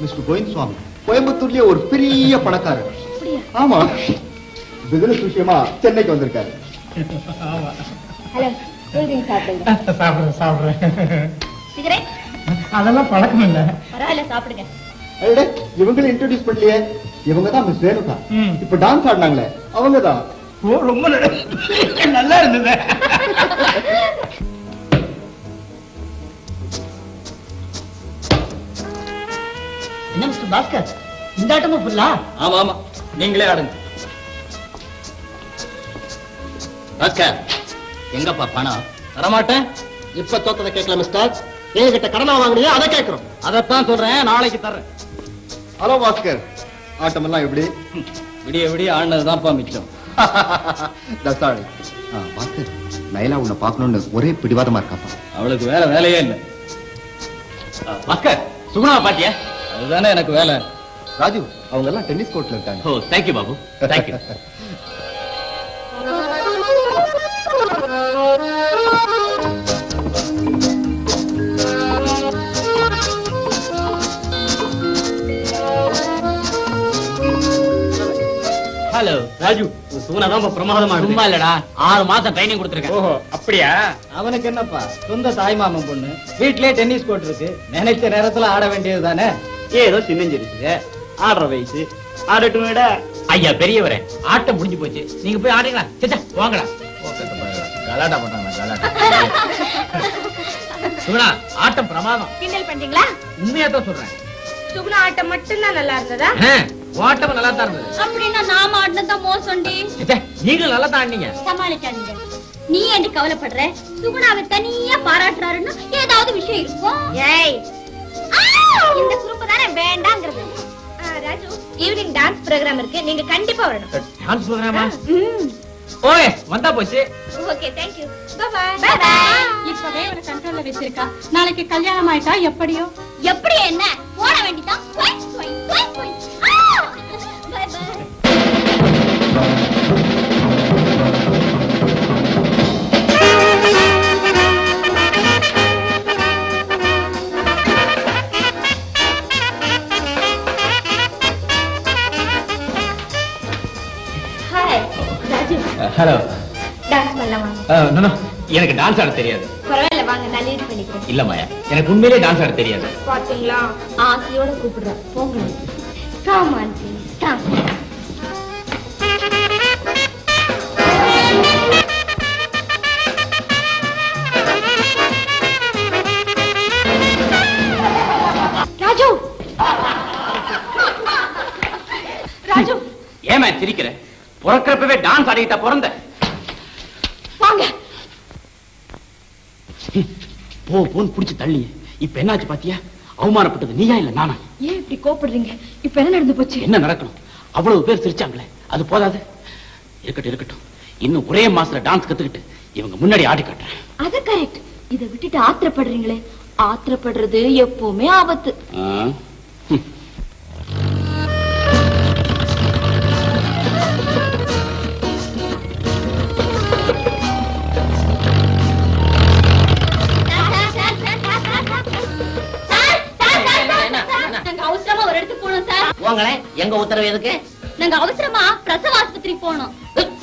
Mister Kovind சுவாமி கோயம்புத்தூர்லயே ஒரு பெரிய பணக்காரர் ஆமா பிசினஸ் விஷயமா சென்னைக்கு வந்திருக்காரு ஹலோ கூல்ட்ரிங்க் சாப்பிடுங்க சாப்பிடுறேன் சாப்பிடுறேன் சிகரெட் அதெல்லாம் பழக்கம் இல்ல பரவாயில்ல சாப்பிடுங்க அடடே, இவங்களை இன்ட்ரோடியூஸ் பண்ணலையே இவங்க தான் மிஸ் ரேணுகா ம். இப்ப டான்ஸ் ஆடினாங்களே அவங்க தான் ஓ ரொம்ப நல்ல- நல்லா இருந்தது என்ன மிஸ்டர் பாஸ்கர் இந்த ஆட்டமும் ஃபுல்லா ஆமா ஆமா நீங்களே ஆடுங்க பாஸ்கர் எங்கப்பா பணம் தரமாட்டேன் இப்ப தோத்ததை கேட்கல மிஸ்டர் எங்ககிட்ட கடனா வாங்குனீங்க அதை கேட்கிறோம் அதைத்தான் சொல்றேன் நாளைக்கு தர்றேன் ஹலோ பாஸ்கர் ஆட்டம் எல்லாம் எப்படி விடிய விடிய ஆடினதுதான்ப்பா மிச்சம் தசாளி பாஸ்கர் நயலா உன்னை பார்க்கணும்னு ஒரே பிடிவாதமா இருக்காப்பா அவளுக்கு வேற வேலையே இல்ல பாஸ்கர் சுகுணா பாத்தியா அதுதானே எனக்கு வேலை ராஜு அவங்க எல்லாம் டென்னிஸ் கோர்ட்ல இருக்காங்க oh thank you Babu thank you hello Raju Suguna தான் பிரமாதமா சும்மா இல்லடா ஆறு மாசம் ட்ரைனிங் கொடுத்துருக்கேன் ஓஹோ அப்படியா அவனுக்கு என்னப்பா சொந்த தாய்மாமன் பொண்ணு வீட்லயே டென்னிஸ் கோர்ட் இருக்கு நினைச்ச நேரத்துல ஆட வேண்டியது தானே ஏதோ சின்னஞ்சிருச்சு ஆடுற வயசு ஆடட்டும் விட ஐயா பெரியவரே ஆட்டம் முடிஞ்சு போச்சு நீங்க போய் ஆடுங்களா சேச்சா வாங்கடா கலாட்டா பண்ணாங்க கலாட்டா சுகுணா ஆட்டம் பிரமாதம் கிண்டல் பண்றீங்களா உண்மையா தான் சொல்றேன் சுகுணா ஆட்டம் மட்டும்தான் நல்லா இருந்ததா ஆட்டம் நல்லா தான் இருந்தது அப்படின்னா நாம ஆடினதான் மோசம்டி சேச்சா, நீங்களும் நல்லா தான் ஆடினீங்க சமாளிக்காதீங்க நீ ஏண்டி கவலைப்படுற சுகுணாவை தனியா பாராட்டுறாருன்னா ஏதாவது விஷயம் இருக்கும் ஏய் இந்த குரூப் தானே வேண்டாங்கிறது ஆ, ராஜு ஈவினிங் டான்ஸ் ப்ரோக்ராம் இருக்கு நீங்க கண்டிப்பா வரணும் டான்ஸ் ப்ரோக்ராமா ஓய் வந்தா போச்சு okay thank you bye bye bye இப்பவே ஒரு கண்ட்ரோல்ல வச்சிருக்கா நாளைக்கு கல்யாணம் ஆயிட்டா எப்படியோ எப்படி என்ன போட வேண்டிதான் போய் போய் போய் போய் bye bye hi Raju hello dance பண்ணலாமா எனக்கு டான்ஸ் ஆட தெரியாது பரவாயில்ல வாங்க நான் லீட் பண்ணிக்கிறேன் இல்ல மாயா எனக்கு உண்மையிலே டான்ஸ் ஆட தெரியாது பாத்தீங்களா ஆசையோட கூப்பிடுறேன் போங்க come on please come Raju Raju ஏமா சிரிக்கிற பிறக்கிறப்பவே டான்ஸ் ஆடிட்டா பிறந்த வாங்க போ போன் புடிச்சு தள்ளி இப்ப என்னாச்சு பாத்தியா அவமானப்பட்டது நீயா இல்ல நானா ஏன் இப்படி கோபப்படுறீங்க இப்ப என்ன நடந்து போச்சு என்ன நடக்கணும் அவ்வளவு பேர் சிரிச்சாங்களே அது போதாது இருக்கட்டும் இருக்கட்டும் இன்னும் ஒரே மாசத்துல டான்ஸ் கத்துக்கிட்டு இவங்க முன்னாடி ஆடி காட்டுறேன் அது கரெக்ட் இத விட்டுட்டு ஆத்திரப்படுறீங்களே ஆத்திரப்படுறது எப்பவுமே ஆபத்து ஆ? ம். நாங்க அவசரமா ஒரு இடத்துக்கு போனோம் சார் போங்களேன் எங்க உத்தரவு எதுக்கு நாங்க அவசரமா பிரசவ ஆஸ்பத்திரிக்கு போனோம்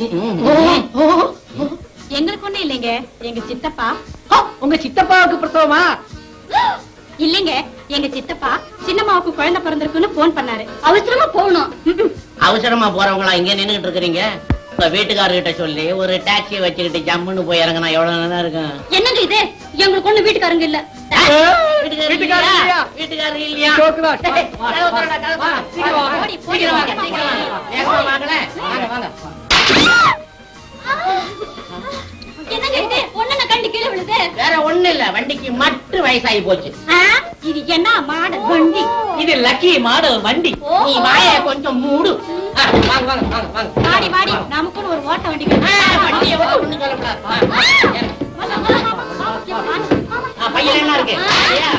எங்களுக்கு ஒண்ணும் இல்லைங்க எங்க சித்தப்பா உங்க சித்தப்பாவுக்கு பிரசவமா இல்லைங்க எங்க சித்தப்பா சின்னம்மாவுக்கு குழந்தை பிறந்திருக்குன்னு போன் பண்ணாரு அவசரமா போகணும் ம்ம். அவசரமா போறவங்களா இங்க நின்னுகிட்டு இருக்கிறீங்க உங்க வீட்டுக்காரர்கிட்ட சொல்லி ஒரு டாக்ஸியை வச்சுக்கிட்டு ஜம்முன்னு போய் இறங்கினா எவ்வளவு நல்லா இருக்கும் என்னங்க இது எங்களுக்கு ஒண்ணு வீட்டுக்காரங்க இல்ல வீட்டுக்காரர் வீட்டுக்காரர் இல்லையா? இல்லையா? வீட்டுக்காரர் இல்லையா ஜோக்குதான். டேய், கதவு திறடா, கதவு திறடா. சீக்கிரம் வாங்க. ஓடி, போடி, சீக்கிரம் வாங்க, வாங்க. சீக்கிரம் வாங்க. வேகமா வாங்களேன். வாங்க, வாங்க. என்னங்க இது ஒண்ணு கண்டு கீழே விழுது வேற ஒண்ணு இல்ல வண்டிக்கு மட்டும் வயசாகி போச்சு ஆ, இது என்ன மாடு வண்டி இது லக்கி மாடல் வண்டி ஓஹோ. நீ வாய கொஞ்சம் மூடு ஆ, வாங்க வாங்க வாங்க வாங்க வாடி வாடி நமக்குன்னு ஒரு ஓட்ட வண்டி ஆ, வண்டியை விட்டு ஒண்ணும் சொல்லக்கூடாது. வா, வா, ஏறு. ஆ, பையில என்ன இருக்கு சரியா?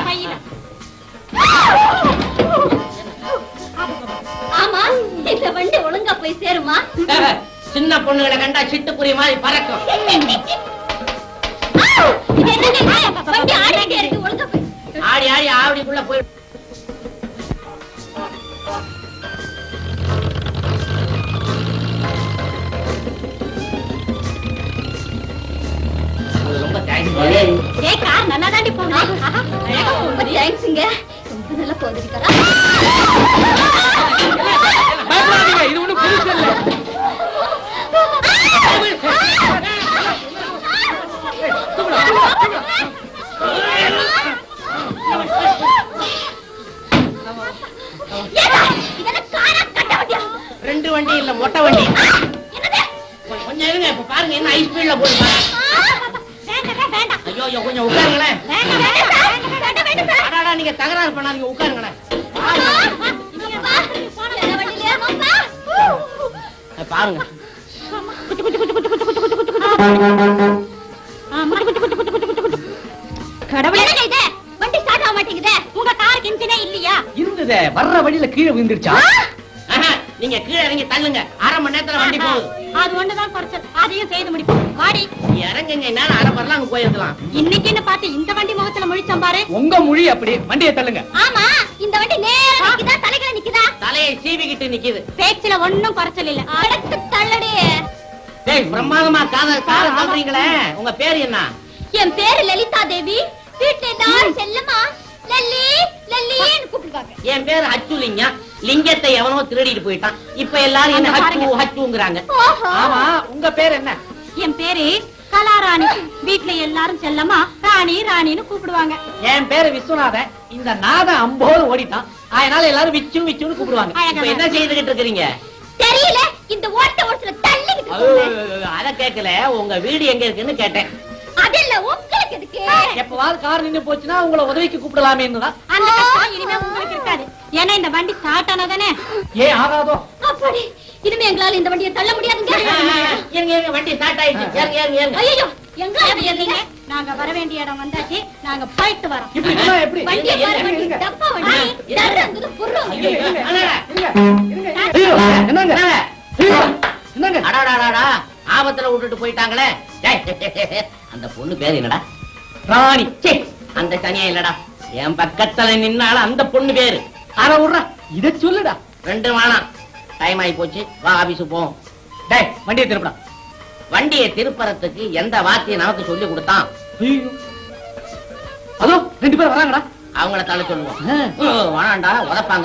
ஆமா இந்த வண்டி ஒழுங்கா போய் சேருமா சின்ன பொண்ணுகளை கண்டா சிட்டுக்குருவி மாதிரி பறக்கும் இது என்னங்க இது? வண்டி ஆடிட்டே இருக்கு ஒழுங்கா போய் ஆடி ஆடி ஆவடிக்குள்ள போய் ஏய் கார் நல்லா தாண்டி போகுது அழகா போகுது தேங்க்ஸ்ங்க ரொம்ப நல்லா போகுது பயப்படாதீங்க இது ஒண்ணும் புதுசு இல்ல இதெல்லாம் காரா கட்ட வண்டியா ரெண்டு வண்டி இல்ல மொட்டை வண்டி என்னது கொஞ்சம் கொஞ்சம் இருங்க இப்ப பாருங்க என்ன ஹை ஸ்பீட்ல போகுது பாருங்க. வேண்டாம் வேண்டாம் ஐயோ ஐயோ கொஞ்சம் உட்காருங்களேன் வேண்டாம் வேண்டாம் சார் வேண்டாம் வேண்டாம் சார் அடாடா நீங்க தகராறு பண்ணாதீங்க உட்காருங்களேன் அஹ் பாருங்க கடவுளே இது வண்டி ஸ்டார்ட் ஆக மாட்டேங்குதே உங்க காருக்கு இன்ஜினே இல்லையா இருந்ததே வர்ற வழியில கீழே விழுந்துருச்சா ஆஹா, நீங்க கீழே இறங்கி தள்ளுங்க அரை மணி நேரத்துல வண்டி போகுது அது ஒண்ணுதான் குறைச்சல் அதையும் செய்து முடிப்போம் வாடி இறங்குங்க என்னால அரை பரலாம் அங்க போயிருக்கலாம் இன்னைக்குன்னு பார்த்து இந்த வண்டி முகத்துல முழிச்சோம் பாரு உங்க மொழி அப்படி வண்டியை தள்ளுங்க ஆமா இந்த வண்டி நேரா நிக்குதா தலைகளை நிக்குதா தலையை சீவிக்கிட்டு நிக்குது பேச்சுல ஒண்ணும் குறைச்சல் இல்ல அடக்கு தள்ளடி டேய் பிரமாதமா காத காத தள்ளுறீங்களே உங்க பேர் என்ன என் பேரு லலிதா தேவி வீட்டுல எல்லாரும் செல்லமா லல்லி லல்லின்னு கூப்பிடுவாங்க என் பேர் அச்சுலிங்க லிங்கத்தை எவனோ திருடிட்டு போயிட்டான் இப்ப எல்லாரும் என்ன அங்க ஹச்சு பாருங்க. ஹச்சுங்கிறாங்க ஓஹோ ஆமா உங்க பேர் என்ன என் பேரு கலாராணி வீட்டுல எல்லாரும் செல்லமா ராணி ராணின்னு கூப்பிடுவாங்க என் பேரு விஸ்வநாதன் இந்த நாதம் அம்போடு ஓடிட்டான் அதனால எல்லாரும் விச்சு விச்சுன்னு கூப்பிடுவாங்க இப்ப என்ன செய்துகிட்டு இருக்கிறீங்க தெரியல இந்த ஓட்ட ஓட்டத்துல தள்ளிக்கிட்டு ஐயோ, போங்க. அத கேக்கல உங்க வீடு எங்க இருக்குன்னு கேட்டேன் அதெல்ல உங்களுக்கு எதுக்கு எப்பவாவது கார் நின்னு போச்சுன்னா உங்களை உதவிக்கு கூப்பிடலாமேன்னு தான் அந்த கஷ்டம் இனிமே உங்களுக்கு இருக்காது ஏன்னா இந்த வண்டி ஸ்டார்ட் ஆனதானே ஏன் ஆகாதோ அப்படி இனிமே எங்களால இந்த வண்டியை தள்ள முடியாதுங்க இருங்க இருங்க வண்டி ஸ்டார்ட் ஆயிடுச்சு ஏறுங்க ஏறுங்க ஏறுங்க ஐயோ எங்களால முடியாதுங்க நாங்க வர வேண்டிய இடம் வந்தாச்சு நாங்க போயிட்டு வரோம் இப்படி சொன்னா எப்படி வண்டியை இருங்க, பாரு, இருங்க, வண்டி இருங்க. டப்பா வண்டி தர்றங்குது புர்றங்குது ஐயோ, அண்ணா, ஐயோ, என்னங்க அண்ணா. ஐயோ, என்னங்க அடாடாடாடா ஆபத்துல விட்டுட்டு போயிட்டாங்களே டேய், அந்த பொண்ணு பேரு என்னடா ராணி சே அந்த சனியா இல்லடா என் பக்கத்துல நின்னால அந்த பொண்ணு பேரு அட விட்றா இத சொல்லுடா ரெண்டு வேணாம் டைம் ஆகி போச்சு வா ஆபீஸ் போவோம் டேய் வண்டியை திருப்படா வண்டியை திருப்பறத்துக்கு எந்த வார்த்தையை நமக்கு சொல்லி கொடுத்தான் ஐயோ அதோ ரெண்டு பேரும் வராங்கடா அவங்கள தள்ள சொல்லுவோம் ஓ, வேணாண்டா உதப்பாங்க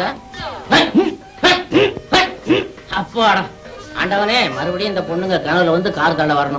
அப்பாடா ஆண்டவனே மறுபடியும் இந்த பொண்ணுங்க கனவுல வந்து கார் தள்ள வரணும்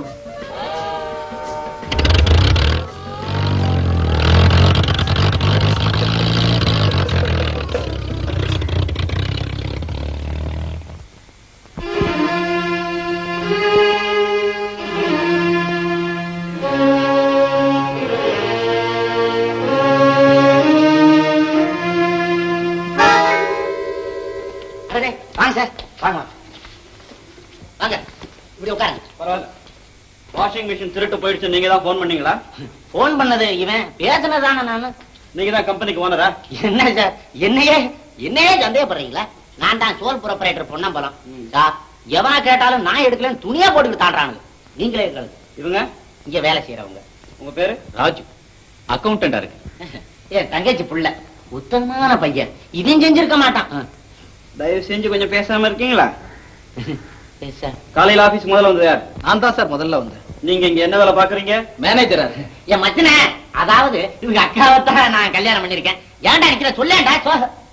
அடடே, வாங்க சார் வாங்க வாங்க. வாங்க இப்படி உட்காருங்க பரவாயில்ல வாஷிங் மிஷின் திருட்டு போயிடுச்சு நீங்க தான் போன் பண்ணீங்களா போன் பண்ணது இவன் பேசுனதான நானு நீங்க தான் கம்பெனிக்கு ஓனரா என்ன சார் என்னையே என்னையே சந்தேகப்படுறீங்களா நான் தான் சோல் ப்ரொப்பரேட்டர் பொன்னம்பலம் சார் எவனை கேட்டாலும் நான் எடுக்கலன்னு துணியா போட்டுக்கிட்டு தாண்டானுங்க நீங்களே கேளுங்க இவங்க இங்க வேலை செய்யறவங்க உங்க பேரு ராஜு அக்கௌண்டண்டா இருக்கு ஏன் தங்கச்சி புள்ள உத்தமமான பையன் இதையும் செஞ்சிருக்க மாட்டான் தயவு செஞ்சு கொஞ்சம் பேசாம இருக்கீங்களா எஸ் சார் காலையில ஆபீஸ் முதல்ல வந்தது யார் நான் தான் சார் முதல்ல வந்தேன் நீங்க இங்க என்ன வேலை பாக்குறீங்க மேனேஜரா என் மச்சனே அதாவது இவங்க அக்காவைத்தான் நான் கல்யாணம் பண்ணிருக்கேன் ஏன்டா நிக்கிற சொல்லேன்டா சோ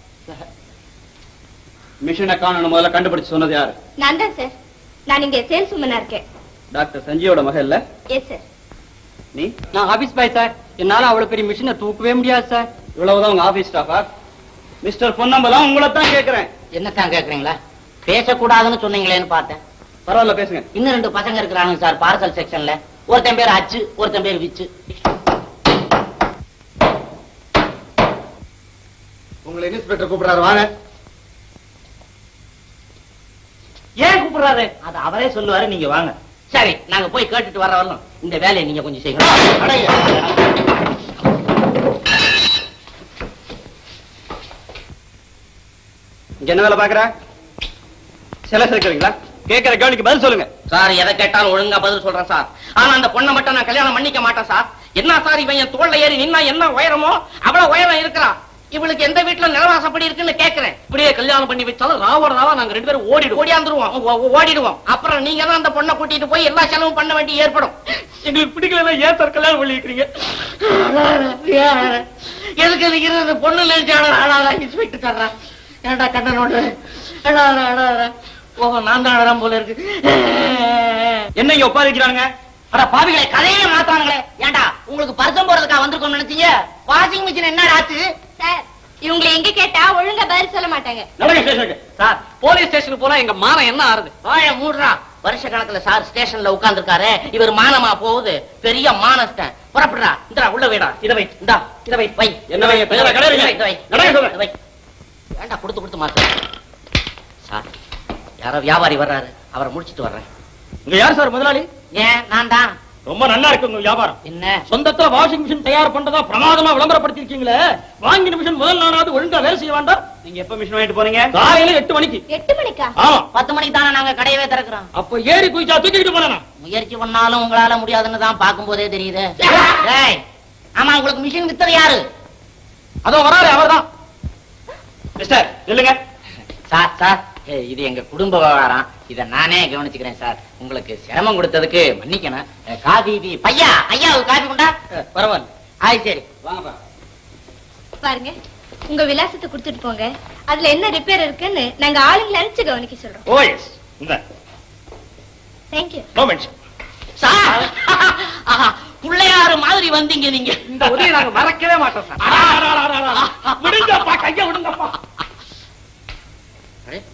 மிஷினை காணணும் முதல்ல கண்டுபிடிச்சு சொன்னது யாரு நான் தான் சார் நான் இங்க சேல்ஸ் உமனா இருக்கேன் டாக்டர் சஞ்சயோட மக இல்ல எஸ் சார் நீ நான் ஆபீஸ் பாய் சார் என்னால அவ்வளவு பெரிய மிஷினை தூக்கவே முடியாது சார் இவ்வளவுதான் உங்க ஆபீஸ் ஸ்டாஃபா மிஸ்டர் பொன்னம்பலம் உங்களை தான் கேக்குறேன் என்னத்தான் கேக்குறீங்களா பேசக்கூடாதுன்னு சொன்னீங்களேன்னு பார்த்தேன் பரவாயில்ல பேசுங்க இன்னும் ரெண்டு பசங்க இருக்கிறாங்க சார் பார்சல் செக்ஷன்ல ஒருத்தன் பேர் அச்சு ஒருத்தன் பேர் விச்சு உங்களை இன்ஸ்பெக்டர் கூப்பிடுறாரு வாங்க ஏன் கூப்பிடுறாரு அது அவரே சொல்லுவாரு நீங்க வாங்க சரி நாங்க போய் கேட்டுட்டு வர வரலாம் இந்த வேலையை நீங்க கொஞ்சம் செய்யணும் அடைங்க. இங்க என்ன வேலை பாக்குற சில சேர்க்கிறீங்களா கேக்குற கேள்விக்கு பதில் சொல்லுங்க சார் எதை கேட்டாலும் ஒழுங்கா பதில் சொல்றேன் சார் ஆனா அந்த பொண்ணை மட்டும் நான் கல்யாணம் பண்ணிக்க மாட்டேன் சார் என்ன சார் இவன் என் தோல்ல ஏறி நின்னா என்ன உயரமோ அவ்வளவு உயரம் இருக்கிறா இவளுக்கு எந்த வீட்டுல நிலவாசப்படி இருக்குன்னு கேக்குறேன் இப்படியே கல்யாணம் பண்ணி வச்சாலும் ராவோட ராவா நாங்க ரெண்டு பேரும் ஓடிடுவோம் ஓடியாந்துருவோம் ஓ- ஓ- ஓடிடுவோம் அப்புறம் நீங்க தான் அந்த பொண்ணை கூட்டிட்டு போய் எல்லா செலவும் பண்ண வேண்டி ஏற்படும் எங்களுக்கு பிடிக்கல ஏன் சார் கல்யாணம் பண்ணி வைக்கிறீங்க எதுக்கு இருக்கிறது பொண்ணு நினைச்சாலும் இன்ஸ்பெக்டர் தர்றா ஏன்டா கண்ணை நோண்டு ஓ நான் தான் அழறான் போல இருக்கு என்ன இங்க உட்கார வைக்கிறானுங்க அட பாவிகளே கதையே மாத்தானுங்களே ஏன்டா உங்களுக்கு பரிசம் போறதுக்கா வந்திருக்கோம் நினைச்சீங்க வாஷிங் மிஷின் என்ன ஆச்சு சார் இவங்களை எங்க கேட்டா ஒழுங்கா பதில் சொல்ல மாட்டாங்க நடங்க ஸ்டேஷனுக்கு சார் போலீஸ் ஸ்டேஷனுக்கு போனா எங்க மானம் என்ன ஆறுது வாய மூடுறா வருஷ கணக்குல சார் ஸ்டேஷன்ல உட்கார்ந்துருக்காரு இவர் மானமா போகுது பெரிய மானஸ்டன் புறப்படுறா இந்தா உள்ள வைடா இத வை இந்தா இத வை வை என்ன வை? பெரியவா, கடை வைங்க. இத வை, நடக்க சொல்றேன். இத வை ஏன்டா கொடுத்து கொடுத்து மாத்த சார் யாரோ வியாபாரி வர்றாரு அவரை முடிச்சிட்டு வர்றேன் இங்க யார் சார் முதலாளி ஏன் நான் தான் ரொம்ப நல்லா இருக்கு உங்க வியாபாரம் என்ன சொந்தத்துல வாஷிங் மிஷின் தயார் பண்றதா பிரமாதமா விளம்பரப்படுத்திருக்கீங்களே வாங்கின மிஷின் முதல் நாளாவது ஒழுங்கா வேலை செய்ய வேண்டாம் நீங்க எப்ப மிஷின் வாங்கிட்டு போறீங்க காலையில எட்டு மணிக்கு எட்டு மணிக்கா ஆமா பத்து மணிக்கு தானே நாங்க கடையவே திறக்கிறோம் அப்ப ஏறி குயிச்சா தூக்கிட்டு போனா முயற்சி பண்ணாலும் உங்களால முடியாதுன்னு தான் பார்க்கும் போதே தெரியுது ஏய், ஆமா உங்களுக்கு மிஷின் வித்தது யாரு அதோ வராரு அவர்தான் மிஸ்டர் இல்லங்க சார் சார் ஏய், இது எங்க குடும்ப விவகாரம் இத நானே கவனிச்சுக்கிறேன் சார் உங்களுக்கு சிரமம் கொடுத்ததுக்கு மன்னிக்கணும் அஹ், காபி டீ பையா ஐயா ஒரு காபி கொண்டா பரவாயில்ல ஆய் சரி வாங்கப்பா பாருங்க உங்க விலாசத்தை கொடுத்துட்டு போங்க அதுல என்ன ரிப்பேர் இருக்குன்னு நாங்க ஆளுங்களை அனுப்பிச்சு கவனிக்க சொல்றோம் ஓ எஸ் இந்த தேங்க்யூ நோ மென்ஷன் சார் ஆஹா, பிள்ளையாரு மாதிரி வந்தீங்க நீங்க இந்த உதவி நாங்க மறக்கவே மாட்டோம் சார் விடுங்கப்பா கைய விடுங்கப்பா அரே.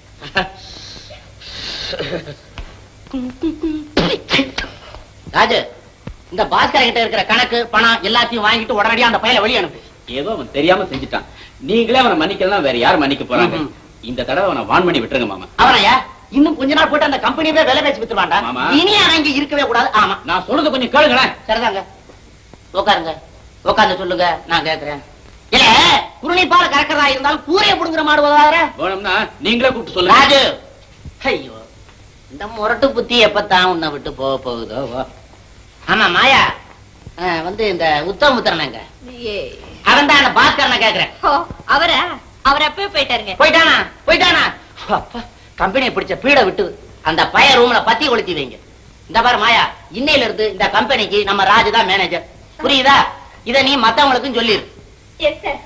ராஜு இந்த பாஸ்கர் கிட்ட இருக்கிற கணக்கு பணம் எல்லாத்தையும் வாங்கிட்டு உடனடியா அந்த பையல வெளிய அனுப்பு ஏதோ அவன் தெரியாம செஞ்சுட்டான் நீங்களே அவனை மன்னிக்கலாம் வேற யார் மன்னிக்க போறாங்க ம்ஹும். இந்த தடவை அவனை வான் பண்ணி விட்டுருங்க மாமா அவனையா இன்னும் கொஞ்ச நாள் போட்டு அந்த கம்பெனியே வேலை பேசி வித்துருவாண்டா ஆமா. இனி அங்க இருக்கவே கூடாது ஆமா நான் சொல்றது கொஞ்சம் கேளுங்களேன் சரிதாங்க உட்காருங்க உட்கார்ந்து சொல்லுங்க நான் கேக்குறேன் இல்ல குருணி பால கறக்கிறதா இருந்தாலும் கூரைய புடுங்குற மாடு வராத வேணும்னா நீங்களே கூப்பிட்டு சொல்லுங்க ராஜு ஐயோ இந்த முரட்டு புத்தி எப்பத்தான் உன்னை விட்டு போக போகுதோ வா. ஆமா மாயா ஆ, வந்து இந்த உத்தம புத்திரனங்க அவன் தான் அந்த பாஸ்கரனை கேக்குறேன் ஓ அவரா அவர் அப்பவே போயிட்டாருங்க போயிட்டானா போயிட்டானா அப்பா கம்பெனியை பிடிச்ச பீடை விட்டு அந்த பய ரூம்ல பத்தி கொளுத்தி வைங்க இந்த பாரு மாயா இன்னையில இருந்து இந்த கம்பெனிக்கு நம்ம ராஜு தான் மேனேஜர் புரியுதா இத நீ மத்தவங்களுக்கும் சொல்லிரு எஸ் சார்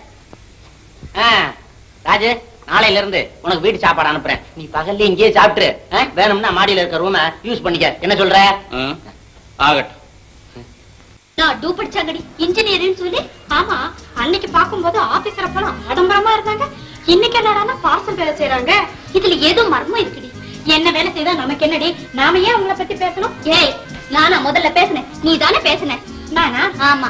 ஆ, ராஜு நாளையில இருந்து உனக்கு வீட்டு சாப்பாடு அனுப்புறேன் நீ பகல்ல இங்கேயே சாப்பிட்டுரு ஆ, வேணும்னா மாடியில இருக்க ரூம யூஸ் பண்ணிக்க என்ன சொல்ற ஆ, ஆகட்டும் நான் டூ படிச்சாங்கடி இன்ஜினியரிங் சொல்லி ஆமா அன்னைக்கு பாக்கும்போது ஆபீசர் அப்பெல்லாம் ஆடம்பரமா இருந்தாங்க இன்னைக்கு என்னடானா பார்சல் வேலை செய்யறாங்க இதுல ஏதோ மர்மம் இருக்குடி என்ன வேலை செய்தா நமக்கு என்னடி நாம ஏன் அவங்கள பத்தி பேசணும் ஏய் நானா முதல்ல பேசுனேன் நீ தானே பேசுன நானா ஆமா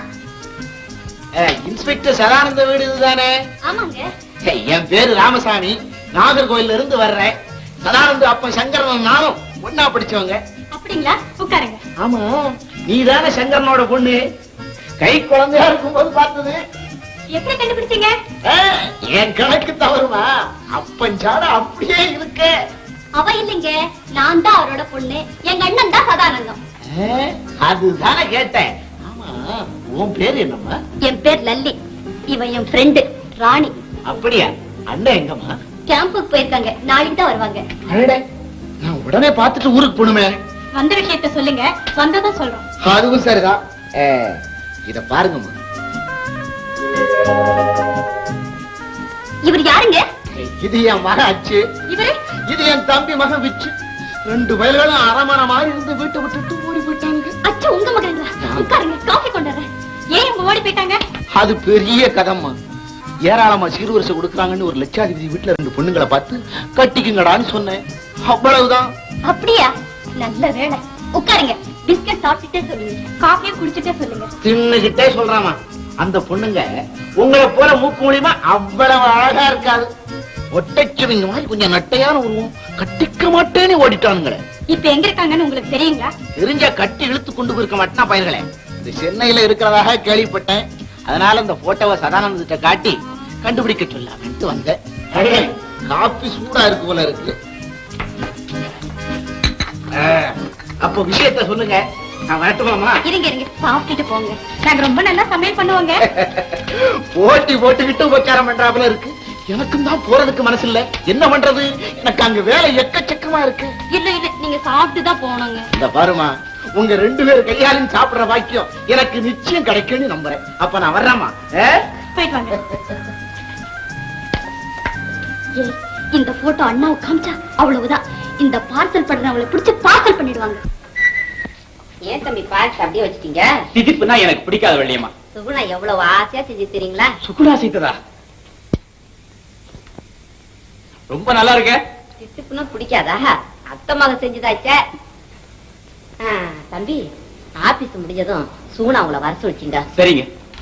இன்ஸ்பெக்டர் சதானந்த வீடு இதுதானே ஆமாங்க ஏய், என் பேரு ராமசாமி நாகர்கோயில்ல இருந்து வர்றேன் சதானந்த அப்பன் சங்கரன் நானும் ஒன்னா படிச்சவங்க அப்படிங்களா உட்காருங்க ஆமா நீ தானே சங்கரனோட பொண்ணு கை குழந்தையா இருக்கும்போது பார்த்தது எப்படி கண்டுபிடிச்சீங்க ஆ, என் கணக்கு தவறுமா அப்பன் சாட அப்படியே இருக்க அவ இல்லைங்க நான் தான் அவரோட பொண்ணு எங்க அண்ணன் தான் சதானந்தம் ஆ, அதுதானே கேட்டேன் ஆமா உன் பேரு என்னம்மா என் பேர் லல்லி இவன் என் ஃப்ரெண்டு ராணி அப்படியா அண்ணன் எங்கம்மா கேம்புக்கு போயிருக்காங்க நாளைக்கு தான் வருவாங்க அடடே, நான் உடனே பார்த்துட்டு ஊருக்கு போகணுமே வந்த விஷயத்த சொல்லுங்க வந்ததும் சொல்றோம் அதுவும் சரிதான் ஏ, இத பாருங்கம்மா இவர் யாருங்க இது என் மகன் அச்சு இவரு இது என் தம்பி மகன் விச்சு ரெண்டு வயல்களும் அரமனை மாதிரி இருந்து வீட்டை விட்டுட்டு ஓடி போயிட்டாங்க அச்சு உங்க மகன்களா உட்காருங்க காஃபி கொண்டு வரேன் ஏன் இவங்க ஓடி போயிட்டாங்க அது பெரிய கதம்மா ஏராளமா சீர்வரிசை கொடுக்குறாங்கன்னு ஒரு லட்சாதிபதி வீட்டுல ரெண்டு பொண்ணுங்களை பார்த்து கட்டிக்குங்கடான்னு சொன்னேன் அவ்வளவுதான் அப்படியா நல்ல வேலை உட்காருங்க பிஸ்கட் சாப்பிட்டுட்டே சொல்லுங்க காஃபியும் குடிச்சிட்டே சொல்லுங்க தின்னுகிட்டே சொல்றாமா அந்த பொண்ணுங்க உங்களை போல மூக்கு மூலியமா அவ்வளவு அழகா இருக்காது ஒட்டச்சுவிங்க மாதிரி கொஞ்சம் நட்டையான உருவம் கட்டிக்க மாட்டேன்னு ஓடிட்டானுங்களே இப்ப எங்க இருக்காங்கன்னு உங்களுக்கு தெரியுங்களா தெரிஞ்சா கட்டி இழுத்து கொண்டு போயிருக்க மாட்டேனா பயிர்களே இது சென்னையில இருக்கிறதாக கேள்விப்பட்டேன் அதனால இந்த போட்டோவை சதானந்தத்தை காட்டி கண்டுபிடிக்க சொல்லாமன்ட்டு வந்தேன் அடே, காப்பி சூடா இருக்கு போல இருக்கு ஆ, அப்போ விஷயத்த சொல்லுங்க நான் வரட்டுமாமா இருங்க இருங்க சாப்பிட்டுட்டு போங்க நாங்க ரொம்ப நல்லா சமையல் பண்ணுவோங்க போட்டி போட்டுக்கிட்டு உபச்சாரம் பண்றாப்புல இருக்கு எனக்கும் தான் போறதுக்கு மனசு இல்ல என்ன பண்றது எனக்கு அங்க வேலை எக்கச்சக்கமா இருக்கு இல்ல இல்ல நீங்க சாப்பிட்டு தான் போகணுங்க இந்த பாருமா உங்க ரெண்டு பேர் கையாலும் சாப்பிடுற பாக்கியம் எனக்கு நிச்சயம் கிடைக்கும்னு நம்புறேன் அப்ப நான் வர்றேம்மா ஆ? போயிட்டு வாங்க ஏய், இந்த போட்டோ அண்ணாவுக்கு காமிச்சா அவ்வளவுதான் இந்த பார்சல் பண்றவங்களை பிடிச்சு பார்சல் பண்ணிடுவாங்க ஏன் தம்பி பார்த்து அப்படியே வச்சிட்டீங்க திதிப்புனா எனக்கு பிடிக்காத வெள்ளியம்மா சுகுணா எவ்வளவு ஆசையா செஞ்சு தெரியுங்களா சுக்குடா சீத்ததா ரொம்ப நல்லா இருக்க திட்டுப்புனா பிடிக்காதா அத்தை மகன் செஞ்சுதாச்சே ஆ, தம்பி ஆபீஸ் முடிஞ்சதும் சுகுணா உங்களை வர சொல்லிச்சிங்க சரிங்க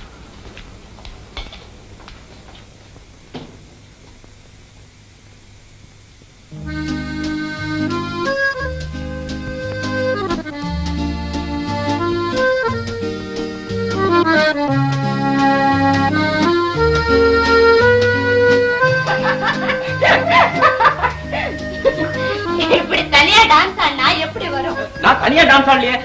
இப்படி தனியா டான்ஸ் ஆடினா எப்படி வரும் நான் தனியா டான்ஸ் ஆடலையே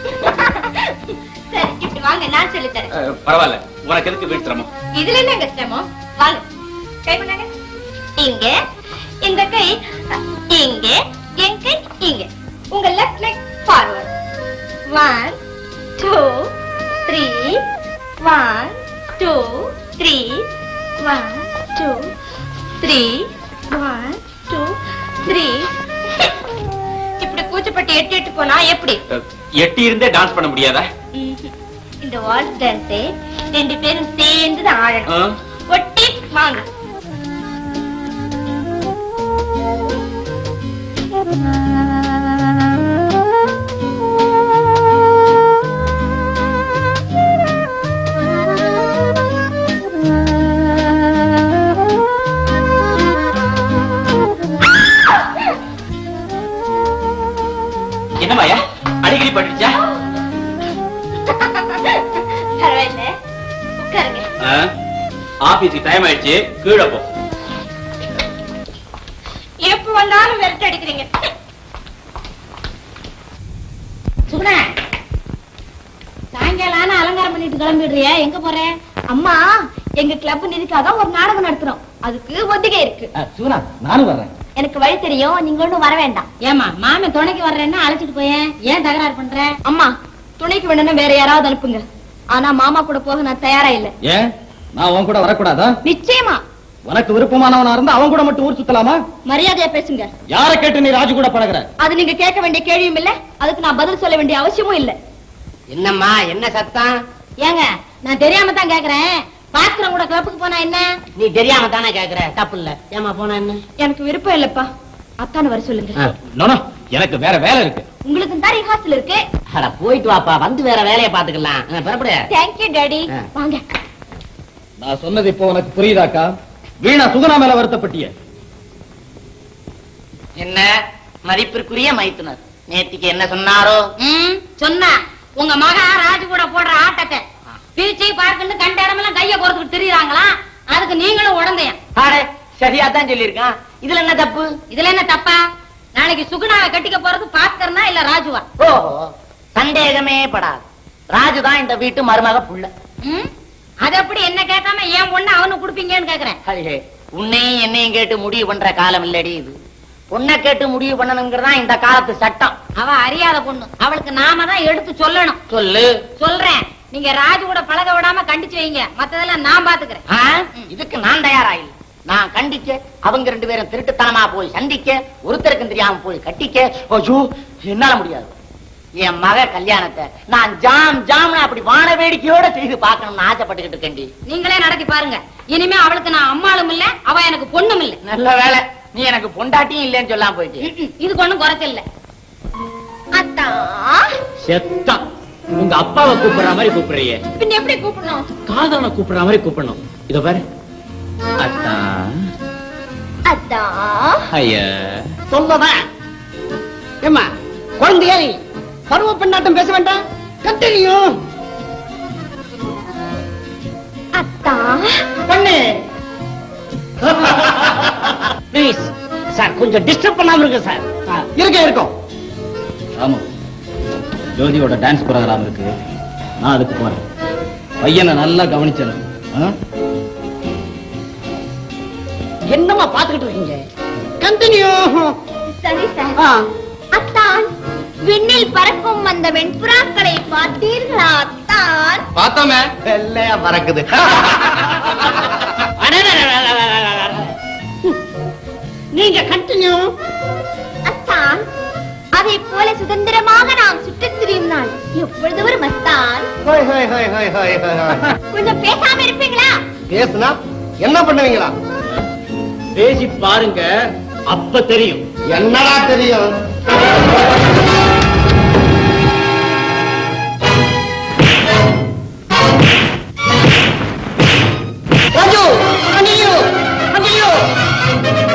சரி இப்படி வாங்க நான் சொல்லி தரேன் அஹ், பரவாயில்ல உனக்கு எதுக்கு வீட்டு சிரமம் இதுல என்ன கஷ்டமோ வாங்க கை பண்ணாங்க இங்க இந்த கை இங்க என் கை இங்க உங்க left leg forward one two three one two three one two three one two three இப்படி கூச்சப்பட்டு எட்டு எட்டு போனா எப்படி அஹ், எட்டி இருந்தே டான்ஸ் பண்ண முடியாதா ம்ஹும். இந்த வால்ஸ் டான்ஸே ரெண்டு பேரும் சேர்ந்து தான் ஆடணும் அஹ், ஒட்டி வாங்க என்னமாயா அடிக்கடி பட்டுச்சா பரவாயில்ல உட்காருங்க ஆபீஸ்க்கு டைம் ஆயிடுச்சு கீழே போ எப்ப வந்தாலும் விரட்டு அடிக்கிறீங்க சுகுணா சாயங்காலம் அலங்காரம் பண்ணிட்டு கிளம்பிடுறிய எங்க போற அம்மா எங்க கிளப் நிதிக்காக ஒரு நாடகம் நடத்துறோம் அதுக்கு ஒத்திகை இருக்கு சுகுணா நானும் வர்றேன் எனக்கு வழி தெரியும் நீங்க ஒண்ணும் வர வேண்டாம் ஏமா மாமன் துணைக்கு வர்றேன்னா அழைச்சிட்டு போயேன் ஏன் தகராறு பண்ற அம்மா துணைக்கு வேணும்னா வேற யாராவது அனுப்புங்க ஆனா மாமா கூட போக நான் தயாரா இல்ல ஏன் நான் உன் கூட வரக்கூடாதா நிச்சயமா உனக்கு விருப்பமானவனா இருந்தா அவன் கூட மட்டும் ஊர் சுத்தலாமா மரியாதையா பேசுங்க யாரை கேட்டு நீ ராஜு கூட பழகுற அது நீங்க கேட்க வேண்டிய கேள்வியும் இல்ல அதுக்கு நான் பதில் சொல்ல வேண்டிய அவசியமும் இல்ல என்னம்மா என்ன சத்தம் ஏங்க நான் தெரியாம தான் கேக்குறேன் பாக்குறவங்க கூட கிளப்புக்கு போனா என்ன நீ தெரியாம தானே கேக்குற தப்பு இல்ல ஏமா போனா என்ன எனக்கு விருப்பம் இல்லப்பா அத்தான வர சொல்லுங்க நோனோ எனக்கு வேற வேலை இருக்கு உங்களுக்கு தான் ரிஹார்சல் இருக்கு அட போயிட்டு வாப்பா வந்து வேற வேலையை பாத்துக்கலாம் ஆ, புறப்படு தேங்க்யூ டாடி ஆ. வாங்க நான் சொன்னது இப்போ உனக்கு புரியுதாக்கா வீணா சுகுணா மேல வருத்தப்பட்டிய என்ன மதிப்பிற்குரிய மைத்துனர் நேத்திக்கு என்ன சொன்னாரோ ம், சொன்னா உங்க மகா ராஜு கூட போடுற ஆட்டத்தை பிரிச்சு பார்க்கன்னு கண்ட இடமெல்லாம் கைய போறதுக்கு தெரியுறாங்களாம் அதுக்கு நீங்களும் உடந்தையன் ஆடே சரியா தான் சொல்லியிருக்கான் இதுல என்ன தப்பு இதுல என்ன தப்பா நாளைக்கு சுகுணாவை கட்டிக்க போறது பாஸ்கர்னா இல்ல ராஜுவா ஓஹோ சந்தேகமே படாது ராஜுதான் இந்த வீட்டு மருமக புள்ள ம்? அது எப்படி என்ன கேட்காம ஏன் பொண்ணு அவனுக்கு கொடுப்பீங்கன்னு கேக்குறேன் ஐயே, உன்னையும் என்னையும் கேட்டு முடிவு பண்ற காலம் இல்லடி இது உன்னை கேட்டு முடிவு பண்ணணுங்கிறதா இந்த காலத்து சட்டம் அவ அறியாத பொண்ணு அவளுக்கு நாம தான் எடுத்து சொல்லணும் சொல்லு சொல்றேன் நீங்க ராஜு கூட பழக விடாம கண்டிச்சு வைங்க மத்ததெல்லாம் நான் பாத்துக்கிறேன் ஆ? இதுக்கு நான் தயாரா இல்ல நான் கண்டிக்க அவங்க ரெண்டு பேரும் திருட்டுத்தனமா போய் சந்திக்க ஒருத்தருக்கும் தெரியாம போய் கட்டிக்க ஐயோ என்னால முடியாது என் மக கல்யாணத்தை நான் ஜாம் ஜாம்னு அப்படி வான வேடிக்கையோட செய்து பார்க்கணும்னு ஆசைப்பட்டுக்கிட்டு இருக்கேன்டி நீங்களே நடத்தி பாருங்க இனிமே அவளுக்கு நான் அம்மாளும் இல்ல அவ எனக்கு பொண்ணும் இல்ல நல்ல வேலை நீ எனக்கு பொண்டாட்டியும் இல்லைன்னு சொல்லாம போயிட்டு இதுக்கு ஒண்ணும் குறைச்சல் இல்ல அத்தா செத்தா உங்க அப்பாவை கூப்பிடுற மாதிரி கூப்பிடுறியே பின்ன எப்படி கூப்பிடணும் காதலனை கூப்பிடுற மாதிரி கூப்பிடணும் இத பாரு அத்தா அத்தா ஐயா சொல்லதான் ஏமா குழந்தையா நீ பருவ பெண்ணாட்டம் பேச வேண்டாம் கண்டினியூ அத்தா பண்ணு ப்ளீஸ் சார் கொஞ்சம் டிஸ்டர்ப் பண்ணாம இருக்கு சார் இருக்க இருக்கும் ஆமா ஜோதியோட டான்ஸ் ப்ரோக்ராம் இருக்கு நான் அதுக்கு போறேன் பையனை நல்லா கவனிச்சணும் என்னமா பாத்துக்கிட்டு இருக்கீங்க கண்டினியூ சரி சார் அத்தான் விண்ணில் பறக்கும் அந்த வெண்புறாக்களை பார்த்தீர்களா தான் பார்த்தோமே வெள்ளையா பறக்குது நீங்க கண்டினியூ அத்தான் அதை போல சுதந்திரமாக நாம் சுற்றித் திரியும் நாள் எப்பொழுது ஒரு மஸ்தான் ஹோய் ஹோய் ஹோய் ஹோய் ஹோய் ஹோய் ஹோய். கொஞ்சம் பேசாம இருப்பீங்களா பேசுனா என்ன பண்ணுவீங்களா பேசி பாருங்க அப்ப தெரியும் என்னடா தெரியும் ராஜு continue, continue.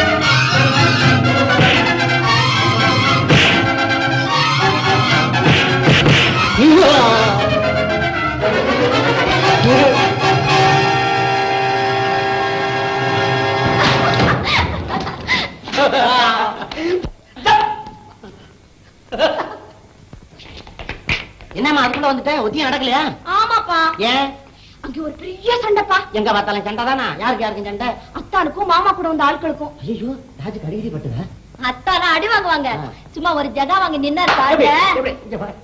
என்னம்மா அதுக்குள்ள வந்துட்டேன் ஒத்தியும் நடக்கலையா ஆமாப்பா ஏன் அங்க ஒரு பெரிய சண்டைப்பா எங்க பார்த்தாலும் சண்டை தானா யாருக்கு யாருக்கும் சண்டை அத்தானுக்கும் மாமா கூட வந்த ஆட்களுக்கும் ஐயோ ராஜு கடிகடி பட்டுதா அத்தானா அடி வாங்குவாங்க ஆ. சும்மா ஒரு ஜகா வாங்கி நின்னாரு பாருங்க இங்க பாரு.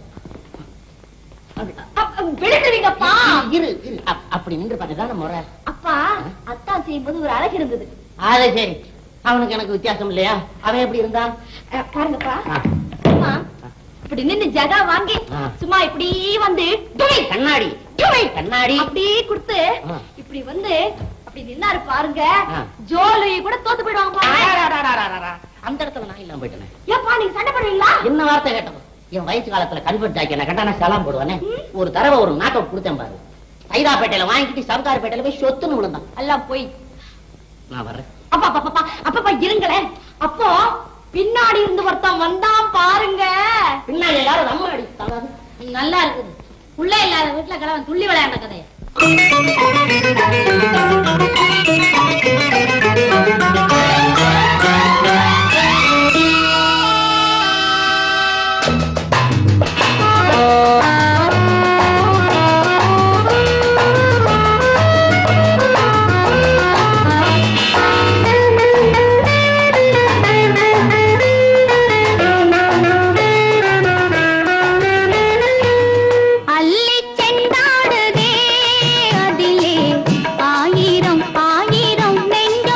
அப்- அப் விழுந்துருவீங்கப்பா இரு இரு அப்- அப்படி நின்று பார்த்தா முறை அப்பா அத்தான் செய்யும்போது ஒரு அழகு இருந்தது அது சரி அவனுக்கு எனக்கு வித்தியாசம் இல்லையா அவன் எப்படி இருந்தா அஹ், பாருங்கப்பா ஆ. சும்மா இப்படி நின்னு ஜகா வாங்கி ஆ. சும்மா இப்படி வந்து டுவை, கண்ணாடி டுவை, கண்ணாடி அப்படியே கொடுத்து ஆ. இப்படி வந்து அப்படி நின்னாரு பாருங்க ஆ. ஜோலி கூட தோத்து போயிடுவாங்க அடாடாடாடாடா. அந்த இடத்துல நான் இல்லாம போயிட்டேன் ஏப்பா நீங்க சண்டை போடுவீங்களா என்ன வார்த்தை கேட்டோம் என் வயசு காலத்துல கன்வெர்ட் ஆக்கி என்ன கண்டான சலாம் போடுவானே ஒரு தடவை ஒரு நாட் அவுட் கொடுத்தேன் பாரு சைதாப்பேட்டையில வாங்கிட்டு சவுகார்பேட்டையில போய் சொத்துன்னு விழுந்தான் எல்லாம் போய் நான் வர்றேன் அப்பா அப்பா அப்பா அப்பப்பா இருங்களேன் அப்போ பின்னாடி இருந்து ஒருத்தன் வந்தான் பாருங்க பின்னாடி எல்லாரும் நம்ம அடித்தாங்க நல்லா இருக்குது புள்ள இல்லாத வீட்டுல கிழவன் துள்ளி விளையாண்ட கதைய அள்ளி சென்றாடுதே அதிலே ஆயிரம் ஆயிரம் நெஞ்ச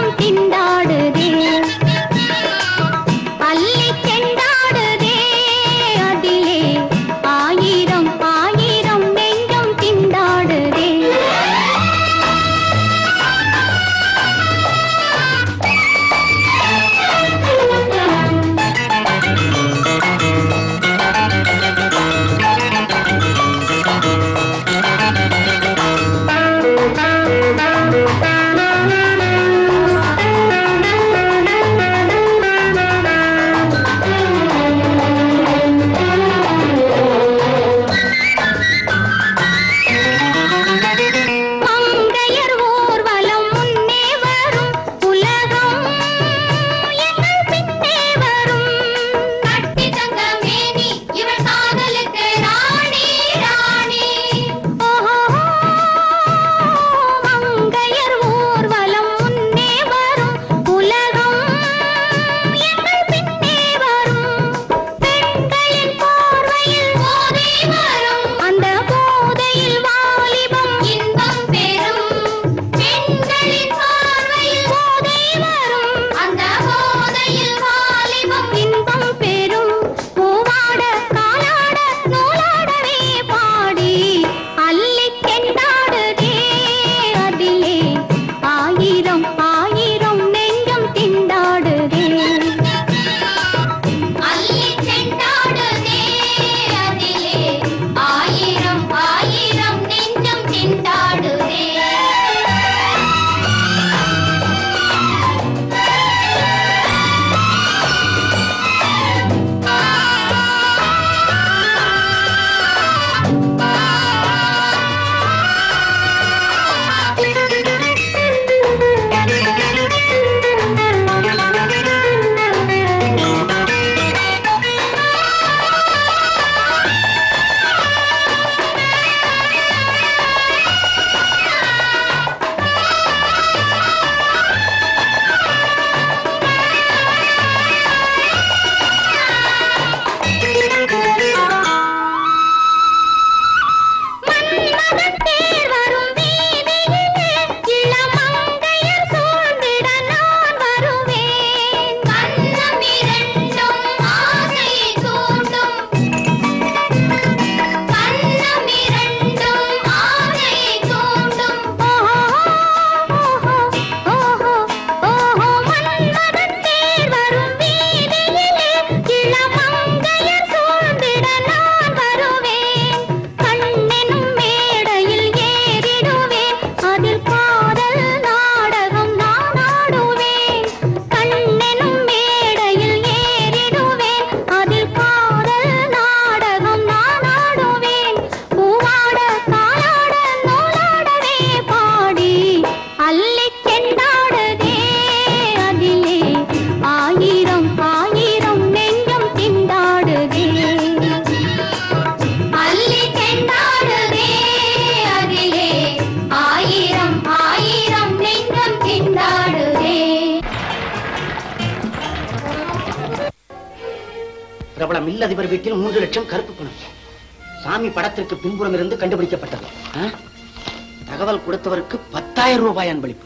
பிரபல மில்லதிபர் வீட்டில் மூன்று லட்சம் கருப்பு பணம் சாமி படத்திற்கு பின்புறம் இருந்து கண்டுபிடிக்கப்பட்டது ஆ? தகவல் கொடுத்தவருக்கு பத்தாயிரம் ரூபாய் அன்பளிப்பு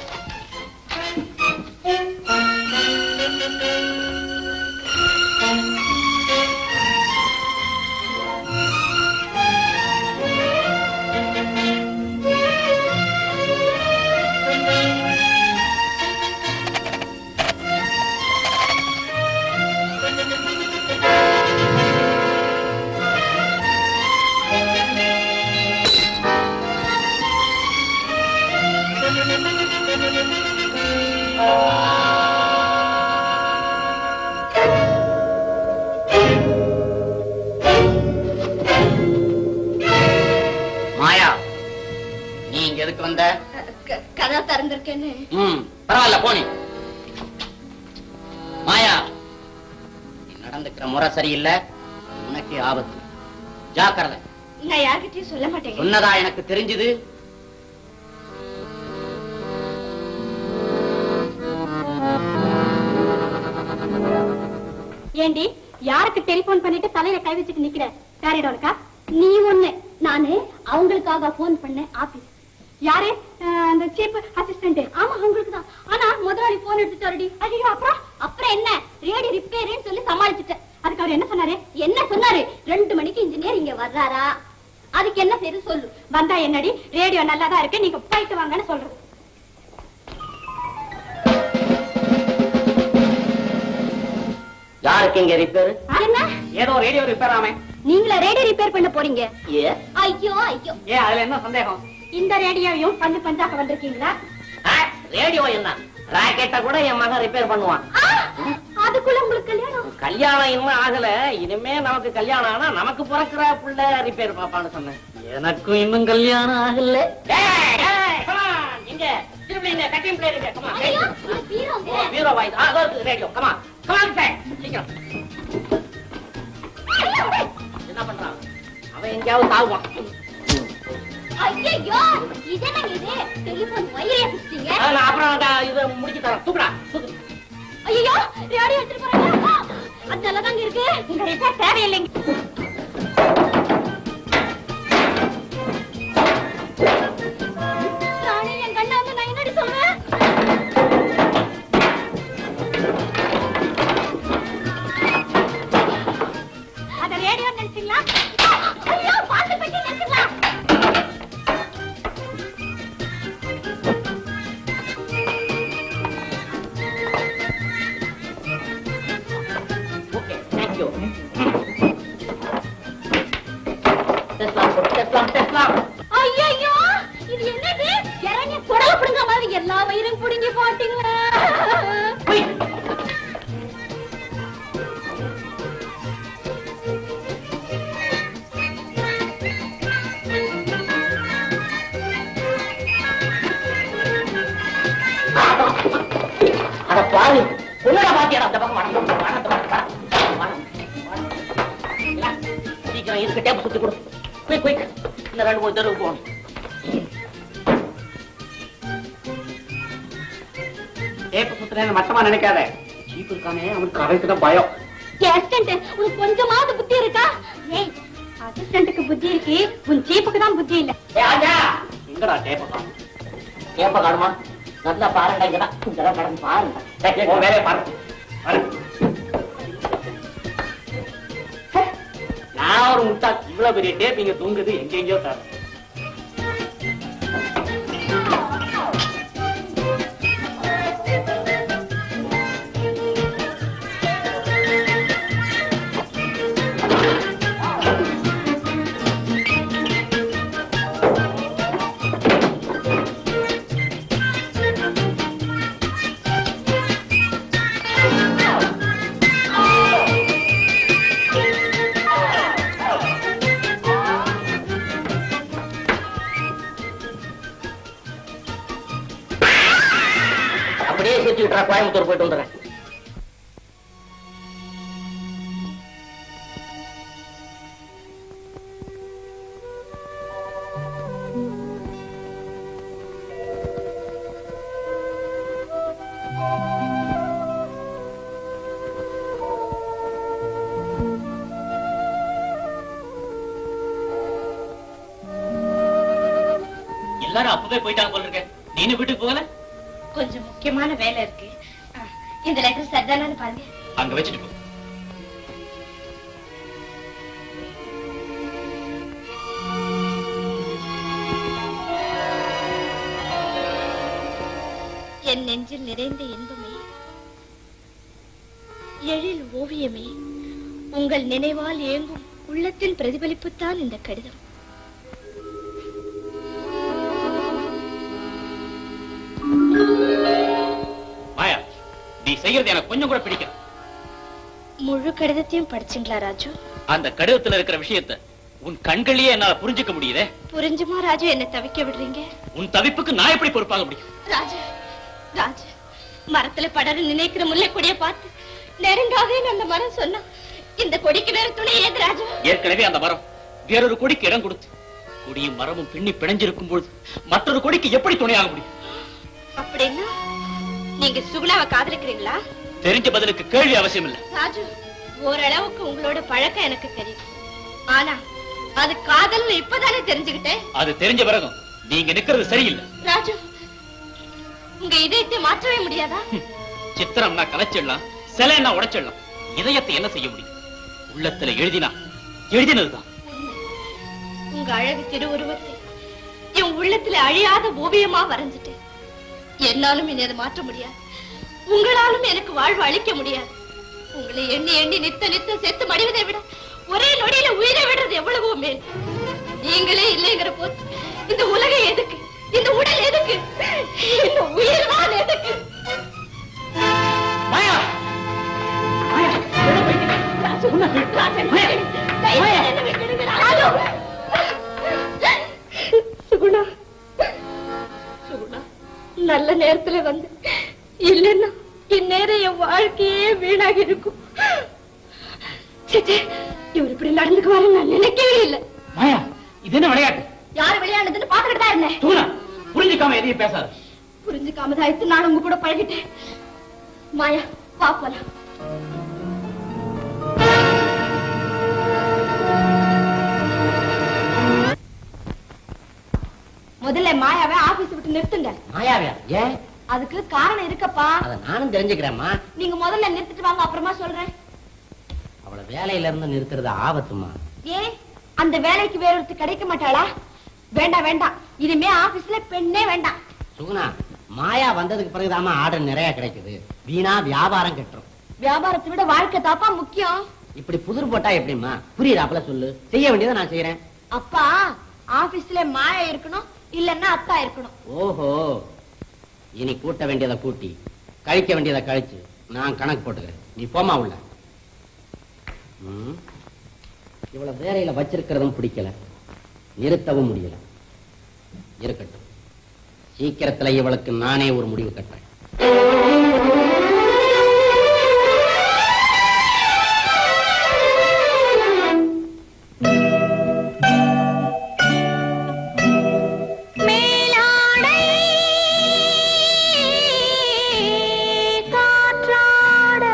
மாயா நீ இங்க எதுக்கு வந்த க- கதா திறந்திருக்கேன்னு ம் பரவாயில்ல போனி மாயா நீ நடந்துக்கிற முறை சரியில்லை உனக்கே ஆபத்து ஜாக்கிரதை நான் யார்கிட்டயும் சொல்ல மாட்டேங்க சொன்னதா எனக்கு தெரிஞ்சது ஏண்டி யாருக்கு டெலிபோன் பண்ணிட்டு தலையில கை வச்சுட்டு நிக்கிற சாரிடோனுக்கா நீ ஒண்ணு நானு அவங்களுக்காக போன் பண்ணேன் ஆபீஸ் யாரு அஹ், அந்த சீப் அசிஸ்டன்ட் ஆமா அவங்களுக்கு தான் ஆனா முதலாளி போன் எடுத்துட்டாருடி ஐயோ அப்புறம் அப்புறம் என்ன ரேடியோ ரிப்பேர்னு சொல்லி சமாளிச்சுட்டேன் அதுக்கு அவர் என்ன சொன்னாரு என்ன சொன்னாரு ரெண்டு மணிக்கு இன்ஜினியர் இங்க வர்றாரா அதுக்கு என்ன சரி சொல்லு வந்தா என்னடி ரேடியோ நல்லா தான் இருக்கு நீங்க போயிட்டு வாங்கன்னு சொல்றது யாருக்கு இங்க ரிப்பேர் என்ன ஏதோ ரேடியோ ரிப்பேர் ஆமே நீங்களா ரேடியோ ரிப்பேர் பண்ண போறீங்க ஏ ஐயோ ஐயோ ஏ அதுல என்ன சந்தேகம் இந்த ரேடியோவையும் பஞ்சு பஞ்சாக்க வந்திருக்கீங்களா ரேடியோ என்ன ராக்கெட்ட கூட என் மகன் ரிப்பேர் பண்ணுவான் ஆ, அதுக்குள்ள உங்களுக்கு கல்யாணம் கல்யாணம் இன்னும் ஆகல இனிமே நமக்கு கல்யாணம் ஆனா நமக்கு பிறக்கிற புள்ள ரிப்பேர் பாப்பான்னு சொன்னேன் எனக்கும் இன்னும் கல்யாணம் ஆகல டேய், டேய், come on, இங்க திருப்பி இந்த கட்டிங் பிளே இருக்கு come on. ஐயோ, இது பீரோங்க. ஓ, பீரோ வாய்ஸ் ஆ இருக்கு ரேடியோ கமா கமான் சார் சீக்கிரம் என்ன பண்றான் அவன் எங்கேயாவது தாவுவான் ஐயையோ, இது என்னங்க இது? டெலிபோன் வயரை பிடிச்சிட்டீங்க. ஆ, நான் அப்புறம் நான் இதை முடிச்சு தரேன் தூக்குடா தூக்கு ஐயையோ, ரேடியோ எடுத்துட்டு போறாங்க. அது நல்லாதாங்க இருக்கு. இந்த ரிப்பேர் தேவையில்லைங்க. ராணி, என் கண்ணை வந்து நான் என்னடி சொல்றேன்? அத ரேடியோ நினைச்சீங்களா ஐயோ பாட்டு பெட்டி நினைச்சீங்களா ஓகே தேங்க் யூ டெஸ்லாம் போடு டெஸ்லாம் டெஸ்லாம் ஐயையோ இது என்னது இறங்கி குடல புடுங்க மாதிரி எல்லா வயிறும் புடுங்கி போட்டீங்களா அட பாரு உன்னடா பாத்தியாடா அந்த பக்கம் வணக்கம் வணக்கம் வணக்கம் வணக்கம் சீக்கிரம் இதுக்கு டேப் சுத்தி கொடு குயிக் குயிக் இந்த ரெண்டு மூணு தெருவு போகணும் டேப் சுத்துறேன்னு மட்டமா நினைக்காத சீப்பு இருக்கானே அவனுக்கு அவனுக்கு தான் பயம் அசிஸ்டன்ட் உனக்கு கொஞ்சமாவது புத்தி இருக்கா ஏய் அசிஸ்டன்ட்டுக்கு புத்தி இருக்கு உன் சீப்புக்கு தான் புத்தி இல்ல ஏய், ஆஜா. எங்கடா டேப்ப காணும் டேப்ப காணுமா நல்லா பாருடா இங்கதான் இங்கதான் கடந்து பாருங்க டேய், உன் வேலையை பாரு பாரு. நான் ஒரு முட்டா இவ்வளவு பெரிய டேப் இங்க தூங்குது எங்க எங்கேயோ தர அப்படியே சுத்தி விட்டுறா கோயம்புத்தூர் போயிட்டு வந்துடுறேன் எல்லாரும் அப்பவே போயிட்டாங்க போல இருக்க நீனு வீட்டுக்கு போகல கொஞ்சம் முக்கியமான வேலை இருக்கு ஆ, இந்த லெட்டர் சரிதானு பாருங்க அங்க வச்சுட்டு போ என் நெஞ்சில் நிறைந்த இன்பமே எழில் ஓவியமே உங்கள் நினைவால் ஏங்கும் உள்ளத்தின் பிரதிபலிப்புத்தான் இந்த கடிதம் மாயா நீ செய்யறது எனக்கு கொஞ்சம் கூட பிடிக்கல முழு கடிதத்தையும் படிச்சுங்களா ராஜு அந்த கடிதத்துல இருக்கிற விஷயத்தை உன் கண்களையே என்னால புரிஞ்சுக்க முடியுதே புரிஞ்சுமா ராஜு என்ன தவிக்க விடுறீங்க உன் தவிப்புக்கு நான் எப்படி பொறுப்பாக முடியும் ராஜு ராஜு மரத்துல படர நினைக்கிற முல்லை கொடிய பார்த்து நெருங்காதேன்னு அந்த மரம் சொன்னா இந்த கொடிக்கு வேற துணை ஏது ராஜு ஏற்கனவே அந்த மரம் வேறொரு கொடிக்கு இடம் கொடுத்து கொடியும் மரமும் பின்னி பிணைஞ்சிருக்கும் பொழுது மற்றொரு கொடிக்கு எப்படி துணையாக முடியும் அப்படின்னா நீங்க சுகுணாவை காதலிக்கிறீங்களா தெரிஞ்ச பதிலுக்கு கேள்வி அவசியம் இல்ல ராஜு ஓரளவுக்கு உங்களோட பழக்கம் எனக்கு தெரியும் ஆனா அது காதல்னு இப்பதானே தெரிஞ்சுக்கிட்டேன் அது தெரிஞ்ச பிறகும் நீங்க நிக்கிறது சரியில்லை ராஜு உங்க இதயத்தை மாற்றவே முடியாதா சித்திரம்னா கலைச்சிடலாம் சிலைன்னா உடைச்சிடலாம் இதயத்தை என்ன செய்ய முடியும் உள்ளத்துல எழுதினா எழுதினதுதான் உங்க அழகு திருவுருவத்தை என் உள்ளத்துல அழியாத ஓவியமா வரைஞ்சிட்டேன் என்னாலும் இனி அதை மாற்ற முடியாது உங்களாலும் எனக்கு வாழ்வு அளிக்க முடியாது உங்களை எண்ணி எண்ணி நித்த நித்த செத்து மடிவதை விட ஒரே நொடியில உயிரை விடுறது எவ்வளவோ மேல் நீங்களே இல்லைங்கிற போது இந்த உலகம் எதுக்கு இந்த உடல் எதுக்கு இந்த உயிர் தான் எதுக்கு மாயா மாயா ராஜு, ராஜு, தயவு செய்து என்னை விட்டுடுங்க, ராஜு. சுகுணா சுகுணா நல்ல நேரத்துல வந்து இல்லைன்னா இந்நேரம் என் வாழ்க்கையே வீணாகி இருக்கும் சேச்சே இவர் இப்படி நடந்துக்குவாரு நான் நினைக்கவே இல்லை மாயா இது என்ன விளையாட்டு யாரு விளையாடுதுன்னு பாத்துக்கிட்டு தான் இருந்தேன் தூணா புரிஞ்சுக்காம எதையும் பேசாத புரிஞ்சுக்காம தான் இத்தனை நாள் உங்க கூட பழகிட்டேன் மாயா வா போலாம் முதல்ல மாயாவை ஆபீஸ் விட்டு நிறுத்துங்க மாயாவியா ஏன் அதுக்கு காரணம் இருக்கப்பா அத நானும் தெரிஞ்சுக்கிறேம்மா நீங்க முதல்ல நிறுத்திட்டு வாங்க அப்புறமா சொல்றேன் அவளை வேலையில இருந்து நிறுத்துறது ஆபத்துமா ஏன் அந்த வேலைக்கு வேற ஒருத்தர் கிடைக்க மாட்டாளா வேண்டாம் வேண்டாம் இனிமே ஆபீஸ்ல பெண்ணே வேண்டாம் சுகுணா மாயா வந்ததுக்கு பிறகுதாம்மா ஆர்டர் நிறைய கிடைக்குது வீணா வியாபாரம் கட்டுறோம் வியாபாரத்தை விட வாழ்க்கை தாப்பா முக்கியம் இப்படி புதிர் போட்டா எப்படிம்மா புரியுதாப்புல சொல்லு செய்ய வேண்டியதை நான் செய்யறேன் அப்பா ஆபீஸ்ல மாயா இருக்கணும் இல்லன்னா அத்தா இருக்கணும் ஓஹோ இனி கூட்ட வேண்டியதை கூட்டி கழிக்க வேண்டியதை கழிச்சு நான் கணக்கு போட்டுக்கிறேன் நீ போமா உள்ள ம். இவ்வளவு வேலையில வச்சிருக்கிறதும் பிடிக்கல நிறுத்தவும் முடியல இருக்கட்டும் சீக்கிரத்துல இவளுக்கு நானே ஒரு முடிவு கட்டுறேன் மேலாடை காற்றாட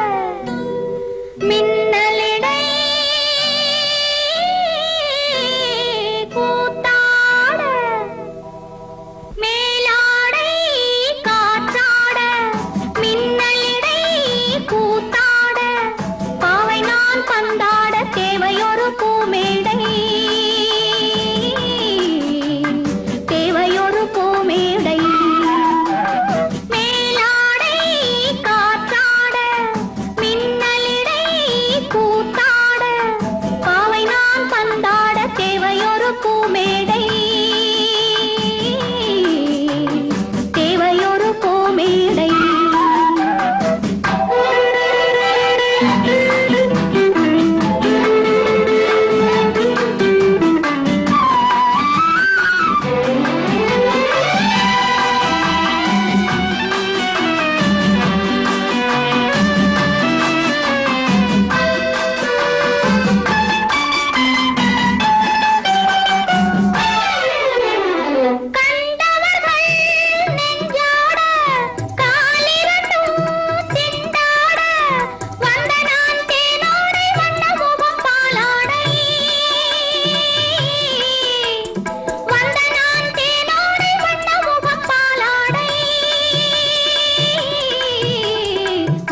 மின்னலிடை கூத்தாட மேலாடை காற்றாட மின்னலிடை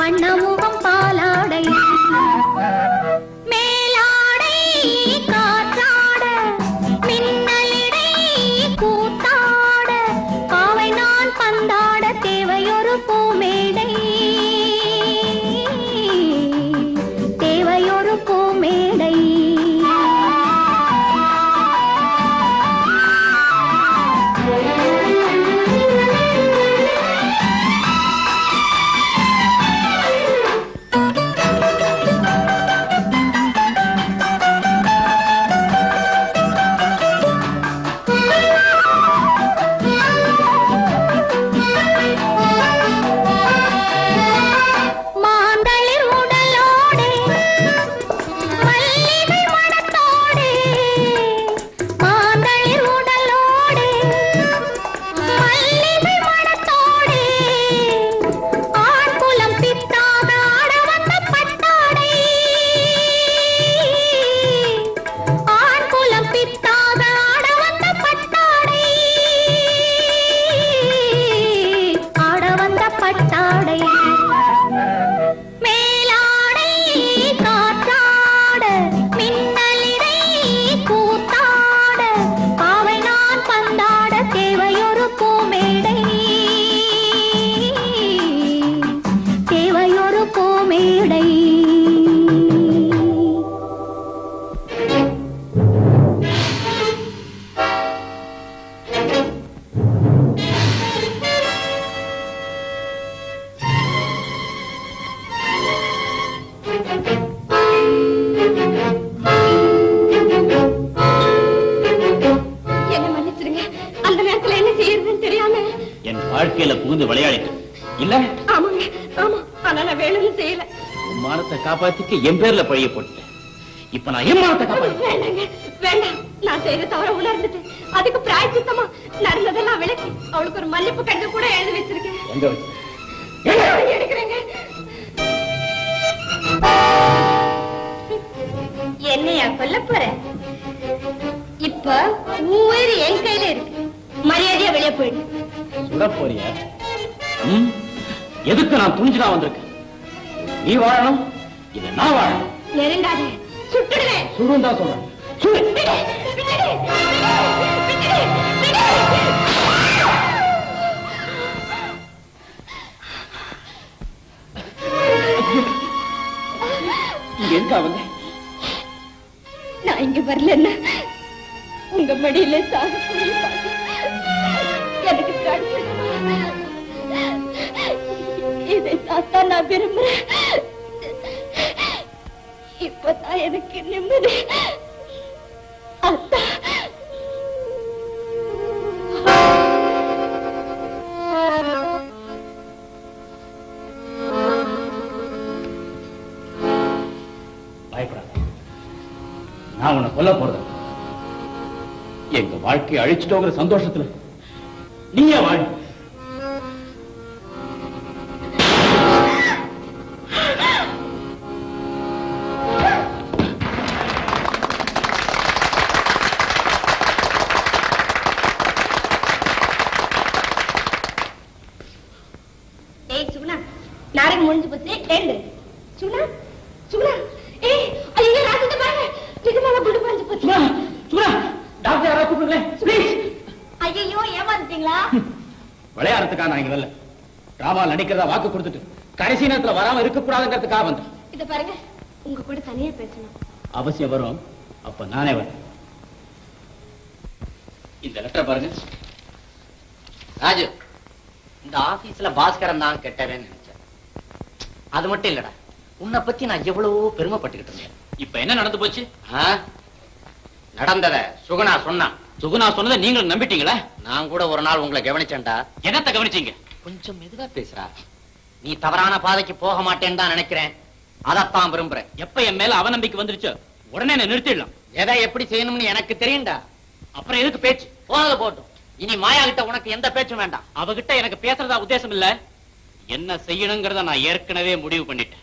வண்ணமுகம் பாலாடை மேலாடை காற்றாட மின்னலிடை கூத்தாட பாவை நான் பந்தாட தேவையொரு பூமேடை தேவையொரு பூமேடை மாந்தளிர் உடலோடே மல்லிகை மணத்தோடே மாந்தளிர் உடலோடே மல்லிகை மணத்தோடே ஆண் குலம் பித்தாத ஆட வந்த பட்டாடை ஆண் குலம் பித்தாத ஆட வந்த பட்டாடை ஆட வந்த பட்டாடை மேலாடை காற்றாட மின்னலிடை கூத்தாட பாவை நான் பந்தாட தேவையொரு பூமேடை தேவையொரு பூமேடை என்ன மன்னிச்சிடுங்க அந்த நேரத்துல என்ன செய்யறதுன்னு தெரியாம என் வாழ்க்கையில புகுந்து விளையாடிட்டு இல்ல ஆமாங்க ஆமா ஆனா நான் வேணும்னு செய்யல உன் மானத்தை காப்பாத்திட்டு என் பேர்ல பழிய போட்டுட்டேன் இப்ப நான் என் மானத்தை காப்பாத்து வேண்டாங்க வேண்டாம் நான் செய்த தவற உணர்ந்துட்டு அதுக்கு பிராய்ச்சித்தமா நடந்ததெல்லாம் விளக்கி அவளுக்கு ஒரு மன்னிப்பு கடிதம் கூட எழுதி வச்சிருக்கேன் எங்க வச்சு எடுக்கிறேங்க என்னையா கொல்ல போற இப்ப உயிர் என் கையில இருக்கு மரியாதையா வெளியே போயிடு சுட போறியா ம்? எதுக்கு நான் துணிஞ்சுதான் வந்திருக்கேன் நீ வாழணும் இல்ல நான் வாழணும் நெருங்காத சுட்டுடுவேன் சுடும் தான் சொல்றேன் சுடு. விடு, விட்டுடு, விடு, விட்டுடு, விடு. இங்க எங்க வந்த நான் இங்க வரலன்னா உங்க மடியில சாக போய் எனக்கு கிடைச்சிடுமா? இதை சாத்தா நான் விரும்புறேன் இப்பதான் எனக்கு நிம்மதி அத்தா பயப்படாத நான் உன்னை கொல்ல போறது எங்க வாழ்க்கையை அழிச்சிட்டோங்கிற சந்தோஷத்துல நீயே வாழ் ஏய் சுகுணா நாடகம் முடிஞ்சு போச்சு ஏண்டு சுகுணா சுகுணா ஏய் ஐயோ ராஜத்தை பாருங்க இது மேல குடு பாஞ்சு போச்சு சும்மா டாக்டர் யாராவது கூப்பிடுங்களேன் ப்ளீஸ் ஐயோ ஏமாந்துட்டீங்களா விளையாடுறதுக்காக நான் இங்க வரல டிராமா நடிக்கிறதா வாக்கு கொடுத்துட்டு கடைசி நேரத்துல வராம இருக்க கூடாதுங்கிறதுக்காக வந்தேன் இத பாருங்க உங்க கூட தனியா பேசணும் அவசியம் வரும் அப்ப நானே வரேன் இந்த லெட்டர் பாருங்க ராஜு இந்த ஆபீஸ்ல பாஸ்கரன் தான் கெட்டவன்னு நினைச்சேன் அது மட்டும் இல்லடா உன்னை பத்தி நான் எவ்வளவோ பெருமைப்பட்டுக்கிட்டு இருந்தேன் இப்ப என்ன நடந்து போச்சு ஆ? நடந்தத சுகுணா சொன்னான் சுகுணா சொன்னதை நீங்களும் நம்பிட்டீங்களா நான் கூட ஒரு நாள் உங்களை கவனிச்சேன்டா என்னத்த கவனிச்சீங்க கொஞ்சம் மெதுவா பேசுறா நீ தவறான பாதைக்கு போக மாட்டேன்னு தான் நினைக்கிறேன் அதத்தான் விரும்புறேன் எப்ப என் மேல அவநம்பிக்கை வந்துருச்சோ உடனே என்ன நிறுத்திடலாம் எதை எப்படி செய்யணும்னு எனக்கு தெரியும்டா அப்புறம் எதுக்கு பேச்சு போனது போட்டும் இனி மாயா கிட்ட உனக்கு எந்த பேச்சும் வேண்டாம் அவகிட்ட எனக்கு பேசுறதா உத்தேசம் இல்ல என்ன செய்யணுங்கிறத நான் ஏற்கனவே முடிவு பண்ணிட்டேன்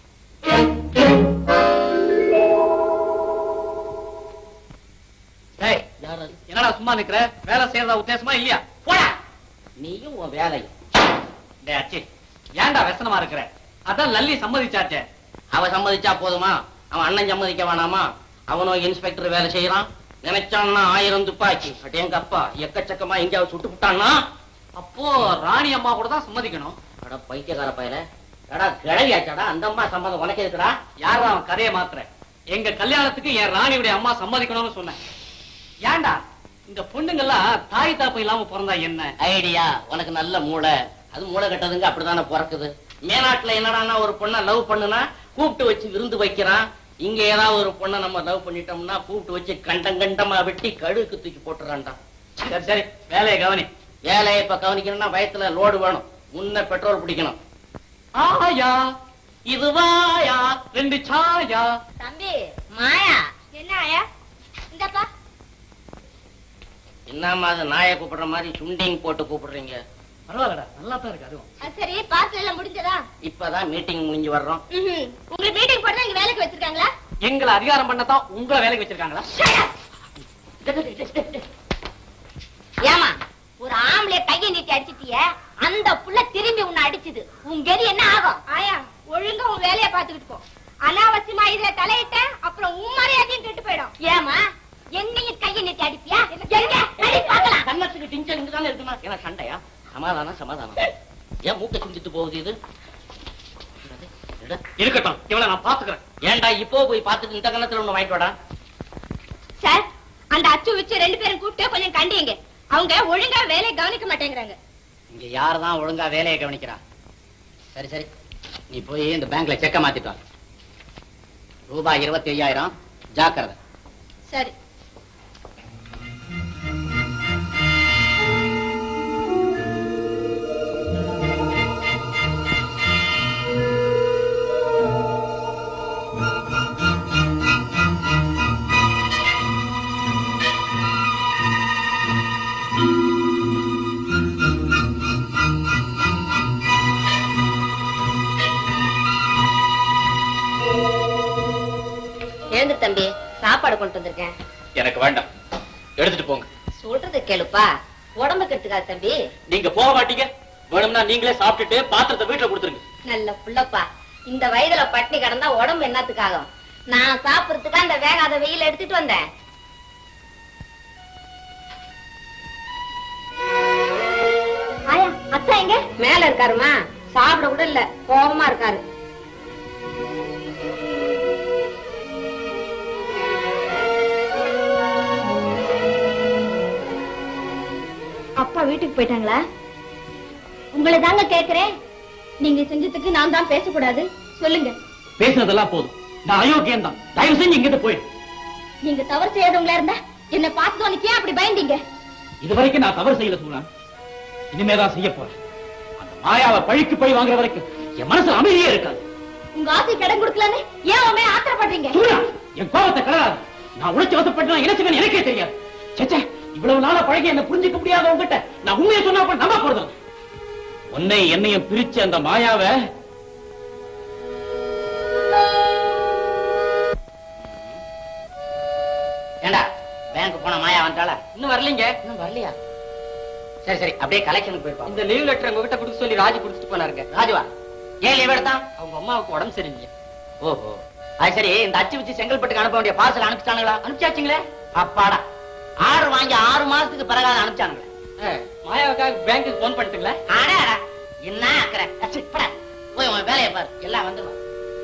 டேய், என்னடா சும்மா நிக்கிற வேலை செய்யறதா உத்தேசமா இல்லையா போடா நீயும் உன் வேலையும் டேய் அச்சி ஏன்டா வெசனமா இருக்கிற அதான் லல்லி சம்மதிச்சாச்சே அவ சம்மதிச்சா போதுமா அவன் அண்ணன் சம்மதிக்க வேணாமா அவனும் இன்ஸ்பெக்டர் வேலை செய்யறான் நினைச்சான்னா ஆயிரம் துப்பாக்கி அட்டே எங்க அப்பா எக்கச்சக்கமா எங்கேயாவது சுட்டு விட்டான்னா அப்போ ராணி அம்மா கூட தான் சம்மதிக்கணும் அட பைத்தியக்கார பயல அடா கிழவியாச்சாடா அந்த அம்மா சம்மதம் உனக்கு இருக்குடா யாரா அவன் கதையை மாத்துற எங்க கல்யாணத்துக்கு என் ராணியுடைய அம்மா சம்மதிக்கணும்னு சொன்னேன் ஏன்டா இந்த பொண்ணுங்கெல்லாம் தாய் தாப்பு இல்லாம பிறந்தா என்ன ஐடியா உனக்கு நல்ல மூளை அது மூளை கட்டதுங்க அப்படிதானே பிறக்குது மேநாட்டுல என்னடான்னா ஒரு பொண்ணை லவ் பண்ணுனா கூப்பிட்டு வச்சு விருந்து வைக்கிறான் இங்க ஏதாவது ஒரு பொண்ணை நம்ம லவ் பண்ணிட்டோம்னா கூப்பிட்டு வச்சு கண்டம் கண்டமா வெட்டி கழுக்கு தூக்கி போட்டுறான்டா சரி சரி வேலையை கவனி வேலையை இப்ப கவனிக்கணும்னா வயத்துல லோடு வேணும் முன்ன பெட்ரோல் பிடிக்கணும் ஆயா இது வாயா ரெண்டு சாயா தம்பி மாயா என்ன ஆயா இந்தப்பா என்னம்மா அது நாயை கூப்பிடுற மாதிரி சுண்டிங் போட்டு கூப்பிடுறீங்க பரவாயில்லடா நல்லா தான் இருக்கு அதுவும் அது சரி பார்சல் எல்லாம் முடிஞ்சதா இப்பதான் மீட்டிங் முடிஞ்சு வர்றோம் ம்ஹும். உங்களுக்கு மீட்டிங் போட்டு இங்க வேலைக்கு வச்சிருக்காங்களா எங்களை அதிகாரம் பண்ணத்தான் உங்களை வேலைக்கு வச்சிருக்காங்களா ஏமா ஒரு ஆம்பளை கையை நீட்டி அடிச்சிட்டிய அந்த புள்ள திரும்பி உன்னை அடிச்சுது உன் கதி என்ன ஆகும் ஆயா ஒழுங்கா உன் வேலையை பாத்துக்கிட்டு போ அனாவசியமா இதுல தலையிட்ட அப்புறம் உன் மரியாதையும் கெட்டு போயிடும் ஏமா என்னையும் கையை நீட்டி அடிப்பியா எங்க அடி பார்க்கலாம் கண்ணத்துக்கு டிஞ்சல் இங்க தானே இருக்குமா ஏன்னா சண்டையா சமாதானம் சமாதானம் ஏன் மூக்க சிந்திட்டு போகுது இது என்னது? எடு. இருக்கட்டும் இவளை நான் பாத்துக்கிறேன் ஏன்டா இப்போ போய் பார்த்துட்டு இந்த கணத்துல ஒண்ணு வாங்கிட்டு வாடா சார் அந்த அச்சு வச்சு ரெண்டு பேரும் கூப்பிட்டு கொஞ்சம் கண்டிங்க அவங்க ஒழுங்கா வேலையை கவனிக்க மாட்டேங்கிறாங்க இங்க யார் தான் ஒழுங்கா வேலையை கவனிக்கிறா சரி சரி நீ போய் இந்த பேங்க்ல செக்க மாத்திட்டு வா ரூபாய் இருபத்தி ஐயாயிரம் ஜாக்கிரதை சரி எழுந்து தம்பி சாப்பாடு கொண்டு வந்திருக்கேன் எனக்கு வேண்டாம் எடுத்துட்டு போங்க சொல்றது கேளுப்பா உடம்பு கெட்டுக்காது தம்பி நீங்க போக மாட்டீங்க வேணும்னா நீங்களே சாப்பிட்டுட்டு பாத்திரத்தை வீட்டுல கொடுத்துருங்க நல்ல புள்ளப்பா இந்த வயதுல பட்டினி கிடந்தா உடம்பு என்னத்துக்காகும் நான் சாப்பிடறதுக்கா அந்த வேகாத வெயில் எடுத்துட்டு வந்தேன் ஆயா அத்தா எங்க மேல இருக்காருமா சாப்பிட கூட இல்ல கோபமா இருக்காரு அப்பா வீட்டுக்கு போயிட்டாங்களா உங்களை தாங்க கேக்குறேன் நீங்க செஞ்சதுக்கு நான் தான் பேசக்கூடாது சொல்லுங்க பேசுனதெல்லாம் போதும் நான் அயோக்கியம் தான் தயவு செஞ்சு இங்கிட்டு போயிடு நீங்க தவறு செய்யாதவங்களா இருந்தா என்ன பார்த்தோன்னு ஏன் அப்படி பயந்தீங்க இது வரைக்கும் நான் தவறு செய்யல சூழன் இனிமேதான் செய்ய போறேன் அந்த மாயாவை பழிக்கு பழி வாங்குற வரைக்கும் என் மனசுல அமைதியே இருக்காது உங்க ஆசை கடன் கொடுக்கலன்னு ஏன் அவன் மேல ஆத்திரப்படுறீங்க சூழா என் கோபத்தை கிளறாது நான் உழைச்சு வசப்பட்டு இணைச்சுக்கன்னு எனக்கே தெரியாது சேச்சே இவ்வளவு நாளா பழகி என்ன புரிஞ்சுக்க முடியாத உங்ககிட்ட நான் உண்மையை சொன்னா கூட நம்ப போறது உன்னை என்னையும் பிரிச்சு அந்த மாயாவை ஏண்டா பேங்க் போன மாயா வந்தாளா இன்னும் வரலீங்க இன்னும் வரலையா சரி சரி அப்படியே கலெக்ஷனுக்கு போயிருப்பாங்க இந்த லீவ் லெட்டர் உங்ககிட்ட கொடுக்க சொல்லி ராஜி கொடுத்துட்டு போனாருங்க ராஜுவா ஏன் லீவ் எடுத்தான் அவங்க அம்மாவுக்கு உடம்பு சரியில்லை ஓஹோ அது சரி இந்த அச்சு வச்சு செங்கல்பட்டுக்கு அனுப்ப வேண்டிய பார்சல் அனுப்பிச்சானுங்களா அனுப்பிச்சாச்சுங்களே அப்பாடா ஆர்டர் வாங்கி ஆறு மாசத்துக்கு பிறகு அதை அனுப்பிச்சானுங்களே மாயாவுக்காக பேங்க்குக்கு போன் பண்ணிட்டுங்களா அடா அடா என்ன அக்கறை அச்சு, போடா. போய் உன் வேலையை பாரு எல்லாம் வந்துடும்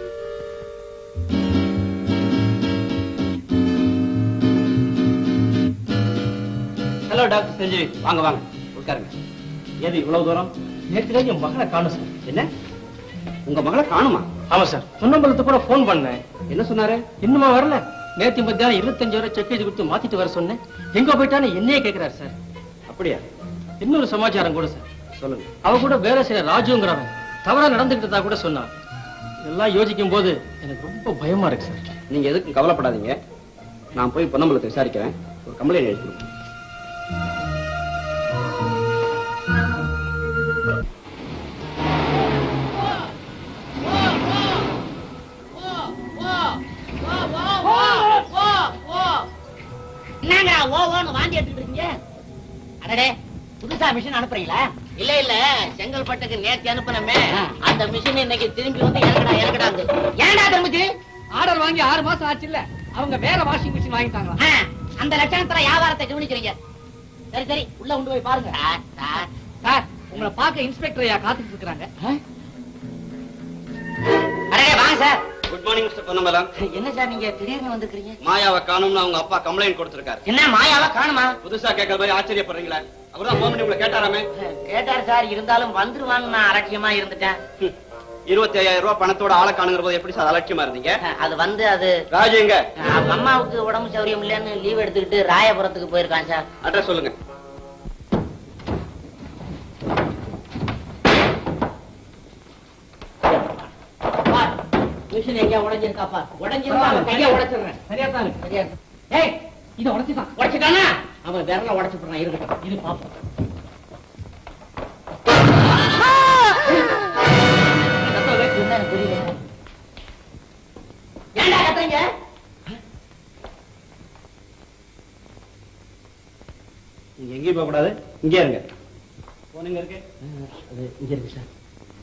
ஹலோ டாக்டர் செஞ்சு வாங்க வாங்க உட்காருங்க ஏது இவ்வளவு தூரம் நேற்று என் மகளை காணும் சார் என்ன உங்க மகளை காணுமா ஆமா சார் சுண்ணம்பலத்து கூட போன் பண்ணேன் என்ன சொன்னாரு இன்னுமா வரல நேத்து மத்தியானம் இருபத்தஞ்சாயிரம் செக் எழுதி கொடுத்து மாத்திட்டு வர சொன்னேன் எங்க போயிட்டான்னு என்னையே கேக்குறாரு சார் அப்படியா இன்னொரு சமாச்சாரம் கூட சார் சொல்லுங்க அவ கூட வேலை செய்யற ராஜுங்கிறவன் தவறா நடந்துகிட்டதா கூட சொன்னான் இதெல்லாம் யோசிக்கும் போது எனக்கு ரொம்ப பயமா இருக்கு சார் நீங்க எதுக்கும் கவலைப்படாதீங்க நான் போய் பொன்னம்பலத்தை விசாரிக்கிறேன் ஒரு கம்ப்ளைண்ட் எழுதி கொடுங்க. என்னங்க ஓ ஓன்னு வாந்தி எடுத்துட்டு இருக்கீங்க அடடே புதுசா மிஷின் அனுப்புறீங்களா இல்ல இல்ல செங்கல்பட்டுக்கு நேத்து அனுப்புனமே அந்த மிஷின் இன்னைக்கு திரும்பி வந்து இறங்கடா இறங்கடாங்க ஏன்டா திரும்பிச்சு ஆர்டர் வாங்கி ஆறு மாசம் ஆச்சு இல்ல அவங்க வேற வாஷிங் மிஷின் வாங்கிட்டாங்களா ஆ, அந்த லட்சணத்துல வியாபாரத்தை கவனிக்கிறீங்க சரி சரி உள்ள கொண்டு போய் பாருங்க சார், சார். சார் உங்களை பார்க்க இன்ஸ்பெக்டர் ஐயா காத்துட்டு இருக்காங்க அடே வாங்க sir good morning mister Ponnambalam என்ன சார் நீங்க திடீர்னு வந்திருக்கீங்க மாயாவை காணும்னு அவங்க அப்பா கம்ப்ளைண்ட் கொடுத்திருக்காரு என்ன மாயாவா காணுமா புதுசா கேட்கற மாதிரி ஆச்சரியப்படுறீங்களா அவர்தான் போன் பண்ணி உங்களை கேட்டாராமே கேட்டார் சார் இருந்தாலும் வந்துருவான்னு நான் அலட்சியமா இருந்துட்டேன் இருபத்தி ஐயாயிரம் ரூபாய் பணத்தோட ஆளை காணுங்கிற போது எப்படி சார் அலட்சியமா இருந்தீங்க அது வந்து அது ராஜு எங்க அவங்க அம்மாவுக்கு உடம்பு சௌரியம் இல்லைன்னு லீவ் எடுத்துக்கிட்டு ராயபுரத்துக்கு போயிருக்கான் சார் அட்ரஸ் சொல்லுங்க மிஷின் எங்கேயா உடைஞ்சிருக்காப்பா உடைஞ்சிருந்தா அவன் கையை உடைச்சிடுறேன் சரியா தான் இருக்கு. சரியா இருக்கு. ஏய் இத உடைச்சுதான் உடைச்சிட்டானா அவன் விரல உடைச்சு போடுறான் இருக்கட்டும் இது பாப்போம் என்னன்னு புரியல ஏன்டா கத்துறீங்க நீங்க எங்கேயும் போக கூடாது இங்கே இருங்க போனுங்க இருக்கு அது இங்க இருக்கு சார்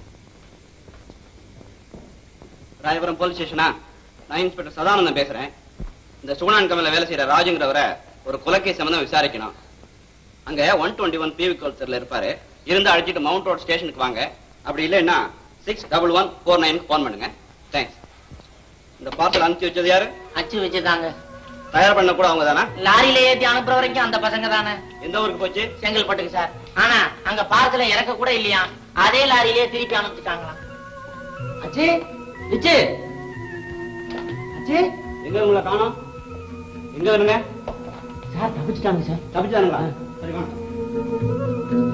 ராயபுரம் போலீஸ் ஸ்டேஷனா நான் இன்ஸ்பெக்டர் சதானந்தம் பேசுறேன் இந்த சுகுணான் கம்பெனில வேலை செய்யற ராஜுங்கிறவரை ஒரு கொலைக்கை சம்பந்தம் விசாரிக்கணும் அங்க ஒன் டுவெண்ட்டி ஒன் பிவி கோல்சர்ல இருப்பாரு இருந்து அழைச்சிட்டு மவுண்ட் ரோட் ஸ்டேஷனுக்கு வாங்க அப்படி இல்லைன்னா சிக்ஸ் டபுள் ஒன் ஃபோர் நைனுக்கு ஃபோன் பண்ணுங்க தேங்க்ஸ் இந்த பார்சல் அனுப்பிச்சு வச்சது யாரு அச்சு வச்சிருக்காங்க தயார் பண்ண கூட அவங்க தானா லாரியில ஏத்தி அனுப்புற வரைக்கும் அந்த பசங்க தானே எந்த ஊருக்கு போச்சு செங்கல்பட்டுக்கு சார் ஆனா அங்க பார்சல இறக்க கூட இல்லையா அதே லாரியிலே திருப்பி அனுப்பிச்சுட்டாங்களாம் அச்சு அச்சு அச்சு எங்க உங்களை காணோம் எங்க வருங்க சார் தப்பிச்சுட்டாங்க சார் தப்பிச்சானுங்களா சரி வாங்க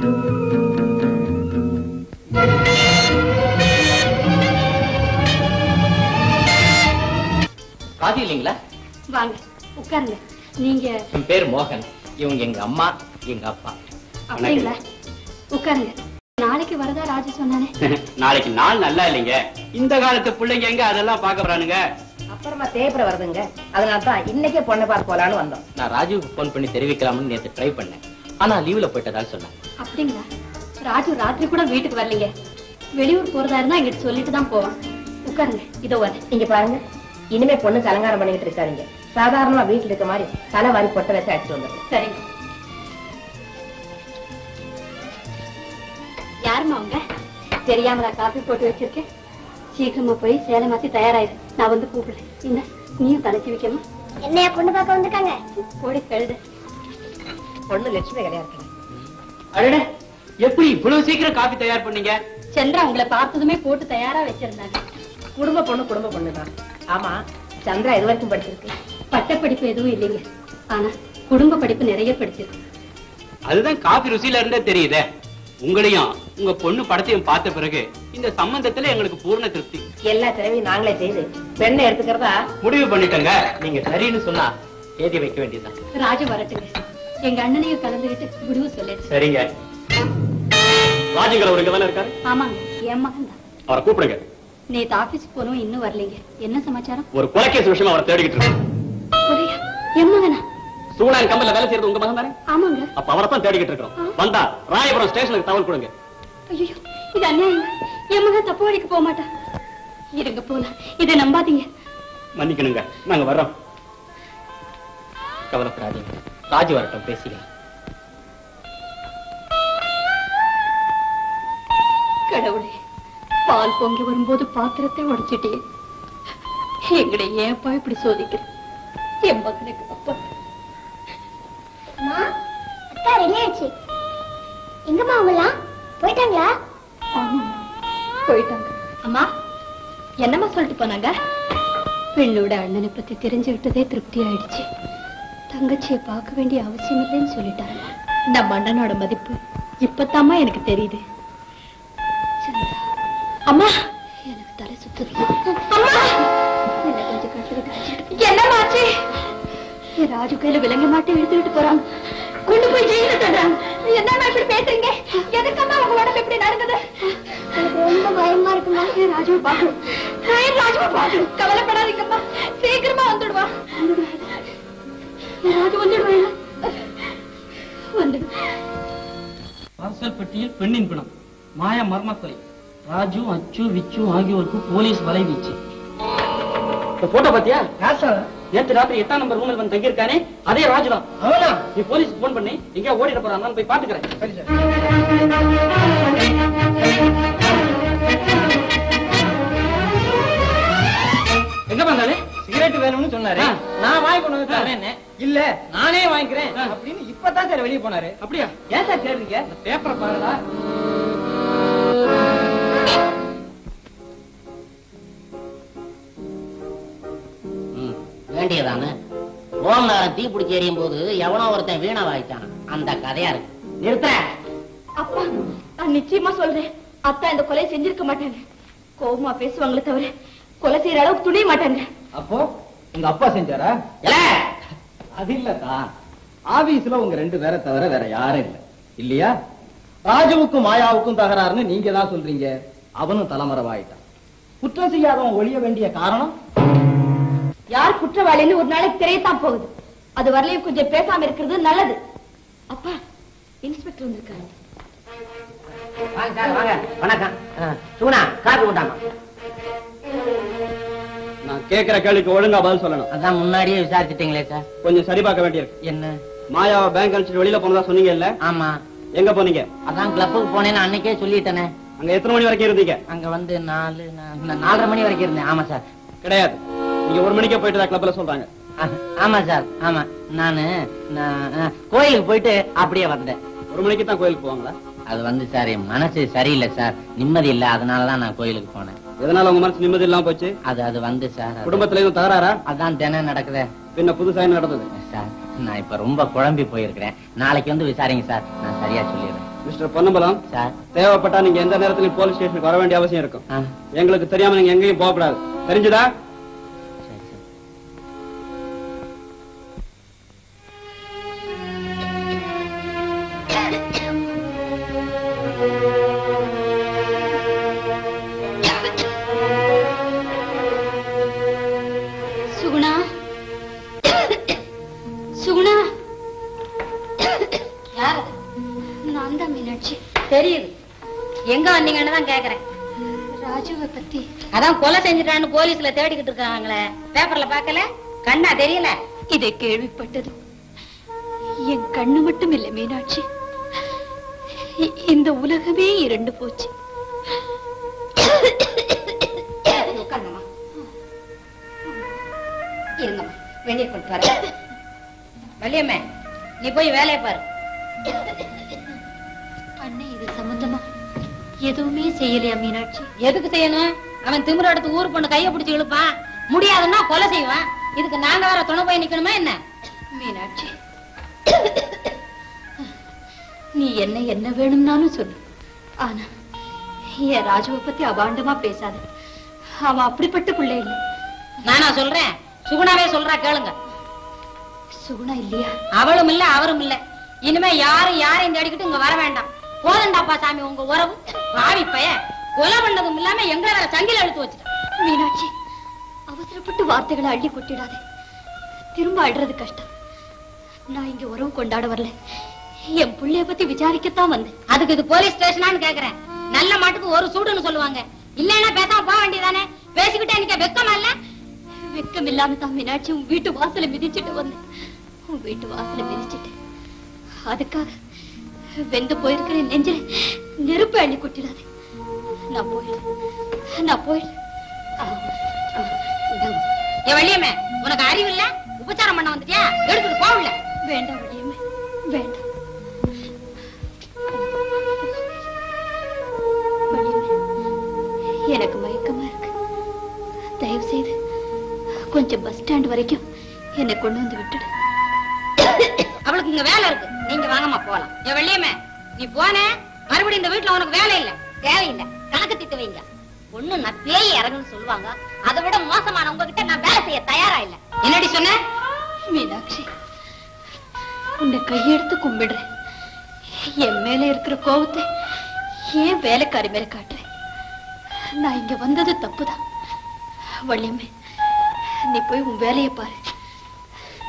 காதி இல்லைங்களா வாங்க உட்காருங்க நீங்க என் பேர் மோகன் இவங்க எங்க அம்மா எங்க அப்பா அப்படிங்களா உட்காருங்க நாளைக்கு வரதா ராஜு சொன்னானே நாளைக்கு நாள் நல்லா இல்லைங்க இந்த காலத்து பிள்ளைங்க எங்க அதெல்லாம் பார்க்க போறானுங்க அப்புறமா தேய்பிர வருதுங்க அதனால தான் இன்னைக்கே பொண்ணை பார்க்க போலான்னு வந்தோம் நான் ராஜுவுக்கு ஃபோன் பண்ணி தெரிவிக்கலாம்னு நேத்து ட்ரை பண்ணேன் ஆனா லீவ்ல போயிட்டதால் சொன்னாங்க அப்படிங்களா ராஜு ராத்திரி கூட வீட்டுக்கு வரலைங்க வெளியூர் போறதா இருந்தா எங்கிட்ட சொல்லிட்டு தான் போவான் உட்காருங்க இதோ வரேன் இங்க பாருங்க இனிமே பொண்ணுக்கு அலங்காரம் பண்ணிட்டு இருக்காதீங்க சாதாரணமா வீட்டுல இருக்க மாதிரி தலை வாரி பொட்டை வச்சு அடிச்சு வந்துடும் சரிங்க யாரும்மா அவங்க தெரியாமலா காபி போட்டு வச்சிருக்கேன் சீக்கிரமா போய் சேலை மாத்தி தயாராயிரு நான் வந்து கூப்பிடுறேன் இந்த நீயும் தலைச்சி வைக்கணும் என்னையா பொண்ணு பார்க்க வந்திருக்காங்க போடி கழுது பொண்ணு லட்சுமி கிடையாது அடடே எப்படி இவ்வளவு சீக்கிரம் காபி தயார் பண்ணீங்க சந்திரா உங்களை பார்த்ததுமே போட்டு தயாரா வச்சிருந்தாங்க குடும்ப பொண்ணு குடும்ப பொண்ணு தான் ஆமா சந்திரா இது வரைக்கும் படிச்சிருக்கு பட்டப்படிப்பு எதுவும் இல்லைங்க ஆனா குடும்ப படிப்பு நிறைய படிச்சிருக்கு அதுதான் காபி ருசியில இருந்தே தெரியுதே உங்களையும் உங்க பொண்ணு படத்தையும் பார்த்த பிறகு இந்த சம்பந்தத்துல எங்களுக்கு பூர்ண திருப்தி எல்லா செலவையும் நாங்களே செய்து பெண்ணை எடுத்துக்கிறதா முடிவு பண்ணிட்டங்க நீங்க சரின்னு சொன்னா தேதி வைக்க வேண்டியதுதான் ராஜு வரட்டுங்க எங்க அண்ணனையும் கலந்துகிட்டு விடுவு சொல்லிடு சரிங்க ராஜுங்கிற ஒரு தானே இருக்காரு ஆமாங்க என் மகன் தான் அவரை கூப்பிடுங்க நேத்து ஆபீஸ் போனோம் இன்னும் வரலைங்க என்ன சமாச்சாரம் ஒரு கொலைக்கேஸ் விஷயமா அவரை தேடிக்கிட்டு இருக்கோம் கொலையா? என் மகனா சூழல் கம்பெனில வேலை செய்யறது உங்க மகன் தானே ஆமாங்க அப்ப அவரை தான் தேடிக்கிட்டு இருக்கோம் வந்தா ராயபுரம் ஸ்டேஷனுக்கு தகவல் கொடுங்க ஐயோ இது அநியாயம் என் மகன் தப்பு வழிக்கு போக மாட்டான் இருங்க போலாம் இதை நம்பாதீங்க மன்னிக்கணுங்க நாங்க வர்றோம் கவலைப்படாதீங்க ராஜு வரட்டும் பேசிக்கலாம் கடவுளே பால் பொங்கி வரும்போது பாத்திரத்தை உடைச்சிட்டே எங்களை ஏப்பா இப்படி சோதிக்கிற என் மகனுக்கு அப்பா அக்கா ரெடி ஆயிடுச்சு எங்கம்மா அவங்களாம் போயிட்டாங்களா ஆமா போயிட்டாங்க அம்மா என்னம்மா சொல்லிட்டு போனாங்க பெண்ணோட அண்ணனை பத்தி தெரிஞ்சுக்கிட்டதே திருப்தி ஆயிடுச்சு தங்கச்சியை பார்க்க வேண்டிய அவசியம் இல்லைன்னு சொல்லிட்டாங்க நம்ம அண்ணனோட மதிப்பு இப்பத்தாம்மா எனக்கு தெரியுது சந்திரா. அம்மா எனக்கு தலை சுத்துது அம்மா என்ன கொஞ்சம் கட்டுறது என்னமாச்சு என் ராஜு கையில விலங்க மாட்டி இழுத்துக்கிட்டு போறாங்க கொண்டு போய் ஜெயில தர்றாங்க என்னம்மா இப்படி பேசுறீங்க எதுக்கம்மா உங்க உடம்பு இப்படி நடக்குது ரொம்ப பயமா இருக்குமா என் ராஜுவை பாக்கணும் நான் என் ராஜுவை பாக்கணும் கவலைப்படாதீங்கம்மா சீக்கிரமா வந்துடுவா என் ராஜு வந்துடுவேன் வந்துடு அசல் பெட்டியில் பெண்ணின் பிணம் மாய மர்மக்கொலை ராஜு அச்சு விச்சு ஆகியோருக்கு போலீஸ் வலைவீச்சு இந்த போட்டோ பாத்தியா நேத்து ராத்திரி எட்டாம் நம்பர் ரூமில் வந்து தங்கியிருக்கானே அதே ராஜு தான் அவனா நீ போலீஸ் போன் பண்ணி எங்கேயா ஓடிட போறான் நான் போய் பாத்துக்கிறேன் எங்க வந்தாரு சிகரெட் வேணும்னு சொன்னாரு நான் வாங்கி கொண்டு வந்து தரேன்னு இல்ல நானே வாங்கிக்கிறேன் அப்படின்னு இப்பதான் சார் வெளியே போனாரு அப்படியா ஏன் சார் தேடுறீங்க பேப்பரை பாருடா வேண்டியதானே ரோம்காரன் தீ பிடிச்சி எரியும் போது எவனோ ஒருத்தன் வீணா வாய்ச்சான் அந்த கதையா இருக்கு நிறுத்துறேன் அப்பா நான் நிச்சயமா சொல்றேன் அத்தா இந்த கொலை செஞ்சிருக்க மாட்டாங்க கோபமா பேசுவாங்களே தவிர கொலை செய்யற அளவுக்கு துணிய மாட்டாங்க அப்போ உங்க அப்பா செஞ்சாரா அது இல்லக்கா ஆபீஸ்ல உங்க ரெண்டு பேரை தவிர வேற யாரும் இல்ல இல்லையா ராஜுவுக்கும் மாயாவுக்கும் தகராறுன்னு நீங்க தான் சொல்றீங்க அவனும் தலைமறைவாயிட்டான் குற்றம் செய்யாதவன் ஒழிய வேண்டிய காரணம் யார் குற்றவாளின்னு ஒரு நாளைக்கு தெரியத்தான் போகுது அது வரலையும் கொஞ்சம் பேசாம இருக்கிறது நல்லது அப்பா இன்ஸ்பெக்டர் வந்திருக்காங்க வாங்க சார் வாங்க வணக்கம் சூனா காப்பி கொண்டாங்க நான் கேக்குற கேள்விக்கு ஒழுங்கா பதில் சொல்லணும் அதான் முன்னாடியே விசாரிச்சிட்டீங்களே சார் கொஞ்சம் சரி பார்க்க வேண்டியிருக்கு என்ன மாயாவை பேங்க் அனுப்பிச்சிட்டு வெளியில போனதா சொன்னீங்க இல்ல ஆமா எங்க போனீங்க அதான் கிளப்புக்கு போனேன்னு அன்னைக்கே சொல்லிட்டேனே அங்க எத்தனை மணி வரைக்கும் இருந்தீங்க அங்க வந்து நாலு நா- நா- நாலரை மணி வரைக்கும் இருந்தேன் ஆமா சார் கிடையாது நீங்க ஒரு மணிக்கே போயிட்டு தான் கிளப்ல சொல்றாங்க ஆ- ஆமா சார் ஆமா நானு நான், ஆ, கோயிலுக்கு போயிட்டு அப்படியே வந்தேன் ஒரு மணிக்கு தான் கோயிலுக்கு போவாங்களா அது வந்து சார் என் மனசு சரியில்லை சார் நிம்மதி இல்ல அதனாலதான் நான் கோயிலுக்கு போனேன் எதனால உங்க மனசு நிம்மதி இல்லாம போச்சு அது அது வந்து சார் அது- குடும்பத்துல எதுவும் தகராறா அதான் தினம் நடக்குதே பின்ன புதுசா என்ன நடந்தது சார் நான் இப்ப ரொம்ப குழம்பி போயிருக்கிறேன் நாளைக்கு வந்து விசாரிங்க சார் நான் சரியா சொல்லிடுறேன் மிஸ்டர் பொன்னம்பலம் சார் தேவைப்பட்டா நீங்க எந்த நேரத்திலும் போலீஸ் ஸ்டேஷனுக்கு வர வேண்டிய அவசியம் இருக்கும் ஆ, எங்களுக்கு தெரியாம நீங்க எங்கேயும் போகக்கூடாது தெரிஞ்சுதா சரி சரி சுகுணா சுகுணா யாரு நான் தான் மீனாட்சி தெரியுது எங்க வந்தீங்கன்னு தான் கேக்குறேன் ராஜுவை பத்தி அதான் கொலை செஞ்சுட்டான்னு போலீஸ்ல தேடிக்கிட்டு இருக்காங்களே பேப்பர்ல பாக்கல கண்ணா தெரியல இதை கேள்விப்பட்டது என் கண்ணு மட்டும் இல்லை மீனாட்சி இ- இந்த உலகமே இரண்டு போச்சு உட்காருங்கம்மா இருங்கம்மா வெளியே கொண்டு வர வள்ளியம்மே நீ போய் வேலையை பாரு அண்ணே இது சம்பந்தமா எதுவுமே செய்யலையா மீனாட்சி எதுக்கு செய்யணும் அவன் திமிர எடுத்து ஊர் பொண்ணு கைய பிடிச்சு இழுப்பான் முடியாதுன்னா கொலை செய்வான் இதுக்கு நாங்க வேற துணை போய் நிக்கணுமா என்ன மீனாட்சி நீ என்ன என்ன வேணும்னாலும் சொல்லு ஆனா என் ராஜுவை பத்தி அபாண்டமா பேசாத அவன் அப்படிப்பட்ட பிள்ளை இல்லை நானா சொல்றேன் சுகுணாவே சொல்றா கேளுங்க சுகுணா இல்லையா அவளும் இல்ல அவரும் இல்ல இனிமே யாரும் யாரையும் தேடிக்கிட்டு இங்க வர வேண்டாம் போதண்டாப்பா சாமி உங்க உறவு பாவி பைய கொலை பண்ணதும் இல்லாம எங்களை வேற சங்கில எடுத்து வச்சுட்டான் மீனாட்சி அவசரப்பட்டு வார்த்தைகளை அள்ளி கொட்டிடாதே திரும்ப அழுறது கஷ்டம் நான் இங்க உறவு கொண்டாட வரல என் புள்ளைய பத்தி விசாரிக்கத்தான் வந்தேன் அதுக்கு இது போலீஸ் ஸ்டேஷனான்னு கேக்குறேன் நல்ல மாட்டுக்கு ஒரு சூடுன்னு சொல்லுவாங்க இல்லன்னா பேசாம போக வேண்டியதானே பேசிக்கிட்டே நிக்க வெக்கமா இல்ல வெக்கம் இல்லாம தான் மீனாட்சி உன் வீட்டு வாசலை மிதிச்சிட்டு வந்தேன் உன் வீட்டு வாசலை மிதிச்சிட்டு அதுக்காக வெந்து போயிருக்கிற என் நெஞ்சில நெருப்பு அள்ளி கொட்டிடாதே நான் போயிடுறேன் நான் போயிடுறேன் ஆ, ஆ, இந்தாம்மா. என் வள்ளியம்மே உனக்கு அறிவு இல்ல உபச்சாரம் பண்ண வந்துட்டியா எடுத்துட்டு போகல வேண்டாம் வழியம்மே வேண்டாம் வழியம்மே, எனக்கு மயக்கமா இருக்கு தயவு செய்து கொஞ்சம் பஸ் ஸ்டாண்ட் வரைக்கும் என்னை கொண்டு வந்து விட்டுடு அவளுக்கு இங்க வேலை இருக்கு நீங்க வாங்கம்மா போலாம் என் வெள்ளியம்மே நீ போன மறுபடியும் இந்த வீட்டுல உனக்கு வேலை இல்ல வேலை இல்ல கணக்கு திட்டு வைங்க ஒண்ணு நான் பேய் இறங்குன்னு சொல்லுவாங்க அதை விட மோசமான உங்ககிட்ட நான் வேலை செய்ய தயாரா இல்ல என்னடி சொன்ன மீனாட்சி உன்னை கையெடுத்து கும்பிடுறேன் என் மேல இருக்கிற கோபத்தை ஏன் வேலைக்காரி மேல காட்டுறேன் நான் இங்க வந்தது தப்புதான் வள்ளியம்மே நீ போய் உன் வேலையை பாரு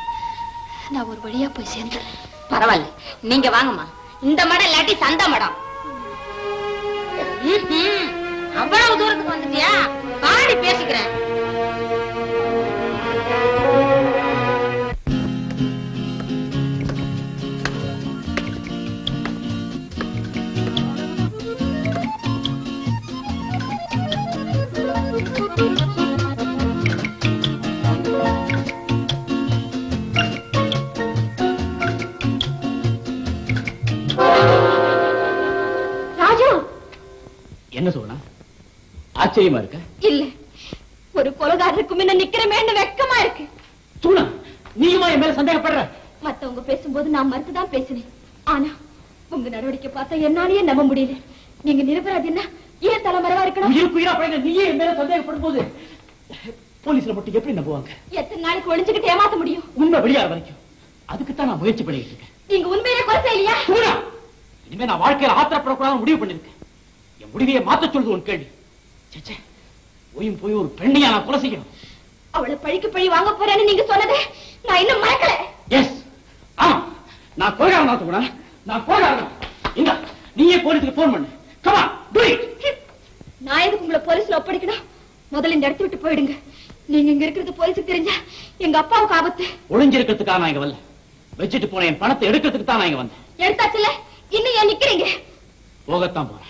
நான் ஒரு வழியா போய் சேர்ந்துடுறேன் பரவாயில்ல நீங்க வாங்கம்மா இந்த மடம் இல்லாட்டி சந்த மடம் ம்ஹும். அவ்வளவு தூரத்துக்கு வந்துட்டியா பாடி பேசிக்கிறேன் ராஜு என்ன சொல்லலாம் ஆச்சரியமா இருக்க இல்ல ஒரு கொலகாரருக்கு முன்ன நிக்கிறமேன்னு வெக்கமா இருக்கு சூனா நீயுமா என் மேல சந்தேகப்படுற மத்தவங்க பேசும்போது நான் மறுத்துதான் பேசினேன் ஆனா உங்க நடவடிக்கை பார்த்தா என்னாலயே நம்ப முடியல நீங்க நிரபராதின்னா ஏன் தலைமறைவா இருக்கணும் உயிருக்கு உயிரா பழக நீயே என் மேல சந்தேகப்படும் போது போலீஸ்ல மட்டும் எப்படி நம்புவாங்க எத்தனை நாளைக்கு ஒளிஞ்சுக்கிட்டு ஏமாத்த முடியும் உண்மை வெளியாற வரைக்கும் அதுக்குத்தான் நான் முயற்சி பண்ணிட்டு இருக்கேன் நீங்க உண்மையிலே கொலை செய்யலையா சூனா இனிமே நான் வாழ்க்கையில ஆத்திரப்படக்கூடாதுன்னு முடிவு பண்ணிருக்கேன் என் முடிவையை மாத்த சொல்லுது உன் கேள்வி ச்சே, ச்சே. போயும் போய் ஒரு பெண்ணையா நான் கொலை செய்யணும் அவளை பழிக்கு பழி வாங்க போறேன்னு நீங்க சொன்னதே நான் இன்னும் மறக்கல எஸ் ஆமா நான் கொலைகாரன் தான் சூனா நான் கொலைகாரன் இந்த நீயே போலீஸுக்கு போன் பண்ணு கமா டு இட் நான் எதுக்கு உங்களை போலீஸ்ல ஒப்படைக்கணும் முதல்ல இந்த இடத்த விட்டு போயிடுங்க நீங்க இங்க இருக்கிறது போலீஸுக்கு தெரிஞ்சா எங்க அப்பாவுக்கு ஆபத்து ஒளிஞ்சிருக்கிறதுக்காக நான் இங்க வரல வச்சுட்டு போன என் பணத்தை எடுக்கிறதுக்கு தான் நான் இங்க வந்தேன் எடுத்தாச்சுல இன்னும் ஏன் நிக்கிறீங்க போகத்தான் போறேன்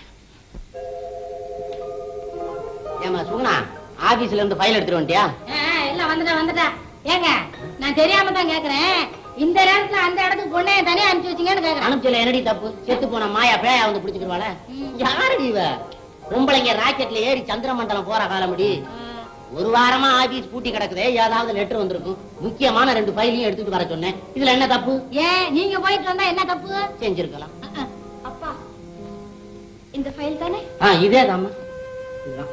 ஏமா சுகுணா ஆபீஸ்ல இருந்து ஃபைல் எடுத்துட்டு வந்துட்டியா இல்ல வந்துட்டா வந்துட்டா ஏங்க நான் தெரியாம தான் கேக்குறேன் இந்த நேரத்துல அந்த இடத்துக்கு பொண்ணை தனியா அனுப்பிச்சு வச்சீங்கன்னு கேக்குறேன் அனுப்பிச்சல என்னடி தப்பு செத்து போன மாயா பேயா வந்து பிடிச்சுக்கிடுவாள யாரடி இவ பொம்பளைங்க ராக்கெட்ல ஏறி சந்திரமண்டலம் போற காலமுடி ஒரு வாரமா ஆபீஸ் பூட்டி கிடக்குதே ஏதாவது லெட்டர் வந்திருக்கும் முக்கியமான ரெண்டு ஃபைலையும் எடுத்துட்டு வர சொன்னேன் இதுல என்ன தப்பு ஏன் நீங்க போயிட்டு வந்தா என்ன தப்பு செஞ்சிருக்கலாம் அப்பா இந்த ஃபைல் தானே ஆ இதே தாம்மா இதுதான்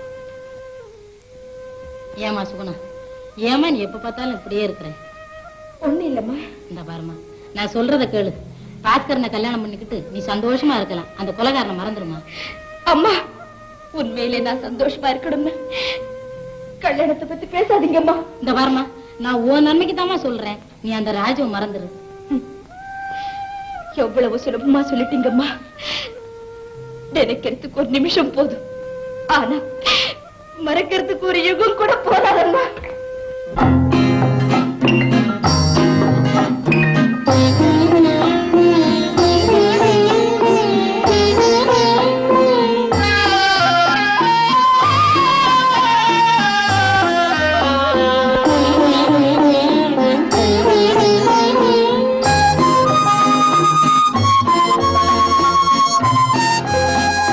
ஏமா சுகுணா ஏமா நீ எப்ப பார்த்தாலும் இப்படியே இருக்கிறேன் ஒண்ணு இல்லம்மா இந்த பாருமா நான் சொல்றத கேளு பாஸ்கரனை கல்யாணம் பண்ணிக்கிட்டு நீ சந்தோஷமா இருக்கலாம் அந்த கொலைகாரனை மறந்துருமா அம்மா உண்மையிலே நான் சந்தோஷமா இருக்கணும்னு கல்யாணத்தை பத்தி பேசாதீங்கம்மா இந்த பாருமா நான் உன் நன்மைக்கு தாமா சொல்றேன் நீ அந்த ராஜுவை மறந்துரு எவ்வளவு சுலபமா சொல்லிட்டீங்கம்மா நினைக்கிறதுக்கு ஒரு நிமிஷம் போதும் ஆனா மறக்கிறதுக்கு ஒரு யுகம் கூட போதாதம்மா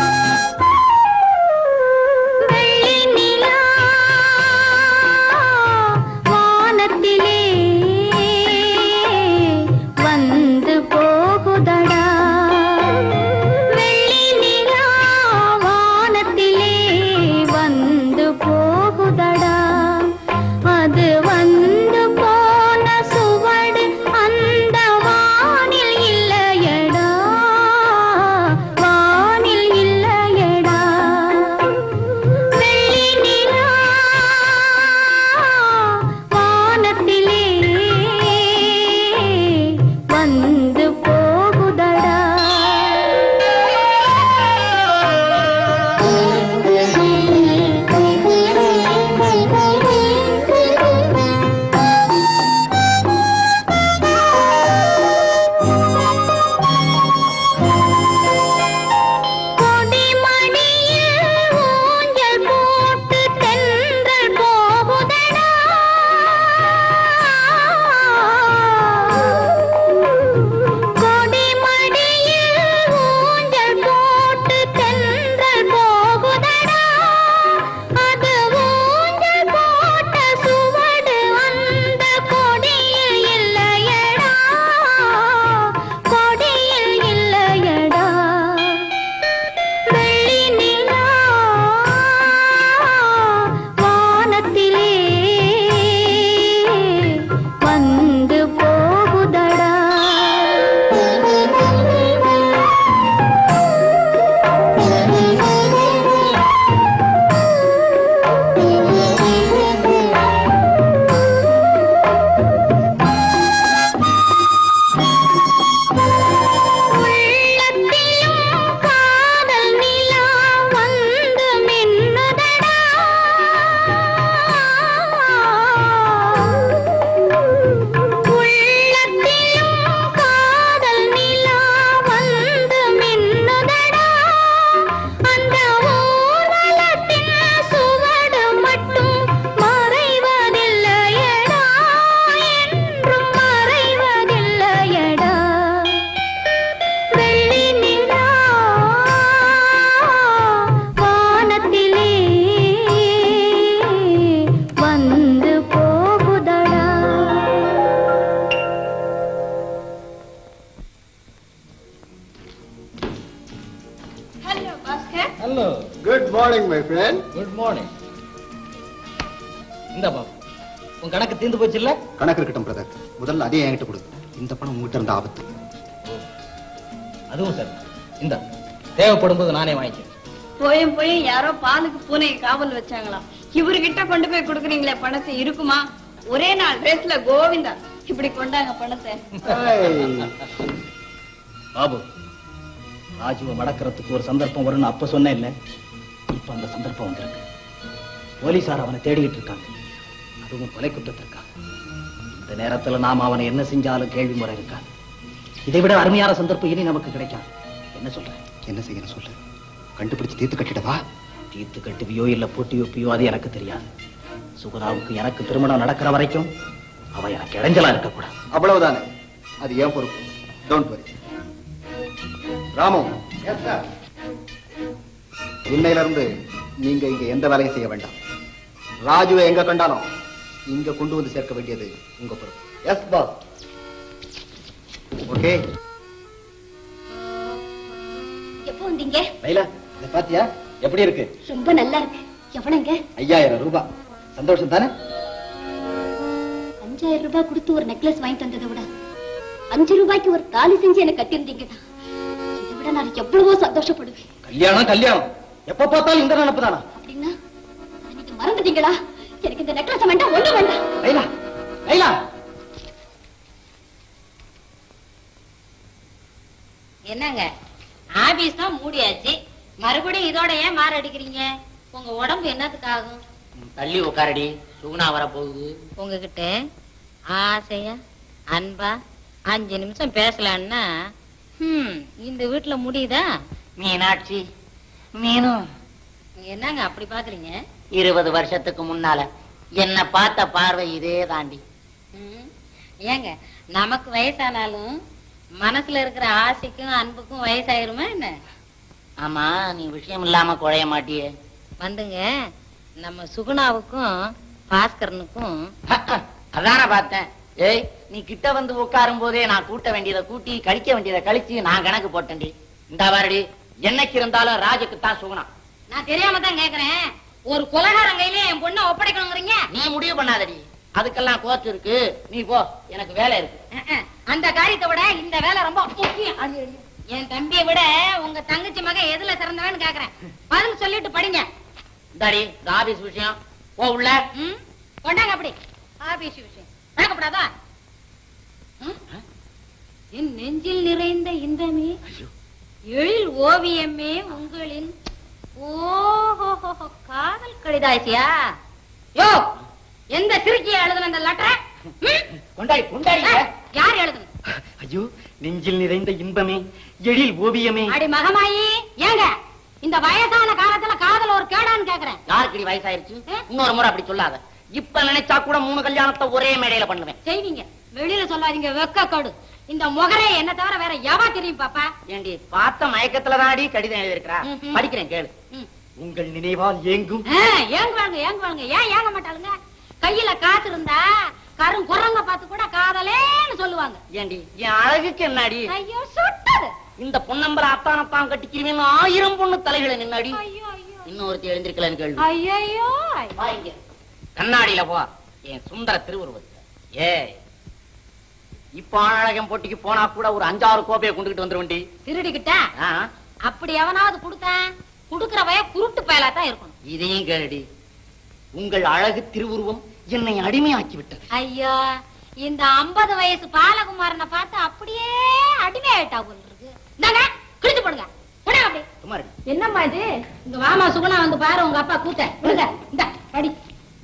வெள்ளி நிலா morning my friend good morning இந்த பாபு உன் கணக்கு தீர்ந்து போச்சு இல்ல கணக்கு இருக்கட்டும் பிரதர் முதல்ல அதே என்கிட்ட கொடு இந்த பணம் உங்ககிட்ட இருந்த ஆபத்து அதுவும் சரி இந்த தேவைப்படும் போது நானே வாங்கிக்கிறேன் போயும் போய் யாரோ பாலுக்கு பூனை காவல் வச்சாங்களாம் இவர்கிட்ட கொண்டு போய் கொடுக்குறீங்களே பணத்தை இருக்குமா ஒரே நாள் ரேஸ்ல கோவிந்தா இப்படி கொண்டாங்க பணத்தை பாபு ராஜுவை மடக்கிறதுக்கு ஒரு சந்தர்ப்பம் வரும்னு அப்ப சொன்னேன் இல்ல இப்ப அந்த சந்தர்ப்பம் வந்திருக்கு போலீசார் அவனை தேடிக்கிட்டு இருக்காங்க அதுவும் கொலை குற்றத்திற்காக இந்த நேரத்துல நாம அவனை என்ன செஞ்சாலும் கேள்வி முறை இருக்காது இதை விட அருமையான சந்தர்ப்பம் இனி நமக்கு கிடைக்காது என்ன சொல்ற என்ன செய்யணும் சொல்லு கண்டுபிடிச்சு தீர்த்து கட்டிடவா தீர்த்து கட்டுவியோ இல்ல பூட்டி வைப்பியோ அது எனக்கு தெரியாது சுகுணாவுக்கு எனக்கு திருமணம் நடக்கிற வரைக்கும் அவ எனக்கு இடைஞ்சலா இருக்கக்கூடாது அவ்வளவுதானே அது ஏன் பொறுப்பு டோன்ட் வரி ராமு இன்னையில இருந்து நீங்க இங்க எந்த வேலையும் செய்ய வேண்டாம் ராஜுவை எங்க கண்டாலும் இங்க கொண்டு வந்து சேர்க்க வேண்டியது உங்க பொறுப்பு எஸ் பாஸ் ஓகே எப்போ வந்தீங்க லைலா இத பாத்தியா எப்படி இருக்கு ரொம்ப நல்லா இருக்கு எவ்வளவுங்க ஐயாயிரம் ரூபாய் சந்தோஷம் தானே அஞ்சாயிரம் ரூபாய் கொடுத்து ஒரு நெக்லஸ் வாங்கி தந்ததை விட அஞ்சு ரூபாய்க்கு ஒரு தாலி செஞ்சு என்ன கட்டியிருந்தீங்கன்னா இதை விட நான் எவ்வளவோ சந்தோஷப்படுவேன் கல்யாணம் கல்யாணம் எப்ப பார்த்தாலும் இந்த நினைப்பு தானா அப்படின்னா அதை நீங்க மறந்துட்டீங்களா எனக்கு இந்த நெக்லஸ் வேண்டாம் ஒண்ணு வேண்டாம் லைலா லைலா என்னங்க ஆபீஸ் தான் மூடியாச்சு மறுபடியும் இதோட ஏன் மாற அடிக்கிறீங்க உங்க உடம்பு என்னத்துக்காகும் தள்ளி உட்காரடி சுகுணா வர போகுது உங்ககிட்ட ஆசையா அன்பா அஞ்சு நிமிஷம் பேசலான்னா ஹம், இந்த வீட்டுல முடியுதா மீனாட்சி மீனும் என்னங்க அப்படி பாக்குறீங்க இருபது வருஷத்துக்கு முன்னால என்ன பார்த்த பார்வை இதே தாண்டி ம், ஏங்க நமக்கு வயசானாலும் மனசுல இருக்கிற ஆசைக்கும் அன்புக்கும் வயசாயிருமா என்ன ஆமா நீ விஷயம் இல்லாம குழைய மாட்டியே வந்துங்க நம்ம சுகுணாவுக்கும் பாஸ்கரனுக்கும் அதான பார்த்தேன் ஏய் நீ கிட்ட வந்து உட்காரும் போதே நான் கூட்ட வேண்டியதை கூட்டி கழிக்க வேண்டியதை கழிச்சு நான் கணக்கு போட்டேன்டி இந்த வாரடி என்னைக்கு இருந்தாலும் ராஜுக்கு தான் சுகுணா நான் தெரியாம தான் கேக்குறேன் ஒரு கொலகாரன் கையில என் பொண்ணை ஒப்படைக்கணுங்கிறீங்க நீ முடிவு பண்ணாதடி அதுக்கெல்லாம் கோர்ட் இருக்கு நீ போ எனக்கு வேலை இருக்கு அஹ், அஹ், அந்த காரியத்தை விட இந்த வேலை ரொம்ப முக்கியம் அடி, அடி. என் தம்பியை விட உங்க தங்கச்சி மகன் எதுல சிறந்தவன்னு கேக்குறேன் பதில் சொல்லிட்டு படிங்க இந்தாடி இந்த ஆபீஸ் விஷயம் போ உள்ள ம்? கொண்டாங்க அப்படி ஆபீஸ் விஷயம் பார்க்கப்படாதா ம்? என் நெஞ்சில் நிறைந்த இன்பமே எழில் ஓவியமே உங்களின் ஓஹோ காதல் கடிதாசியா யோ எந்த சிறுக்கிய எழுதுன இந்த லெட்டர் கொண்டாடி கொண்டாடி யார் எழுதுன ஐயோ நெஞ்சில் நிறைந்த இன்பமே எழில் ஓவியமே அடி மகமாயி ஏங்க இந்த வயசான காலத்துல காதல் ஒரு கேடான்னு கேக்குறேன் யாருக்குடி வயசாயிருச்சு இன்னொரு முறை அப்படி சொல்லாத இப்ப நினைச்சா கூட மூணு கல்யாணத்தை ஒரே மேடையில பண்ணுவேன் செய்வீங்க வெளியில சொல்லாதீங்க வெக்க கடு இந்த முகரே என்ன தவிர வேற எவா தெரியும் பாப்பா ஏண்டி பார்த்த மயக்கத்துல தாடி கடிதம் எழுதிருக்கிறா ம்ஹும். படிக்கிறேன் கேளு ம். உங்கள் நினைவால் ஏங்கும் ஆ, ஏங்குவாங்க ஏங்குவாங்க ஏன் ஏங்க மாட்டாளுங்க கையில காசு இருந்தா கரும் குரங்க பார்த்து கூட காதலேன்னு சொல்லுவாங்க ஏண்டி என் அழகுக்கு என்னடி ஐயோ சுட்டது இந்த பொன்னம்பல அத்தானத்தான் கட்டிக்கிறீங்கன்னு ஆயிரம் பொண்ணு தலைகளை நின்னாடி ஐயோ ஐயோ இன்னொருத்தி எழுந்திருக்கலன்னு கேள்வி ஐயோ வா இங்க. கண்ணாடியில போ என் சுந்தர திருவுருவத்தை ஏ இப்ப அழகம் போட்டிக்கு போனா கூட ஒரு அஞ்சாறு கோப்பையை கொண்டுகிட்டு வந்துருவண்டி திருடிக்கிட்டா ஆ, அப்படி எவனாவது கொடுத்தேன் குடுக்கறவய குருட்டு பயலா தான் இருக்கணும் இதையும் கேளுடி உங்கள் அழகு திருவுருவம் என்னை அடிமையாக்கி விட்டது ஐயோ இந்த ஐம்பது வயசு பாலகுமாரனை பார்த்து அப்படியே அடிமை ஆயிட்டா போல இருக்கு இந்தாங்க கிழிச்சு போடுங்க போடுங்க அப்படி சும்மா இருடி. என்னம்மா இது இங்க வாமா சுகுணா வந்து பாரு உங்க அப்பா கூத்த விடுங்க இந்த படி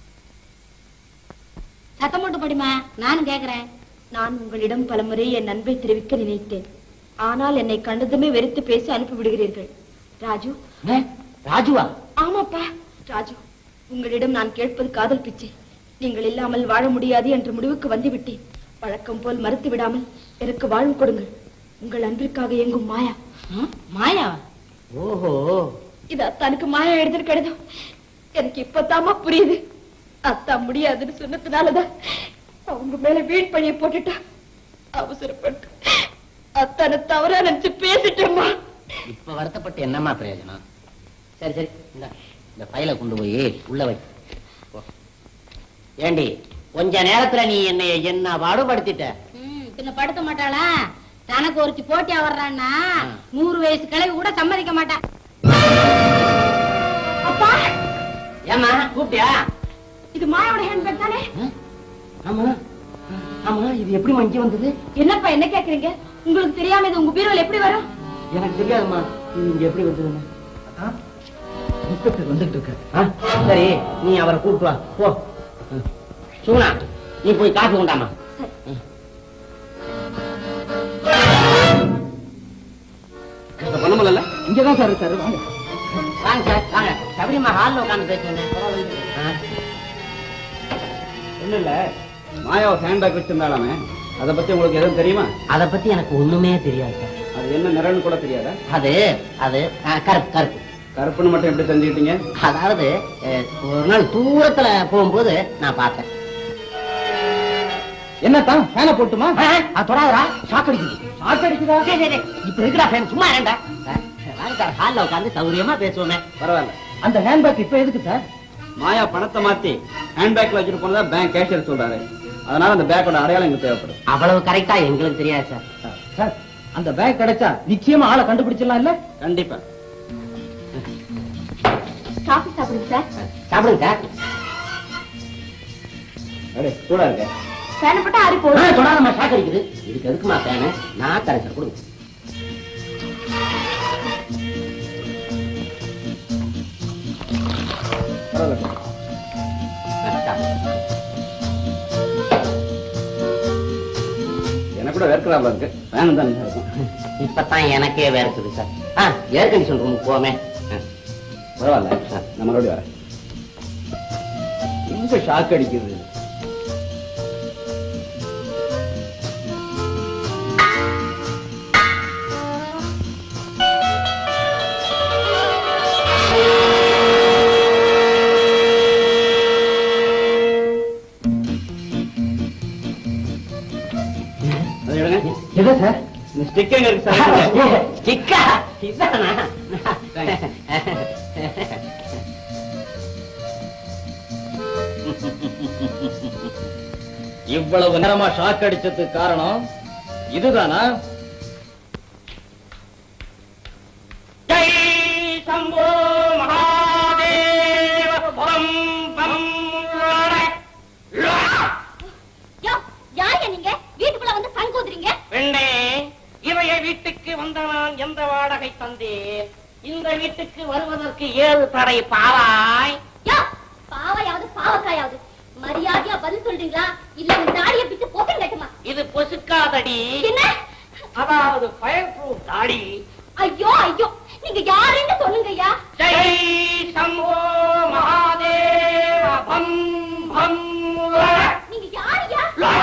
சத்தம் போட்டு படிமா நானும் கேக்குறேன் நான் உங்களிடம் பலமுறை என் அன்பை தெரிவிக்க நினைத்தேன் ஆனால் என்னை கண்டதுமே வெறுத்து பேசி அனுப்பிவிடுகிறீர்கள் ராஜு ஏ, ராஜுவா ஆமாப்பா ராஜு உங்களிடம் நான் கேட்பது காதல் பிச்சை நீங்கள் இல்லாமல் வாழ முடியாது என்ற முடிவுக்கு வந்துவிட்டேன் வழக்கம் போல் மறுத்து விடாமல் எனக்கு வாழ்வு கொடுங்கள் உங்கள் அன்பிற்காக இயங்கும் மாயா மாயா ஓஹோ இது அத்தானுக்கு மாயா எழுதின கடிதம் எனக்கு இப்பதாமா புரியுது அத்தா முடியாதுன்னு சொன்னதுனாலதான் அவங்க மேல வீண் பழிய போட்டுட்டா அவசரப்பட்டு அத்தானை தவறா நினைச்சு பேசிட்டேம்மா இப்ப வருத்தப்பட்டு என்னம்மா பிரயோஜனம் சரி சரி இந்தா. இந்த ஃபைலை கொண்டு போய் உள்ள வை போ. ஏண்டி கொஞ்ச நேரத்துல நீ என்னை என்ன பாடுபடுத்திட்ட ம், பின்ன படுத்த மாட்டாளா தனக்கு ஒருத்தி போட்டியா வர்றான்னா நூறு வயசு கிழவி கூட சம்மதிக்க மாட்டா அப்பா ஏமா கூப்பிட்டியா இது மாயோட ஹேண்ட்பேக் தானே ஆமா ஆமா இது எப்படி இங்க வந்தது என்னப்பா என்ன கேக்குறீங்க உங்களுக்கு தெரியாம இது உங்க பீரோல எப்படி வரும் எனக்கு தெரியாதும்மா இது இங்க எப்படி வந்ததுன்னு இன்ஸ்பெக்டர் வந்துட்டு இருக்காரு ஆ, சரி நீ அவரை கூப்பிட்டு வா போ ம். சுகுணா நீ போய் காஃபி கொண்டாமா பண்ணமல்ல இங்கதான் சார் இருக்காரு வாங்க வாங்க சார் வாங்க சபரிமா ஹால்ல உட்காந்து பேசுங்க ஒண்ணு இல்ல மாயாவை ஹேண்ட்பேக் வச்சிருந்தாலாமே அத பத்தி உங்களுக்கு எதுவும் தெரியுமா அத பத்தி எனக்கு ஒண்ணுமே தெரியாது சார் அது என்ன நிறம்னு கூட தெரியாதா அது அது ஆ, கருப்பு கருப்பு கருப்புன்னு மட்டும் எப்படி தெரிஞ்சுக்கிட்டீங்க அதாவது அஹ், ஒரு நாள் தூரத்துல போகும்போது நான் பார்த்தேன் என்னத்தான் ஃபேனை போட்டுமா ஆ, அது தொடாதடா ஷாக் அடிக்குது ஷாக் அடிக்குதா சரி சரி இப்ப இருக்கிறா ஃபேன் சும்மா ஏண்டா சார் வாங்க சார் ஹால்ல உட்காந்து சௌரியமா பேசுவோமே பரவாயில்ல அந்த ஹேண்ட்பேக் இப்ப எதுக்கு சார் மாயா பணத்தை மாத்தி ஹேண்ட்பேக்ல வச்சுட்டு போனதா பேங்க் கேஷியர் சொல்றாரு அதனால அந்த பேக்கோட அடையாளம் எங்களுக்கு தேவைப்படும் அவ்வளவு கரெக்டா எங்களுக்கு தெரியாது சார் சார் அந்த பேக் கிடைச்சா நிச்சயமா ஆளை கண்டுபிடிச்சிடலாம் இல்ல கண்டிப்பா காஃபி சாப்பிடுங்க சார் சாப்பிடுங்க சார் அடே கூட இருக்க ஃபேனை போட்டா ஆறி ஆ, போடும் தொடாதம்மா ஷாக் அடிக்குது இதுக்கு எதுக்குமா ஃபேனு நான் தரேன் சார் கொடுங்க பரவாயில்ல ஆ, சாப்பிடுங்க. எனக்கு கூட வேர்க்கிறாப்ல இருக்கு ஃபேன் தான் இருக்கும் இப்பதான் எனக்கே வேர்க்குது சார் ஆ ஏர் கண்டிஷன் ரூமுக்கு போமே ஆ. பரவாயில்ல நான் மறுபடியும் வரேன் எங்க ஷாக் அடிக்குது அதை எடுங்க. எது சார் இந்த ஸ்டிக் எங்க இருக்கு சார் சிக்கா இதானா இவ்வளவு நேரமா ஷாக் அடிச்சதுக்கு காரணம் இதுதானா ஜெய் சம்போ மகாதேவ பம் பம் யோ யாருங்க நீங்க வீட்டுக்குள்ள வந்து சங்கூதுறீங்க பெண்ணே இவைய வீட்டுக்கு வந்த நான் எந்த வாடகை தந்தேன் இந்த வீட்டுக்கு வருவதற்கு ஏழு தடை பாவாய் யோ பாவையாவது பாவக்காயாவது மரியாதையா பதில் சொல்றீங்களா இல்ல இந்த தாடிய பிச்சு போட்டு கட்டுமா இது பொசுக்காதடி என்ன அதாவது ஃபயர் ப்ரூஃப் தாடி ஐயோ ஐயோ நீங்க யாருன்னு சொல்லுங்க ஐயா ஜெய் சம்போ மகாதேவ பம் பம் நீங்க யாருயா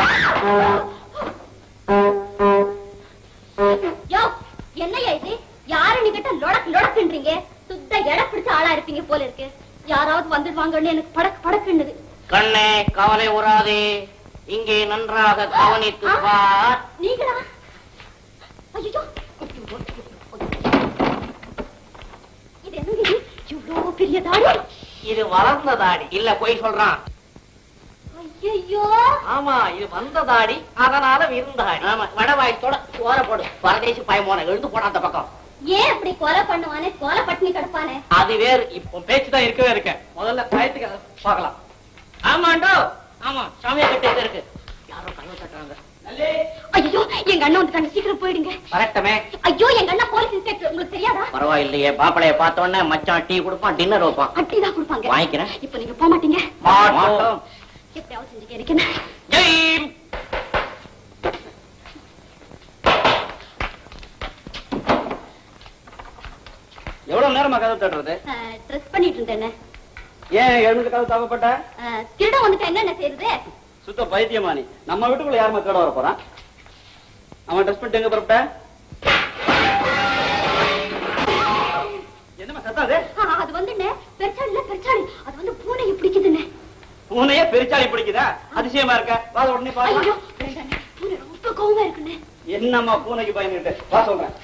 யோ என்னையா இது யாரு நீ கிட்ட லொடக் லொடக்குன்றீங்க சுத்த எட பிடிச்ச ஆளா இருப்பீங்க போல இருக்கு யாராவது வந்துடுவாங்கன்னு எனக்கு படக்கு படக்குன்னுது கண்ணே கவலை உறாதே இங்கே நன்றாக கவனித்து பார் நீங்களா ஐயோ இது என்னங்க இது இவ்வளோ பெரிய தாடி இது வளர்ந்த தாடி இல்ல போய் சொல்றான் ஐயோ ஆமா இது வந்த தாடி அதனால விருந்தாடி ஆமா வடவாயத்தோட ஓர போடு பரதேசி பயமோன எழுந்து போன அந்த பக்கம் ஏன் அப்படி கொலை பண்ணுவானே கொலை பட்டினி கிடப்பானே அது வேறு இப்போ பேச்சு தான் இருக்கவே இருக்க முதல்ல பயத்துக்கு அதை பார்க்கலாம் ஆமாண்டோ ஆமா சாமியா கிட்ட இது இருக்கு யாரோ கண்ணு தட்டுறாங்க ஐயோ எங்க அண்ணன் வந்துட்டாங்க சீக்கிரம் போயிடுங்க வரட்டமே ஐயோ எங்க அண்ணன் போலீஸ் இன்ஸ்பெக்டர் உங்களுக்கு தெரியாதா பரவாயில்லையே பாப்பளைய பார்த்த உடனே மச்சான் டீ கொடுப்பான் டின்னர் வைப்பான் அட்டி தான் கொடுப்பாங்க வாங்கிக்கிறேன். இப்ப நீங்க போக மாட்டீங்க மாட்டோம். எப்படியாவது செஞ்சுக்க எனக்கு என்ன ஜெய் எவ்வளவு நேரமா கதை தட்டுறது ட்ரெஸ் பண்ணிட்டு இருந்தேன் ஏன் எழுந்து கதை தவப்பட்ட திருட வந்துட்டு என்னென்ன செய்யறது சுத்த பைத்தியமா நீ நம்ம வீட்டுக்குள்ள யார் மக்களோட வர போறான் அவன் ட்ரெஸ் பண்ணிட்டு எங்க புறப்பட்ட என்னமா சத்தம் அது ஆ, அது வந்து பெருச்சாளி இல்ல பெருச்சாளி அது வந்து பூனையை பிடிக்குதுன்னு உன்னையே பெருச்சாளி பிடிக்குதா அதிசயமா இருக்க வா உடனே பாரு ஐயோ வேண்டாண்ணே. பூனை ரொம்ப கோவமா இருக்குண்ணே என்னம்மா பூனைக்கு பயந்துட்டு வா சொல்றேன்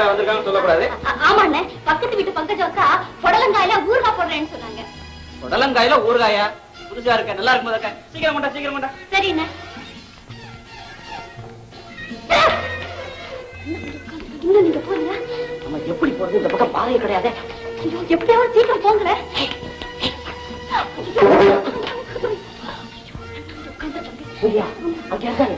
யாராவது வந்திருக்காங்கன்னு சொல்லக்கூடாது ஆ- ஆமாண்ணே பக்கத்து வீட்டு பங்கஜோக்கா புடலங்காயில ஊறுகாய் போடுறேன்னு சொன்னாங்க புடலங்காயில ஊறுகாயா புதுசா இருக்க நல்லா இருக்கும் போதக்க சீக்கிரம் கொண்டா சீக்கிரம் கொண்டா சரிண்ணே இன்னும் நீங்க போறீங்க நம்ம எப்படி போறது இந்த பக்கம் பாதையே கிடையாது ஐயோ, எப்படியாவது சீக்கிரம் போங்களேன் சரியா அங்கே இருக்காரு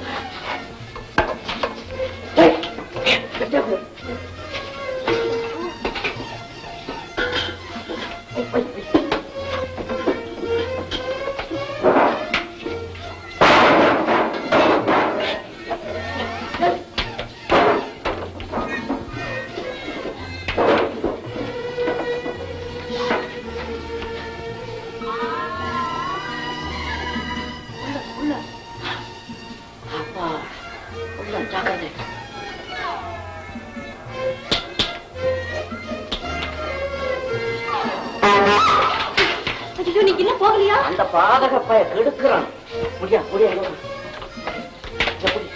அப்பா உள்ள ஜாக்கிரதை ஐயோ நீங்க இன்னும் போகலையா அந்த பாதக பய கெடுக்கிறான் முடியா முடியா இங்க வா. இங்க புடி.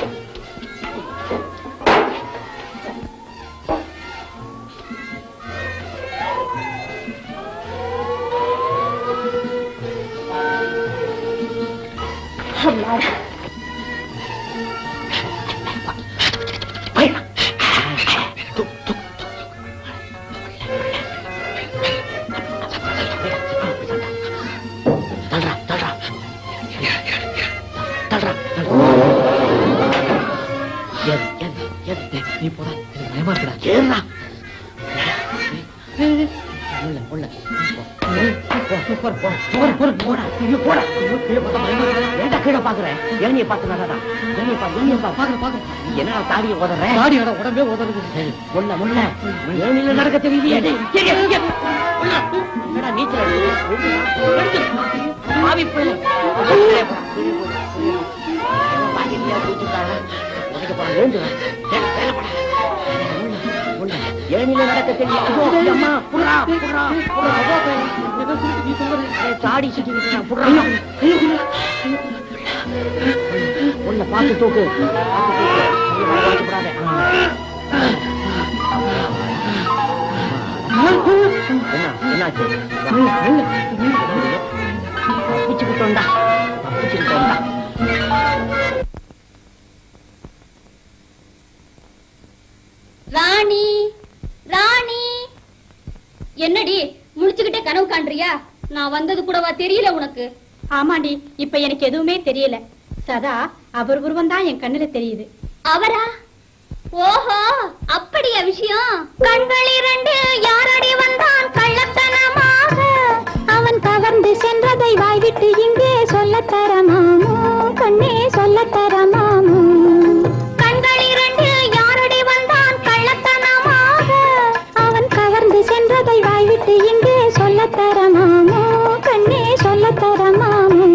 தள்ளுறா தள்ளுறா தள்ளுறா ஏறு ஏறு ஏறு நீ போடா எனக்கு பயமா இருக்குடா ஏறுடா உள்ள உள்ள கீழே பாக்குறேன் ஏனிய பாத்து நடாடா ஏனிய பா ஏனிய பா பாக்குற பாக்குற என்ன தாடிய உதற தாடியோட உடம்பே உதறது முள்ள முள்ள ஏனில நடக்க தெரியலையே டேய், இங்க, இங்க, இங்க. உள்ள. என்னடா நீச்சல் அடிக்குது? எடுத்து. பாவி பிள்ளை. கீழே போ, கீழே போ, கீழே போ. ஏம்மா, பாக்கெட்லயா குதிச்சுட்டாங்க? உதைக்க போறான், எழுந்து வா. வேலை, வேலை போடா. உள்ள, உள்ள. ஏனில நடக்க தெரியல ஐயோ, அம்மா, புடுறா, புடுறா, புடுறா. ஏய், தாடி சுத்தி புடுறா. உள்ள பாத்து தூக்கு பாத்து தூக்கு ஐயோ, மேல வலிக்கப்படாத. என்ன என்னாச்சு தப்பிச்சுக்கிட்டோண்டா தப்பிச்சுக்கிட்டோண்டா ராணி ராணி என்னடி முழிச்சுக்கிட்டே கனவு காண்றியா நான் வந்தது கூடவா தெரியல உனக்கு ஆமாண்டி இப்ப எனக்கு எதுவுமே தெரியல சதா அவர் உருவம் தான் என் கண்ணுல தெரியுது அவரா ஓஹோ அப்படியா விஷயம் கண்கள் இரண்டு யாரடி வந்தான் கள்ளத்தனமாக அவன் கவர்ந்து சென்றதை வாய்விட்டு இங்கே சொல்லத் தரமாமோ கண்ணே சொல்லத் தரமாமோ கண்கள் இரண்டு யாரடி வந்தான் கள்ளத்தனமாக அவன் கவர்ந்து சென்றதை வாய்விட்டு இங்கே சொல்லத் தரமாமோ கண்ணே சொல்லத் தரமாமோ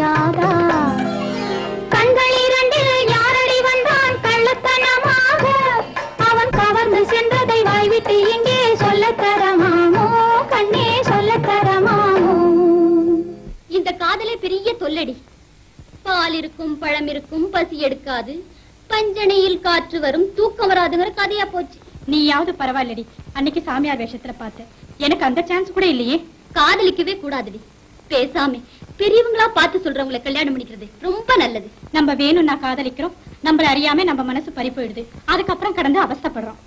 தெரியாதா கண்கள் இரண்டில் யாரடி வந்தான் கள்ளத்தனமாக அவன் கவர்ந்து சென்றதை வாய்விட்டு இங்கே சொல்லத் தரமாமோ கண்ணே சொல்லத் தரமாமோ இந்த காதலே பெரிய தொல்லடி பால் இருக்கும் பழம் இருக்கும் பசி எடுக்காது பஞ்சனையில் காற்று வரும் தூக்கம் வராதுங்கிற கதையா போச்சு நீயாவது பரவாயில்லடி அன்னைக்கு சாமியார் வேஷத்துல பார்த்தேன் எனக்கு அந்த சான்ஸ் கூட இல்லையே காதலிக்கவே கூடாதுடி பேசாம பெரியவங்களா பார்த்து சொல்றவங்களை கல்யாணம் பண்ணிக்கிறது ரொம்ப நல்லது நம்ம வேணும்னா காதலிக்கிறோம் நம்மள அறியாம நம்ம மனசு பறி போயிடுது அதுக்கப்புறம் கடந்து அவஸ்தைப்படுறோம்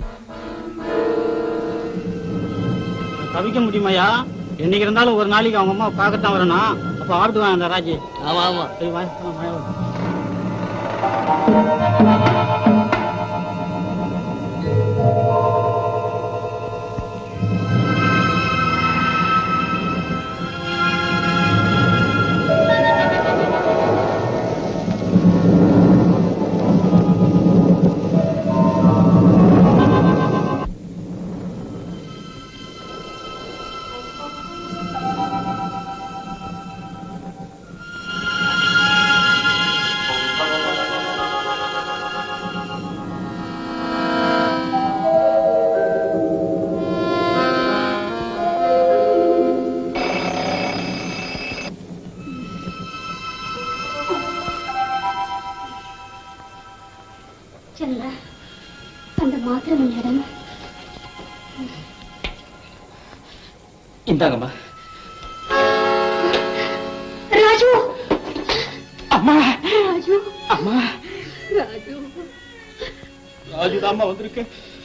தவிக்க முடியுமாயா என்னைக்கு இருந்தாலும் ஒரு நாளைக்கு அவங்க அம்மா பார்க்கத்தான் வரணும் அப்ப ஆடுவான் அந்த ராஜி ஆமா ஆமா சரி வா வா, வா, வா. சந்திரா அந்த மாத்திரை உன்னிடம் இந்தாங்கம்மா ராஜு அம்மா ராஜு அம்மா ராஜு ராஜுதாம்மா வந்திருக்கு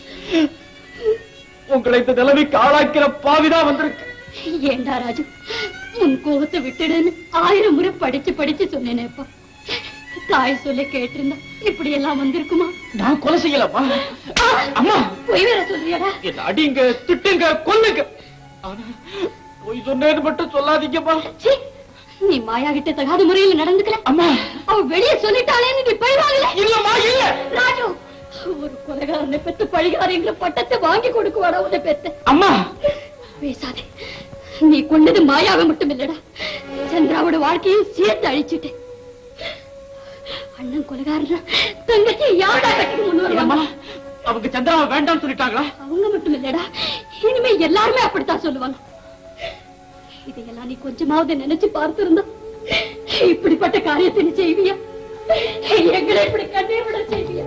உங்களை இந்த நிலைமைக்கு ஆளாக்கிற பாவிதான் வந்திருக்கு ஏண்டா ராஜு உன் கோபத்தை விட்டுடுன்னு ஆயிரம் முறை படிச்சு படிச்சு சொன்னேனேப்பா தாய் சொல்ல கேட்டிருந்தா இப்படி எல்லாம் வந்திருக்குமா நான் கொலை செய்யலம்மா அம்மா பொய் வேற சொல்றியாடா என்ன அடிங்க திட்டுங்க கொல்லுங்க ஆனா பொய் சொன்னேன்னு மட்டும் சொல்லாதீங்கம்மா சீ, நீ மாயா கிட்ட தகாத முறையில் நடந்துக்கல அம்மா அவ வெளியே சொல்லிட்டாளேன்னு நீ பழி வாங்கல இல்லம்மா இல்ல ராஜு ஒரு கொலைகாரனை பெத்து பழிகாரங்கிற பட்டத்தை வாங்கி கொடுக்குவாடா உன்னை பெத்த அம்மா பேசாதே நீ கொண்டது மாயாவை மட்டும் இல்லடா சந்திராவோட வாழ்க்கையை சேர்த்து அழிச்சிட்டேன் அண்ணன் கொலைகாரன் தங்கச்சி யாரா கட்டிக்கு முன் அம்மா வருவாங்க அவங்க சந்திராவை வேண்டாம்னு சொல்லிட்டாங்களா அவங்க மட்டும் இல்லடா இனிமே எல்லாருமே அப்படித்தான் சொல்லுவாங்க இதையெல்லாம் நீ கொஞ்சமாவது நினைச்சு பார்த்திருந்தா இப்படிப்பட்ட காரியத்தை நீ செய்வியா எங்களை இப்படி கண்ணீர் விட செய்வியா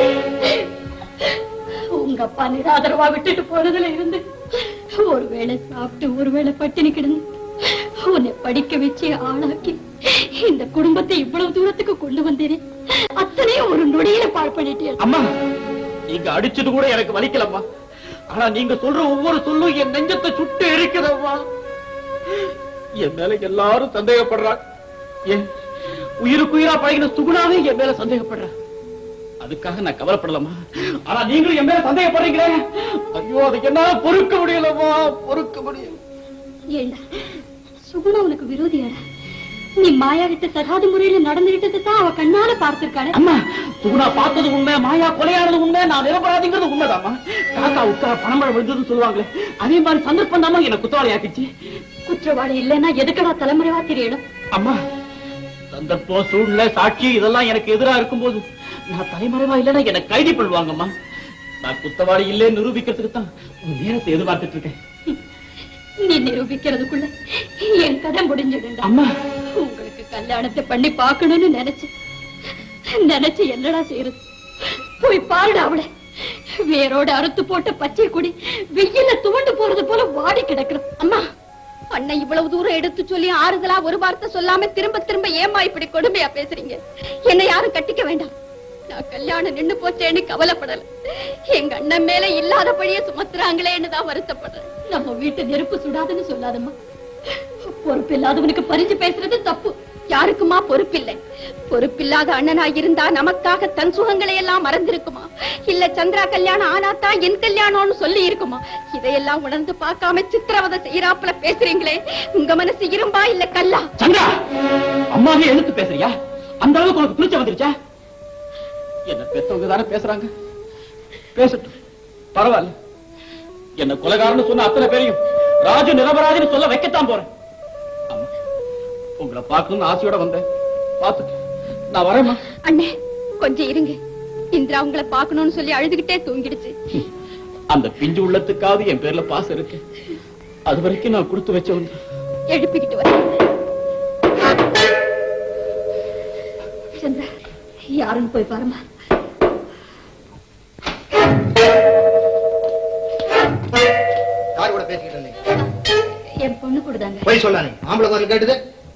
உங்க அப்பா நிராதரவா விட்டுட்டு போனதுல இருந்து ஒருவேளை சாப்பிட்டு ஒருவேளை பட்டினி கிடந்து உன்னை படிக்க வச்சு ஆளாக்கி இந்த குடும்பத்தை இவ்வளவு தூரத்துக்கு கொண்டு வந்தேனே அத்தனையும் ஒரு நொடியில பாழ் பண்ணிட்டே அம்மா நீங்க அடிச்சது கூட எனக்கு வலிக்கலம்மா ஆனா நீங்க சொல்ற ஒவ்வொரு சொல்லும் என் நெஞ்சத்தை சுட்டு எரிக்குதம்மா என் மேல எல்லாரும் சந்தேகப்படுறாங்க ஏன் உயிருக்கு உயிரா பழகின சுகுணாவே என் மேல சந்தேகப்படுற அதுக்காக நான் கவலைப்படலாமா ஆனா நீங்களும் என் மேல சந்தேகப்படுறீங்களே ஐயோ அதுக்கு என்னால பொறுக்க முடியலம்மா பொறுக்க முடியல ஏண்டா சுகுணா உனக்கு விரோதியாடா நீ மாயா கிட்ட தகாத முறையில நடந்துகிட்டது தான் அவ கண்ணால பார்த்திருக்காளே அம்மா சுகுணா பார்த்தது உண்மை மாயா கொலையானது உண்மை நான் நிரபராதிங்கிறது உண்மைதாம்மா காக்கா உத்தா பணமழை விழுந்ததுன்னு சொல்லுவாங்களே அதே மாதிரி சந்தர்ப்பம் தாமா என்ன குத்தவாளி ஆக்கிச்சு குற்றவாளி இல்லைன்னா எதுக்கடா தலைமுறைவா தெரியணும் அம்மா சந்தர்ப்பம் சூழ்நிலை சாட்சி இதெல்லாம் எனக்கு எதிரா இருக்கும்போது நான் தலைமறைவா இல்லைன்னா என்ன கைது பண்ணுவாங்கம்மா நான் குத்தவாளி இல்லைன்னு நிரூபிக்கிறதுக்கு தான் உன் நேரத்தை எதிர்பார்த்துட்டு இருக்கேன் நீ நிரூபிக்கிறதுக்குள்ள என் கதை முடிஞ்சிடுண்டா அம்மா உங்களுக்கு கல்யாணத்தை பண்ணி பார்க்கணும்னு நினைச்சு நினைச்சு என்னடா செய்யறது போய் பாருடா அவளை வேரோட அறுத்து போட்ட பச்சை கொடி வெயில துவண்டு போறது போல வாடி கிடக்குறது அம்மா அண்ணன் இவ்வளவு தூரம் எடுத்து சொல்லி ஆறுதலா ஒரு வார்த்தை சொல்லாம திரும்ப திரும்ப ஏமா இப்படி கொடுமையா பேசுறீங்க என்னை யாரும் கட்டிக்க வேண்டாம் நான் கல்யாணம் நின்னு போச்சேன்னு கவலைப்படல எங்க அண்ணன் மேல இல்லாத பழிய சுமத்துறாங்களேன்னு தான் வருத்தப்படுறேன் நம்ம வீட்டு நெருப்பு சுடாதுன்னு சொல்லாதம்மா பொறுப்பு இல்லாதவனுக்கு பறிஞ்சு பேசுறது தப்பு யாருக்குமா பொறுப்பில்லை பொறுப்பில்லாத அண்ணனா இருந்தா நமக்காக தன் சுகங்களை எல்லாம் மறந்திருக்குமா இல்ல சந்திரா கல்யாணம் ஆனாத்தான் என் கல்யாணம்னு சொல்லி இருக்குமா இதையெல்லாம் உணர்ந்து பார்க்காம சித்திரவதை செய்யறாப்புல பேசுறீங்களே உங்க மனசு இரும்பா இல்ல கல்லா சந்திரா அம்மாவே எழுத்து பேசுறியா அந்த அளவுக்கு உனக்கு பிடிச்ச வந்துருச்சா என்ன பெத்தவங்க தானே பேசுறாங்க பேசட்டும் பரவாயில்ல என்ன கொலைகாரன்னு சொன்ன அத்தனை பேரையும் ராஜு நிரபராதின்னு சொல்ல வைக்கத்தான் போறேன் அம்மா, உங்களை பார்க்கணும்னு ஆசையோட வந்தேன் பார்த்துட்டு நான் வரேம்மா அண்ணே கொஞ்சம் இருங்க இந்திரா உங்களை பார்க்கணும்னு சொல்லி அழுதுகிட்டே தூங்கிடுச்சு அந்த பிஞ்சு உள்ளத்துக்காவது என் பேர்ல பாசம் இருக்கு அது வரைக்கும் நான் கொடுத்து வச்சவன் எழுப்பிக்கிட்டு வரேன் சந்திரா யாருன்னு போய் பாருமா யார் கூட பேசிக்கிட்டு இருந்தீங்க என் பொண்ணு கொடுதாங்க போய் சொல்லானே ஆம்பளை குரல் கேட்டுது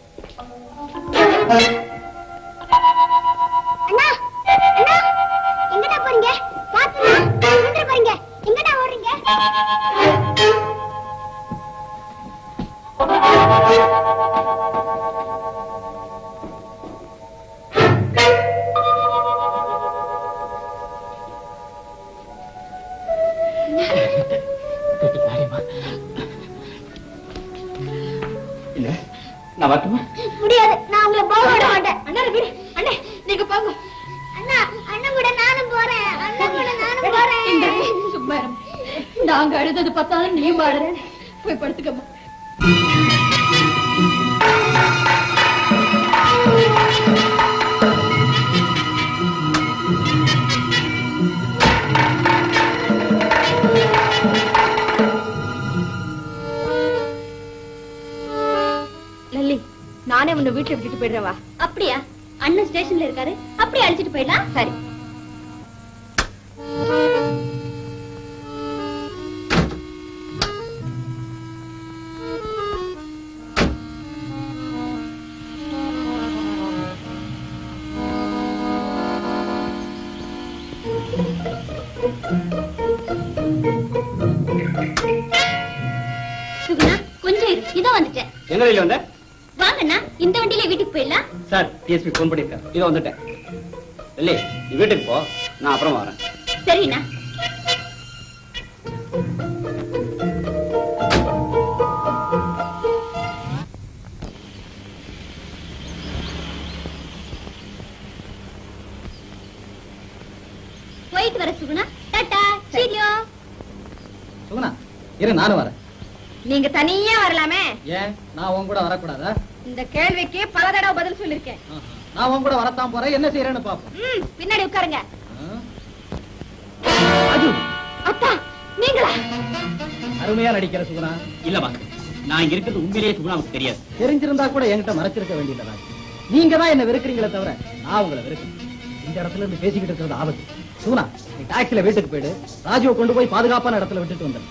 அண்ணா அண்ணா எங்கடா போறீங்க பாத்துமா எங்கடா போறீங்க எங்கடா ஓடுறீங்க இல்ல நான் வரட்டுமா முடியாது நான் உங்களை போக விட மாட்டேன் அண்ணா விடு அண்ணே நீங்க போங்க அண்ணா அண்ணன் கூட நானும் போறேன் அண்ணன் கூட நானும் போறேன் இந்த சும்மா இரு. நாங்க அழுதது பார்த்தாலும் நீ பாடுற போய் படுத்துக்கம்மா லல்லி நானே உன்னை வீட்டுல விட்டுட்டு போயிடுறேன் வா அப்படியா அண்ணன் ஸ்டேஷன்ல இருக்காரு அப்படியே அழைச்சிட்டு போயிடலாம் சரி சுகுணா கொஞ்சம் இரு இதோ வந்துட்டேன் எங்க வெளியில வந்த வாங்கண்ணா இந்த வண்டியில வீட்டுக்கு போயிடலாம் சார் டிஎஸ்பி ஃபோன் பண்ணிருக்காரு இதோ வந்துட்டேன் இல்லை நீ வீட்டுக்கு போ நான் அப்புறமா வரேன் சரிண்ணா போயிட்டு வர சுகுணா டாடா சீரியோ சுகுணா இரு நானும் வரேன் நீங்க தனியா வரலாமே ஏன் நான் உன் கூட வரக்கூடாதா இந்த கேள்விக்கு பல தடவை பதில் சொல்லிருக்கேன் ஆஹா. நான் உன் கூட வரத்தான் போறேன் என்ன செய்யறேன்னு பாப்போம் ம், பின்னாடி உட்காருங்க ராஜு அத்தா நீங்களா அருமையா நடிக்கிற சுகுணா இல்லம்மா நான் இங்க இருக்கிறது உண்மையிலேயே சுகுணாவுக்கு தெரியாது தெரிஞ்சிருந்தா கூட என்கிட்ட மறைச்சிருக்க வேண்டியது ராஜ் நீங்க தான் என்ன வெறுக்கிறீங்களே தவிர நான் உங்களை வெறுக்கிறேன் இந்த இடத்துல இருந்து பேசிக்கிட்டு இருக்கிறது ஆபத்து சுகுணா நீ டாக்ஸில வீட்டுக்கு போயிடு ராஜுவை கொண்டு போய் பாதுகாப்பான இடத்துல விட்டுட்டு வந்துடு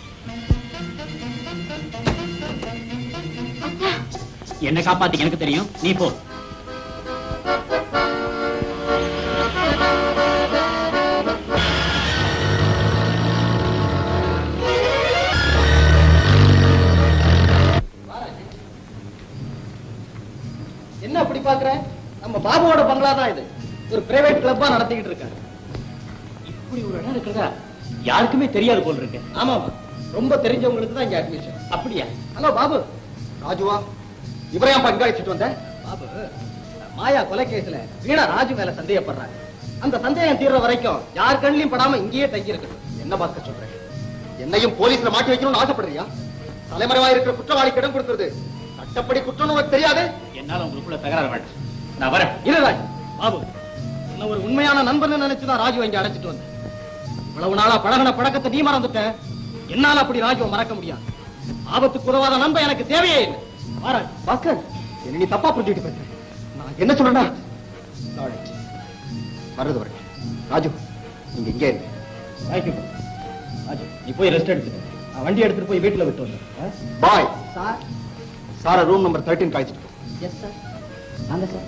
என்ன காப்பாத்தி எனக்கு தெரியும் நீ போ என்ன அப்படி பாக்குற நம்ம பாபுவோட பங்களா தான் இது ஒரு பிரைவேட் கிளப்பா நடத்திக்கிட்டு இருக்காங்க இப்படி ஒரு இடம் இருக்கிறதா யாருக்குமே தெரியாது போல் இருக்கு ஆமாமா ரொம்ப தெரிஞ்சவங்களுக்கு தான் இங்க அட்மிஷன் அப்படியா ஹலோ பாபு ராஜுவா இவரையும் பங்காளிச்சுட்டு வந்த பாபு மாயா கொலை கேஸ்ல வீணா ராஜு மேல சந்தேகப்படுறாங்க அந்த சந்தேகம் தீர்ற வரைக்கும் யார் கண்ணிலையும் படாம இங்கேயே தங்கி இருக்கட்டும் என்ன பார்க்க சொல்றேன் என்னையும் போலீஸ்ல மாட்டி வைக்கணும்னு ஆசைப்படுறியா தலைமறைவா இருக்கிற குற்றவாளிக்கு இடம் கொடுக்கிறது சட்டப்படி குற்றம் உனக்கு தெரியாது என்னால உங்களுக்குள்ள தகராறு வேண்டாம் நான் வரேன் இல்ல ராஜ் பாபு என்ன ஒரு உண்மையான நண்பன் நினைச்சுதான் ராஜு இங்க அழைச்சிட்டு வந்தேன் இவ்வளவு நாளா பழகின பழக்கத்தை நீ மறந்துட்ட என்னால அப்படி ராஜுவை மறக்க முடியாது ஆபத்துக்கு உதவாத நண்பன் எனக்கு தேவையே இல்லை வாராஜ் பாஸ்கர் என்ன நீ தப்பா புரிஞ்சுக்கிட்டு பேசுற நான் என்ன சொல்றேன்னா நாளை வர்றது வரேன் ராஜு நீங்க இங்கே இருங்க தேங்க்யூ ராஜு நீ போய் ரெஸ்ட் எடுத்துக்க நான் வண்டி எடுத்துட்டு போய் வீட்டுல விட்டு வந்தேன் பாய் சார் சார ரூம் நம்பர் தேர்ட்டின் காய்ச்சிட்டு போ. எஸ் சார் வாங்க சார்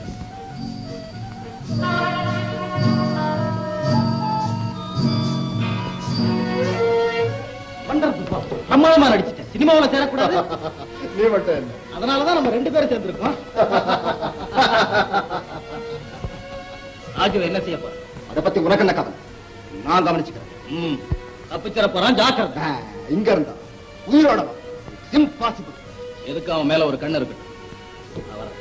வண்டர்ஃபுல் பிரமாதமா நடிச்சிட்டேன் சினிமாவுல சேரக்கூடாது நீ மட்டும் என்ன அதனாலதான் நம்ம ரெண்டு பேரும் சேர்ந்திருக்கோம் ராஜு என்ன செய்ய போற அதை பத்தி உனக்கு என்ன கதை நான் கவனிச்சுக்கிறேன் ம் தப்பிச்சிட போறான் ஜாக்கிரதை ஆ, இங்க இருந்தா உயிரோட இம்பாசிபிள் எதுக்கு அவன் மேல ஒரு கண்ணு இருக்கட்டும் நான் வரேன்.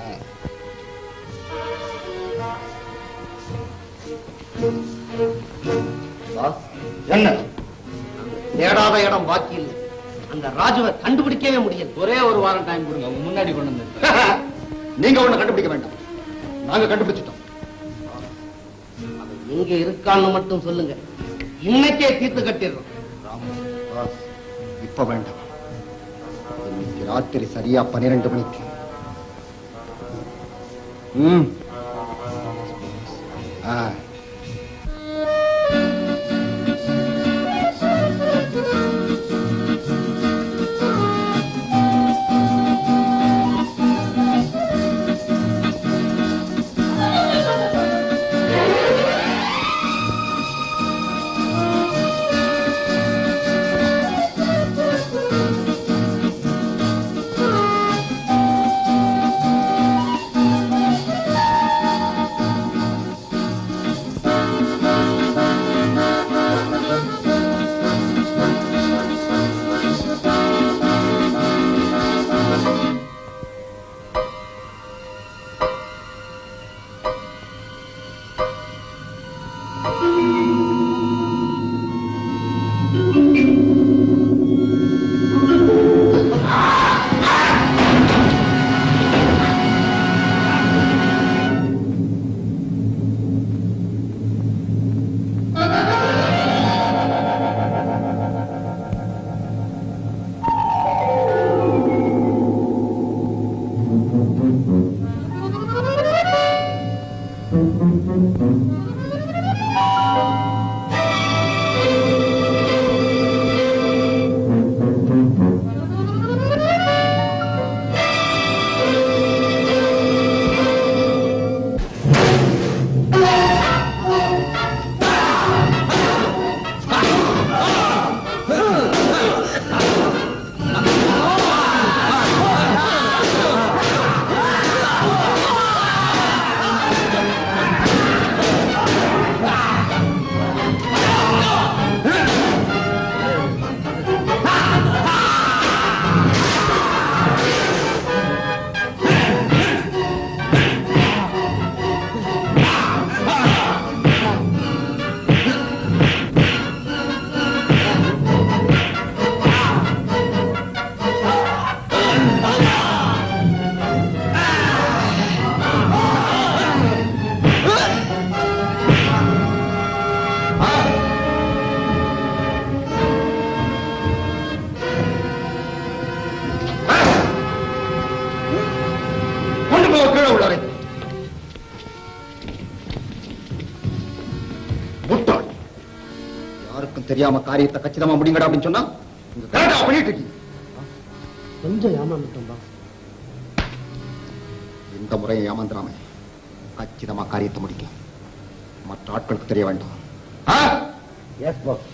என்ன தேடாத இடம் பாக்கி இல்லை அந்த ராஜுவை கண்டுபிடிக்கவே முடியல ஒரே ஒரு வாரம் டைம் கொடுங்க உங்க முன்னாடி கொண்டு வந்து நீங்க ஒண்ணு கண்டுபிடிக்க வேண்டாம் நாங்க கண்டுபிடிச்சிட்டோம் அவன் எங்க இருக்கான்னு மட்டும் சொல்லுங்க இன்னைக்கே தீர்த்து கட்டிடுறோம் பாஸ், இப்ப வேண்டாம் இன்னைக்கு ராத்திரி சரியா பன்னிரெண்டு மணிக்கு ம் ஆ கொண்டு போக கீழே உள்ளாரை முட்டாள் யாருக்கும் தெரியாம காரியத்தை கச்சிதமா முடிங்கடா அப்படின்னு சொன்னா இங்க கரெக்டா பண்ணிட்டு இருக்கீங்க கொஞ்சம் ஏமாந்துட்டோம் பாஸ் இந்த முறை ஏமாந்துராம கச்சிதமா காரியத்தை முடிக்க மற்ற ஆட்களுக்கு தெரிய வேண்டாம் எஸ் பாஸ்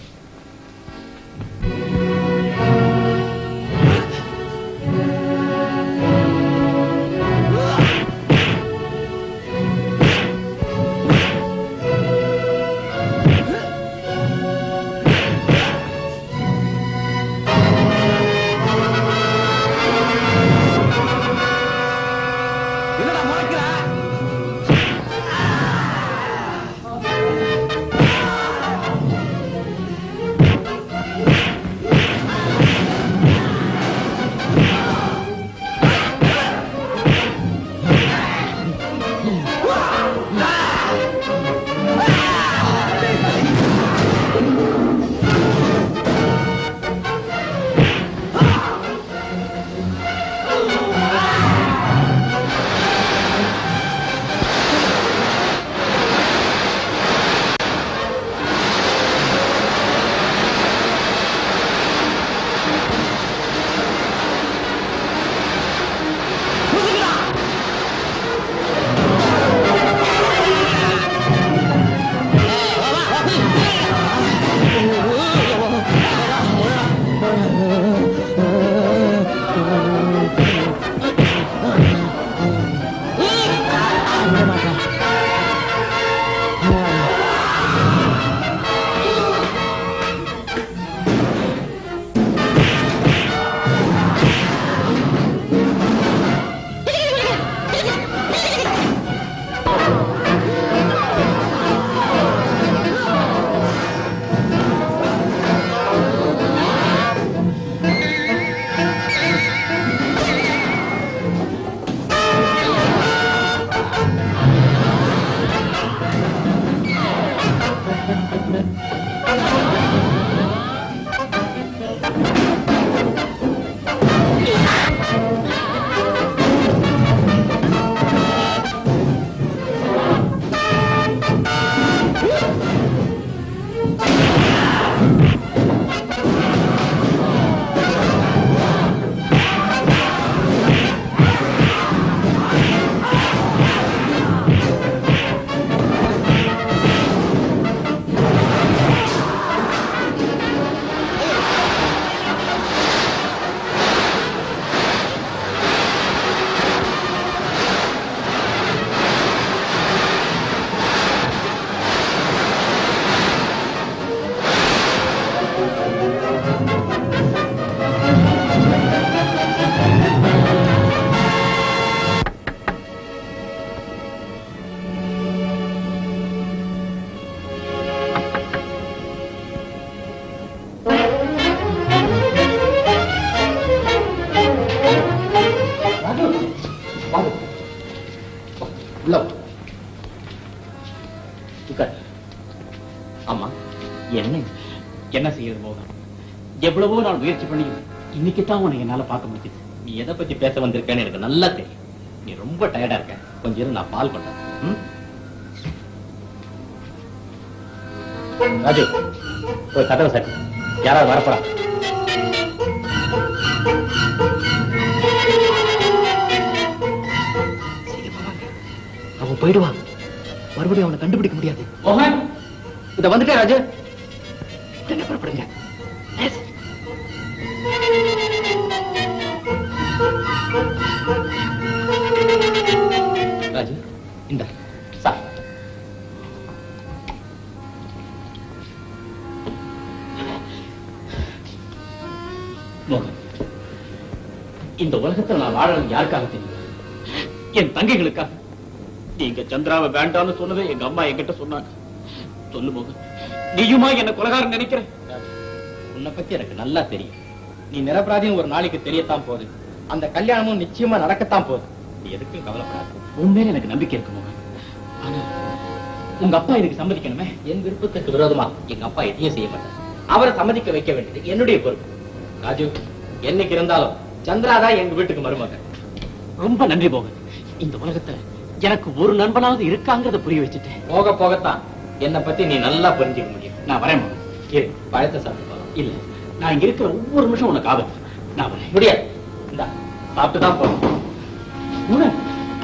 என்னடா முறைக்கிற வாங்க உள்ள வா. உட்கார் ஆமா என்ன என்ன செய்யறது மோகன் எவ்வளவோ நாள் முயற்சி பண்ணி இன்னைக்கு தான் உன்னை என்னால பார்க்க முடியுது நீ எதை பத்தி பேச வந்திருக்கேன்னு எனக்கு நல்லா தெரியும் நீ ரொம்ப டயர்டா இருக்க கொஞ்சம் இரு நான் பால் பண்றேன் ம்? ராஜு போய் கதவை சாட்டி யாராவது வரப்போறா அவன் போயிடுவான் மறுபடியும் அவனை கண்டுபிடிக்க முடியாது மோகன் இத வந்துட்டே ராஜு உடனே புறப்படுங்க ராஜு இந்த சார் மோகன் இந்த உலகத்துல நான் வாழறது யாருக்காக தெரியும் என் தங்கைகளுக்காக நீங்க சந்திராவை வேண்டாம்னு சொன்னதை எங்க அம்மா என்கிட்ட சொன்னாங்க சொல்லு மோகன் நீயுமா என்ன கொலகாரன் நினைக்கிற உன்னை பத்தி எனக்கு நல்லா தெரியும் நீ நிரபராதியும் ஒரு நாளைக்கு தெரியத்தான் போகுது அந்த கல்யாணமும் நிச்சயமா நடக்கத்தான் போகுது நீ எதுக்கும் கவலைப்படாது உண்மையில எனக்கு நம்பிக்கை இருக்கு மோகன் ஆனா உங்க அப்பா இதுக்கு சம்மதிக்கணுமே என் விருப்பத்துக்கு விரோதமா எங்க அப்பா எதையும் செய்ய மாட்டார் அவரை சம்மதிக்க வைக்க வேண்டியது என்னுடைய பொறுப்பு ராஜு என்னைக்கு இருந்தாலும் சந்திரா தான் எங்க வீட்டுக்கு மருமக ரொம்ப நன்றி மோகன் இந்த உலகத்துல எனக்கு ஒரு நண்பனாவது இருக்காங்கிறத புரிய வச்சுட்டேன் போக போகத்தான் என்னை பத்தி நீ நல்லா புரிஞ்சுக்க முடியும் நான் வரேன் மோகன் இரு பழத்தை சாப்பிட்டு போலாம் இல்ல நான் இங்க இருக்கிற ஒவ்வொரு நிமிஷம் உனக்கு ஆபத்து நான் வரேன் முடியாது இந்தா சாப்பிட்டு தான் போறேன் மோகன்.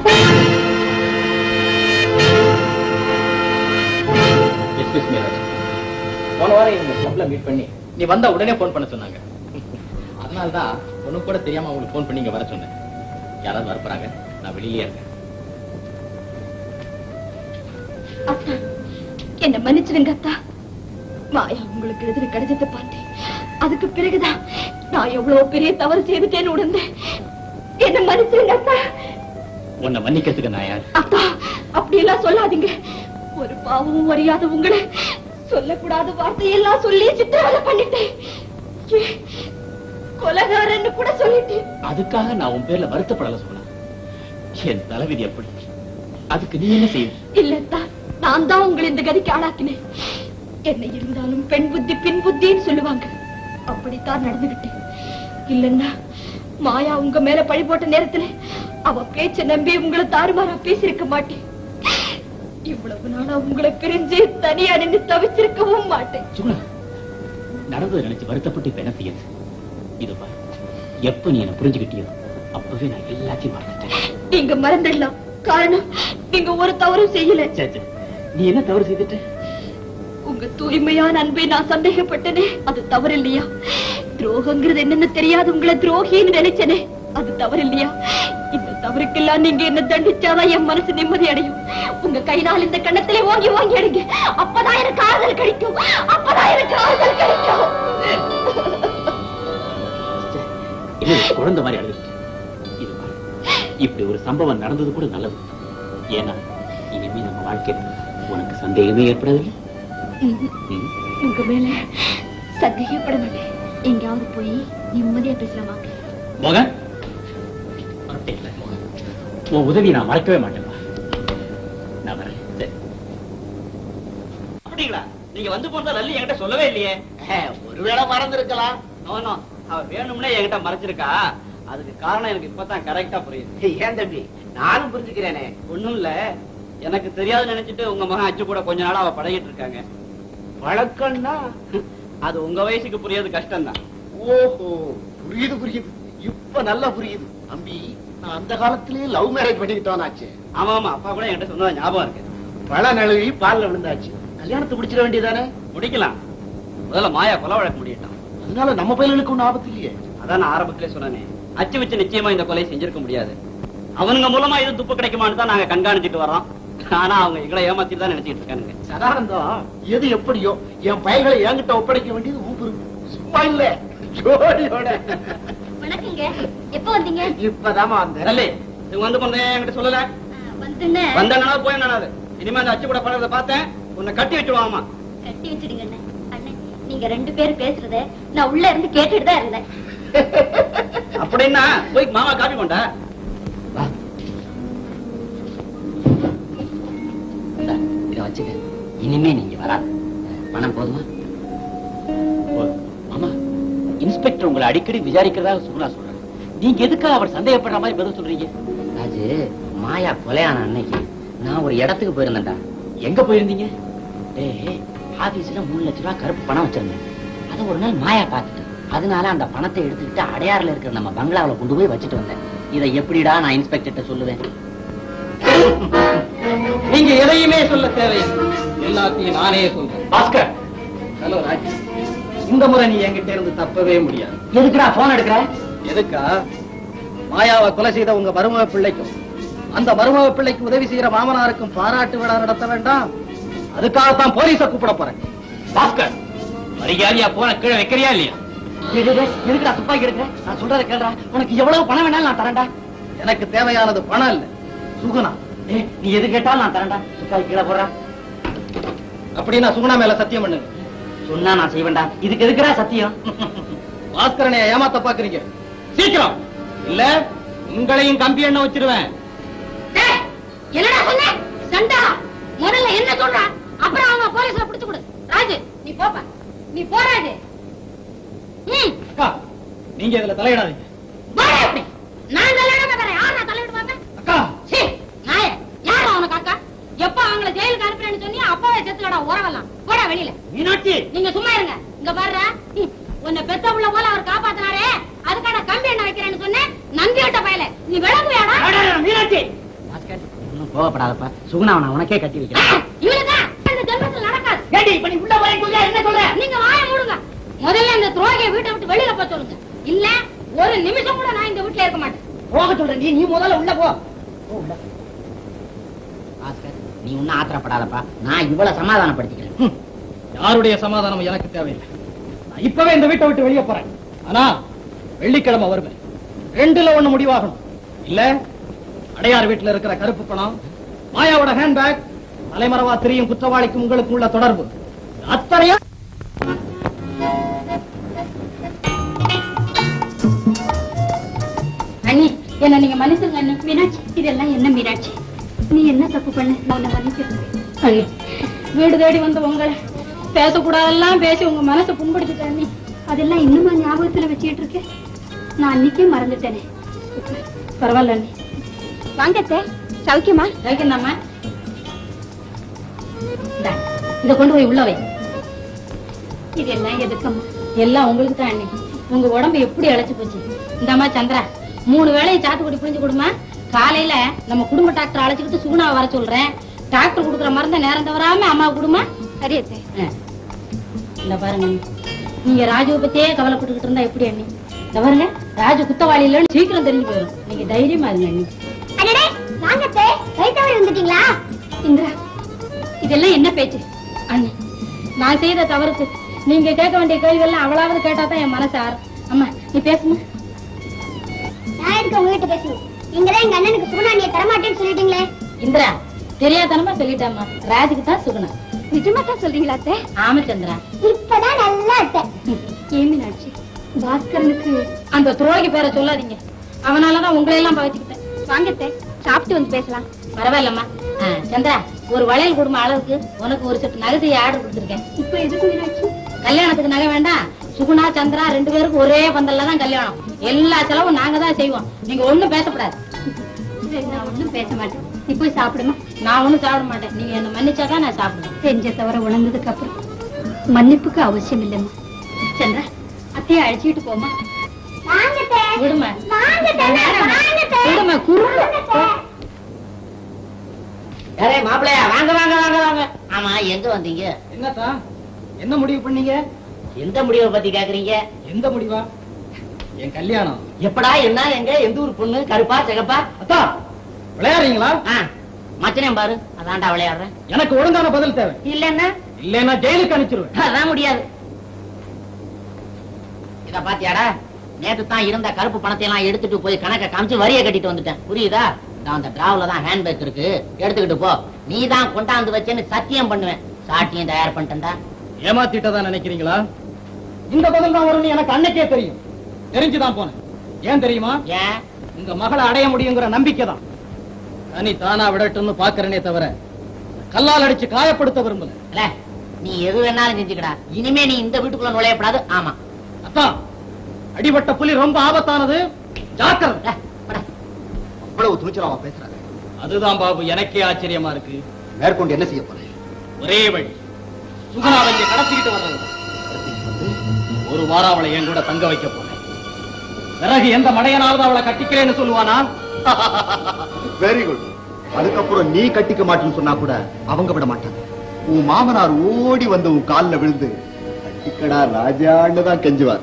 Excuse me, Raju. போன வாரம் இவங்க கிளப்ல மீட் பண்ணி நீ வந்தா உடனே போன் பண்ண சொன்னாங்க அதனால தான் உனக்கு கூட தெரியாம உங்களுக்கு போன் பண்ணி இங்க வர சொன்னேன் யாராவது வரப்போறாங்க நான் வெளியிலே இருக்கேன் அத்தா என்ன மன்னிச்சிடுங்க அத்தா மாயா உங்களுக்கு எழுதின கடிதத்தை பார்த்தேன் அதுக்கு பிறகுதான் நான் எவ்வளவு பெரிய தவறு செய்துட்டேன்னு உணர்ந்தேன் என்ன மன்னிச்சிடுங்க அத்தா உன்னை மன்னிக்கிறதுக்கு நான் யார் அத்தா அப்படி எல்லாம் சொல்லாதீங்க ஒரு பாவமும் அறியாத உங்களை சொல்லக்கூடாத வார்த்தையெல்லாம் சொல்லி சித்திரவதை பண்ணிட்டேன் ஏ, கொலைகாரன்னு கூட சொல்லிட்டேன் அதுக்காக நான் உன் பேர்ல வருத்தப்படல சொன்னேன் என் தலைவிதி எப்படி அதுக்கு நீ என்ன செய்ய இல்லத்தா நான் தான் உங்களை இந்த கதிக்கு ஆளாக்கினேன் என்ன இருந்தாலும் பெண் புத்தி பின் புத்தின்னு சொல்லுவாங்க அப்படித்தான் நடந்துகிட்டேன் இல்லன்னா மாயா உங்க மேல பழி போட்ட நேரத்துல அவ பேச்ச நம்பி உங்களை தாறுமாறா பேசியிருக்க மாட்டேன் இவ்வளவு நாளா உங்களை பிரிஞ்சு தனியா நின்று தவிச்சிருக்கவும் மாட்டேன் சும்மா நடந்ததை நினைச்சு வருத்தப்பட்டு இப்ப என்ன செய்யுது இது பாரு எப்ப நீ என்ன புரிஞ்சுக்கிட்டியோ அப்பவே நான் எல்லாத்தையும் மறந்துட்டேன் நீங்க மறந்துடலாம் காரணம் நீங்க ஒரு தவறும் செய்யல சே, சே. நீ என்ன தவறு செய்துட்ட உங்க தூய்மையான அன்பை நான் சந்தேகப்பட்டனே அது தவறு இல்லையா துரோகங்கிறது என்னன்னு தெரியாது உங்களை துரோகின்னு நினைச்சனே அது தவறு இல்லையா இந்த தவறுக்கெல்லாம் நீங்க என்ன தண்டிச்சாதான் என் மனசு நிம்மதி அடையும் உங்க கையினால் இந்த கண்ணத்திலே ஓங்கி ஓங்கி அடிங்க அப்பதான் எனக்கு ஆறுதல் கிடைக்கும் அப்பதான் எனக்கு ஆறுதல் கிடைக்கும் இல்ல குழந்தை மாதிரி அழுது இது பாரு இப்படி ஒரு சம்பவம் நடந்தது கூட நல்லது ஏன்னா இனிமே நம்ம வாழ்க்கையில உனக்கு சந்தேகமே ஏற்படவில்லை ம். உங்க மேல சந்தேகப்பட மாட்டேன் எங்கேயாவது போய் நிம்மதியா பேசலாமா மோகன் மறப்பேன் இல்ல, மோகன். உன் உதவி நான் மறக்கவே மாட்டேன் நான் வரேன் சரி. அப்படிங்களா நீங்க வந்து போனதா லல்லி என்கிட்ட சொல்லவே இல்லையே ஒருவேளை மறந்திருக்கலாம் நோ அவர் வேணும்னே என்கிட்ட மறைச்சிருக்கா அதுக்கு காரணம் எனக்கு இப்பதான் கரெக்டா புரியுது ஏன் தம்பி நானும் புரிஞ்சுக்கிறேனே ஒண்ணும் இல்ல எனக்கு தெரியாது நினைச்சிட்டு உங்க மகன் அச்சு கூட கொஞ்ச நாளா அவ பழகிட்டு இருக்காங்க வழக்கம்னா அது உங்க வயசுக்கு புரியாது கஷ்டம்தான் ஓஹோ புரியுது புரியுது இப்ப நல்லா புரியுது தம்பி நான் அந்த காலத்திலேயே லவ் மேரேஜ் பண்ணிக்கிட்டோனாச்சு ஆமா ஆமா அப்பா கூட என்கிட்ட சொன்னதா ஞாபகம் இருக்கு பழ நழுவி பால்ல விழுந்தாச்சு கல்யாணத்தை முடிச்சிட வேண்டியதானே முடிக்கலாம் முதல்ல மாயா கொலை வழக்கு முடியட்டான் அதனால நம்ம பையனுக்கு ஒண்ணும் ஆபத்து இல்லையே அதான் நான் ஆரம்பத்திலே சொன்னேனே அச்சு வச்சு நிச்சயமா இந்த கொலை செஞ்சிருக்க முடியாது அவனுங்க மூலமா இது துப்பு கிடைக்குமான்னு தான் நாங்க கண்காணிச்சிட்டு வர்றோம் ஆனா அவங்க எங்களை ஏமாத்திட்டு தான் நினைச்சிட்டு இருக்கானுங்க சதானந்தம் எது எப்படியோ என் பையன்களை என்கிட்ட ஒப்படைக்க வேண்டியது உன் பொறுப்பு சும்மா இல்ல ஜோடியோட வணக்கங்க எப்ப வந்தீங்க இப்பதாமா வந்தேன் நல்லே இவங்க வந்து கொண்டே என்கிட்ட சொல்லல வந்துன்னு வந்தனால போய் நானாவது இனிமே அந்த அச்சு கூட பழகிறத பார்த்தேன் உன்னை கட்டி வச்சுடுவாமா கட்டி வச்சிடுங்க அண்ணே அண்ணே நீங்க ரெண்டு பேரும் பேசுறத நான் உள்ள இருந்து கேட்டுட்டு தான் இருந்தேன் அப்படின்னா போய் மாமா காப்பி கொண்டா இனிமே நீங்க வராது பணம் போதுமா ஆமா இன்ஸ்பெக்டர் உங்களை அடிக்கடி விசாரிக்கிறதாக சுகுணா சொல்றாங்க நீங்க எதுக்காக அவர் சந்தேகப்படுற மாதிரி பதில் சொல்றீங்க அது மாயா கொலையான அன்னைக்கு நான் ஒரு இடத்துக்கு போயிருந்தேன்டா எங்க போயிருந்தீங்க ஏய் ஆபீஸ்ல மூணு லட்ச ரூபாய் கருப்பு பணம் வச்சிருந்தேன் அதை ஒரு நாள் மாயா பார்த்துட்டு அதனால அந்த பணத்தை எடுத்துக்கிட்டு அடையாறுல இருக்கிற நம்ம பங்களாவுல கொண்டு போய் வச்சுட்டு வந்தேன் இதை எப்படிடா நான் இன்ஸ்பெக்டர்கிட்ட சொல்லுவேன் நீங்க எதையுமே சொல்ல தேவையில்லை எல்லாத்தையும் நானே சொல்றேன் பாஸ்கர் ஹலோ ராஜ் இந்த முறை நீ என்கிட்ட இருந்து தப்பவே முடியாது எதுக்குடா போன் எடுக்கிற எதுக்கா மாயாவை கொலை செய்த உங்க மருமக பிள்ளைக்கும் அந்த மருமக பிள்ளைக்கு உதவி செய்யற மாமனாருக்கும் பாராட்டு விழா நடத்த வேண்டாம் அதுக்காகத்தான் போலீஸ கூப்பிட போறேன் பாஸ்கர் மரியாதையா போன கீழே வைக்கிறியா இல்லையா டேய், டேய், டேய், எதுக்குடா துப்பாக்கி எடுக்கிற நான் சொல்றத கேளுடா உனக்கு எவ்வளவு பணம் வேணாலும் நான் தரேன்டா எனக்கு தேவையானது பணம் இல்ல சுகுணா ஏய், நீ எது கேட்டாலும் நான் தரேன்டா துப்பாக்கி கீழே போடுறா அப்படின்னா சுகுணா மேல சத்தியம் பண்ணுங்க சொன்னா நான் செய்வேன்டா இதுக்கு எதுக்குடா சத்தியம் பாஸ்கரனை ஏமாத்த பாக்குறீங்க சீக்கிரம் இல்ல உங்களையும் கம்பி எண்ண வச்சிருவேன் டேய், என்னடா சொன்ன சண்டா முதல்ல என்ன சொல்ற அப்புறம் அவங்க போலீஸ்ல பிடிச்சு கொடு ராஜு நீ போப்பா நீ போராஜு ம் அக்கா நீங்க இதுல தலையிடாதீங்க வாடா அப்படி நான் தலையிடாம வேற யார் நான் தலையிட மாட்டேன் அக்கா சீ நாய யார் அவனுக்கு அக்கா எப்ப அவங்கள ஜெயிலுக்கு அனுப்புறேன்னு சொன்னி அப்பவே செத்துலடா உறவெல்லாம் போடா வெளியில மீனாட்சி நீங்க சும்மா இருங்க இங்க பாருடா ம், உன்னை பெத்த உள்ள போல அவர் காப்பாத்தினாரே அதுக்கான கம்பி என்ன வைக்கிறேன்னு சொன்னேன் நந்தி விட்ட பயல நீ விளங்குவியாடா மீனாட்சி பாஸ்கர் இன்னும் கோவப்படாதப்பா சுகுணா நான் உனக்கே கட்டி வைக்கிறேன் இவனுதான் இந்த ஜென்மத்தில் நடக்காது ஏடி இப்ப நீ உள்ள வரைக்கும் என்ன சொல்ற நீங்க வாய மூடுங்க முதல்ல இந்த துரோகியை வீட்டை விட்டு வெளியில போக சொல்லுங்க இல்ல ஒரு நிமிஷம் கூட நான் இந்த வீட்டுல இருக்க மாட்டேன் போக சொல்றேன் நீ நீ முதல்ல உள்ள போ போ உள்ள. பாஸ்கர் நீ ஒன்னும் ஆத்திரப்படாதப்பா நான் இவ்வளவு சமாதானப்படுத்திக்கிறேன் ஹம், யாருடைய சமாதானம் எனக்கு தேவையில்லை நான் இப்பவே இந்த வீட்டை விட்டு வெளியே போறேன் ஆனா வெள்ளிக்கிழமை வருவேன் ரெண்டுல ஒண்ணு முடிவாகணும் இல்ல அடையார் வீட்டுல இருக்கிற கருப்பு பணம் மாயாவோட ஹேண்ட்பேக் தலைமறைவா தெரியும் குற்றவாளிக்கும் உங்களுக்கு உள்ள தொடர்பு அத்தனையும் அண்ணி என்ன நீங்க மன்னிச்சுங்க அண்ணி மீனாட்சி இதெல்லாம் என்ன மீனாட்சி நீ என்ன தப்பு பண்ண நான் உன்னை மன்னிக்கிறேன் அண்ணி வீடு தேடி வந்த உங்களை பேசக்கூடாதெல்லாம் பேசி உங்க மனசை புண்படுத்திட்டேன் அண்ணி அதெல்லாம் இன்னுமா ஞாபகத்துல வச்சுக்கிட்டு இருக்கேன் நான் அன்னைக்கே மறந்துட்டேனே பரவாயில்ல அண்ணி வாங்கத்தே சௌக்கியமா சௌக்கியம்தாம்மா இந்தா, இத கொண்டு போய் உள்ள வை இதெல்லாம் எதுக்கம்மா எல்லாம் உங்களுக்கு தான் அண்ணி உங்க உடம்பு எப்படி இழைச்சு போச்சு இந்தாம்மா சந்திரா மூணு வேளையும் சாத்துக்குடி புரிஞ்சு கொடுமா காலையில நம்ம குடும்ப டாக்டர் அழைச்சிக்கிட்டு சுகுணாவை வர சொல்றேன் டாக்டர் கொடுக்குற மருந்த நேரம் தவறாம அம்மா கொடுமா சரி இந்த பாருங்க அண்ணி. நீங்க ராஜுவை பத்தியே கவலைப்பட்டுக்கிட்டு இருந்தா எப்படி அண்ணி இந்த பாருங்க ராஜு குத்தவாளி இல்லைன்னு சீக்கிரம் தெரிஞ்சு போயிடும் நீங்க தைரியமா இருங்க அண்ணி அடடே வாங்கத்தே கை தவறி வந்துட்டீங்களா இந்திரா இதெல்லாம் என்ன பேச்சு அண்ணி நான் செய்த தவறுக்கு நீங்க கேட்க வேண்டிய கேள்விகள்லாம் அவளாவது கேட்டா தான் என் மனசு ஆறும் அம்மா நீ பேசுமா நான் எதுக்கு உங்ககிட்ட பேசணும் நீங்க தான் எங்க அண்ணனுக்கு சுகுணாணியை தரமாட்டேன்னு சொல்லிட்டீங்களே இந்திரா தெரியாதனமா சொல்லிட்டாமா ராஜுக்கு தான் சுகுணம் நிஜமா தான் சொல்றீங்களா அத்தை ஆமா சந்திரா இப்பதான் நல்லா அத்தை ஏமினாட்சி பாஸ்கரனுக்கு அந்த துரோகி பேரை சொல்லாதீங்க அவனாலதான் உங்களை எல்லாம் பகிச்சுக்கிட்டேன் வாங்கத்தே சாப்பிட்டு வந்து பேசலாம் பரவாயில்லம்மா ஆ, சந்திரா ஒரு வளையல் குடும்ப அளவுக்கு உனக்கு ஒரு செட்டு நகை செய்ய ஆர்டர் கொடுத்துருக்கேன் இப்ப எதுக்கு மீனாட்சி கல்யாணத்துக்கு நகை வேண்டாம் சுகுணா சந்திரா ரெண்டு பேருக்கும் ஒரே பந்தல்ல தான் கல்யாணம் எல்லா செலவும் நாங்க தான் செய்வோம் நீங்க ஒண்ணும் பேசக்கூடாது சரி, நான் ஒண்ணும் பேச மாட்டேன் நீ போய் சாப்பிடுமா நான் ஒண்ணும் சாப்பிட மாட்டேன் நீங்க என்ன மன்னிச்சாதான் நான் சாப்பிடுவேன் செஞ்ச தவிர உணர்ந்ததுக்கு அப்புறம் மன்னிப்புக்கு அவசியம் இல்லைம்மா சந்திரா அத்தையை அழைச்சிட்டு போமா விடுமா விடுமா குறும்பு யாரே மாப்பிள்ளையா வாங்க வாங்க வாங்க வாங்க ஆமா எங்க வந்தீங்க என்னத்தா என்ன முடிவு பண்ணீங்க எந்த முடிவை பத்தி கேக்குறீங்க எந்த முடிவா என் கல்யாணம் எப்படா என்ன எங்க எந்த ஊர் பொண்ணு கருப்பா சிகப்பா அத்தா விளையாடுறீங்களா ஆ, மச்சனையும் பாரு அதான்டா விளையாடுறேன் எனக்கு ஒழுங்கான பதில் தேவை இல்லன்னா இல்லைன்னா ஜெயிலுக்கு அனுப்பிச்சிருவேன் அதான் முடியாது இத பாத்தியாடா நேத்து தான் இருந்த கருப்பு பணத்தை எல்லாம் எடுத்துட்டு போய் கணக்க காமிச்சு வரிய கட்டிட்டு வந்துட்டேன் புரியுதா நான் அந்த டிராவல தான் ஹேண்ட் பேக் இருக்கு எடுத்துக்கிட்டு போ நீ தான் கொண்டாந்து வச்சேன்னு சத்தியம் பண்ணுவேன் சாட்டியும் தயார் பண்ணிட்டேன்டா ஏமாத்திட்டதா நினைக்கிறீங்களா இந்த பதில் தான் வரும்னு எனக்கு அன்னைக்கே தெரியும் தெரிஞ்சுதான் போனேன் ஏன் தெரியுமா ஏன் உங்க மகளை அடைய முடியுங்கிற நம்பிக்கை தான் தனி தானா விடட்டும்னு பாக்குறேனே தவிர கல்லால் அடிச்சு காயப்படுத்த விரும்பல இல்ல, நீ எது வேணாலும் செஞ்சுக்கடா இனிமே நீ இந்த வீட்டுக்குள்ள நுழையப்படாது ஆமா அத்தான் அடிபட்ட புலி ரொம்ப ஆபத்தானது ஜாக்கிரதை அவ்வளவு துணிச்சலாமா பேசுறாங்க அதுதான் பாபு எனக்கே ஆச்சரியமா இருக்கு மேற்கொண்டு என்ன செய்ய போறேன் ஒரே வழி சுகுணாவை இங்க கடத்திக்கிட்டு வர்றது ஒரு வாரம் அவளை என் கூட தங்க வைக்க போறேன் பிறகு எந்த மடையனாவது அவளை கட்டிக்கிறேன்னு சொல்லுவானா வெரி குட் அதுக்கப்புறம் நீ கட்டிக்க மாட்டேன்னு சொன்னா கூட அவங்க விட மாட்டாங்க உன் மாமனார் ஓடி வந்து உன் கால்ல விழுந்து கட்டிக்கடா ராஜான்னு தான் கெஞ்சுவார்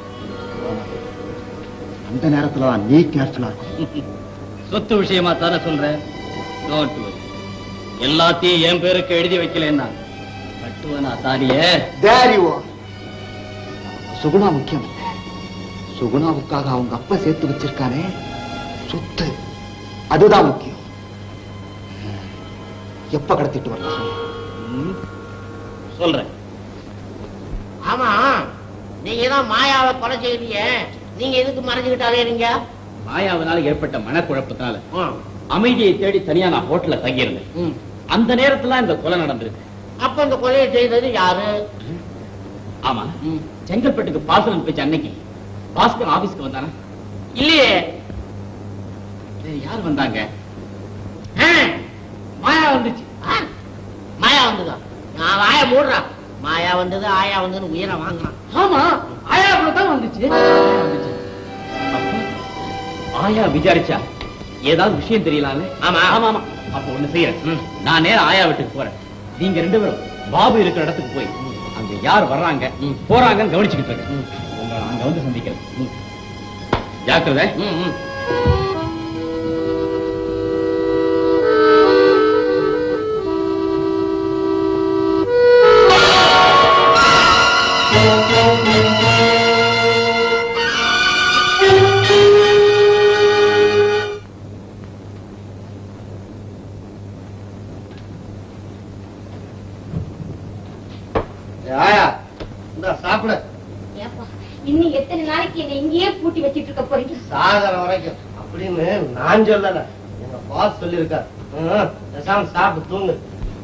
அந்த நேரத்துல தான் நீ கேர்ஃபுல்லா இருக்கும் சொத்து விஷயமா தானே சொல்றேன் Don't worry. எல்லாத்தையும் என் பேருக்கு எழுதி வைக்கலன்னா கட்டுவனா தாலிய There you are. சுகுணா முக்கியம் இல்ல சுகுணாவுக்காக அவங்க அப்பா சேர்த்து வச்சிருக்கானே சொத்து அதுதான் முக்கியம் எப்ப கடத்திட்டு வரலாம் சொல்லு. சொல்றேன் ஆமா நீங்க தான் மாயாவை கொலை செய்வீங்க நீங்க எதுக்கு மறைஞ்சுக்கிட்டாலே இருங்க மாயாவினால ஏற்பட்ட மனக்குழப்பத்தினால அமைதியை தேடி தனியா நான் ஹோட்டல்ல தங்கியிருந்தேன் அந்த நேரத்துல இந்த கொலை நடந்திருக்கு அப்ப இந்த கொலையை செய்தது யாரு ஆமா செங்கல்பட்டுக்கு பார்சல் அனுப்பிச்ச அன்னைக்கு பாஸ்கர் ஆபீஸ்க்கு வந்தானா இல்லையே வேற யார் வந்தாங்க ஆ, மாயா வந்துச்சு ஆ, மாயா வந்ததா நான் வாய மூடுறான் மாயா வந்தது ஆயா வந்தது உயிரை வாங்கினான் ஆமா ஆயா தான் வந்துச்சு ஆயா விசாரிச்சா ஏதாவது விஷயம் தெரியலாம்ல ஆமா ஆமா ஆமா அப்ப ஒண்ணு செய்யறேன் நான் நேரா ஆயா வீட்டுக்கு போறேன் நீங்க ரெண்டு பேரும் பாபு இருக்கிற இடத்துக்கு போய் அங்க யார் வர்றாங்க போறாங்கன்னு கவனிச்சுக்கிட்டு இருக்கேன் உங்களை அங்க வந்து சந்திக்கிறேன் ம். ஜாக்கிரதை ஆயா இந்த சாப்பிடு ஏப்பா இன்னும் எத்தனை நாளைக்கு என்னை இங்கேயே பூட்டி வச்சிட்டு இருக்க போறீங்க சாகர வரைக்கும் அப்படின்னு நான் சொல்லல எங்க பாஸ் சொல்லியிருக்கார் ம், பேசாம சாப்பிட்டு தூங்கு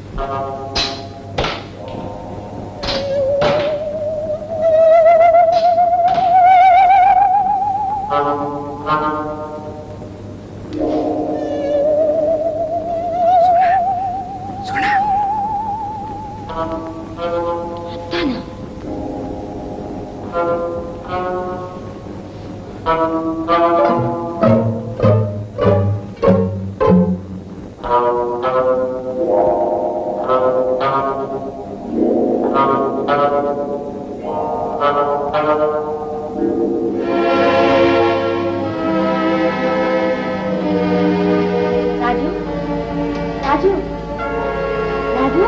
ராஜு ராஜு ராஜு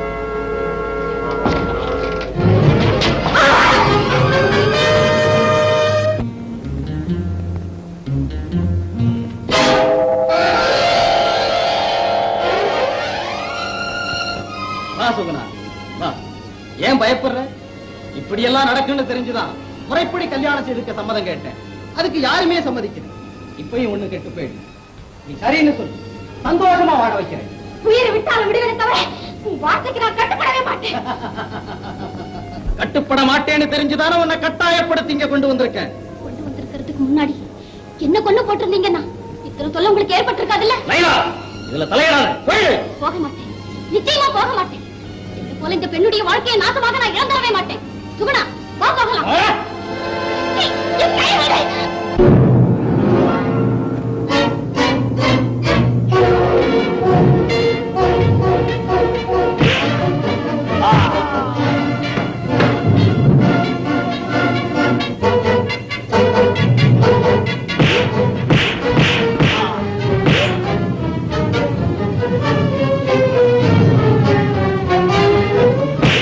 வா சுகுணா வா ஏன் பயப்படுற இப்படி எல்லாம் நடக்குன்னு தெரிஞ்சுதான் முறைப்படி கல்யாணம் செய்துக்க சம்மதம் கேட்டேன் அதுக்கு யாருமே சம்மதிக்கல இப்பயும் ஒண்ணு கெட்டு போயிடு நீ சரின்னு சொல்லு சந்தோஷமா வாழ வைக்கிறேன் உயிரை விட்டாலும் விடுவதை தவிர உன் வார்த்தைக்கு நான் கட்டுப்படவே மாட்டேன் கட்டுப்பட மாட்டேன்னு தெரிஞ்சுதானே உன்னை கட்டாயப்படுத்தி இங்க கொண்டு வந்திருக்கேன் கொண்டு வந்திருக்கிறதுக்கு முன்னாடி என்ன கொண்டு போட்டிருந்தீங்கன்னா இத்தனை தொல்லை உங்களுக்கு ஏற்பட்டிருக்காதுல்ல லைலா இதுல தலையிடாத போயிடு போக மாட்டேன் நிச்சயமா போக மாட்டேன் என்ன போல இந்த பெண்ணுடைய வாழ்க்கையை நாசமாக நான் இழந்துடவே மாட்டேன் சுகுணா வா போகலாம் ஏய், என் கையை விடு.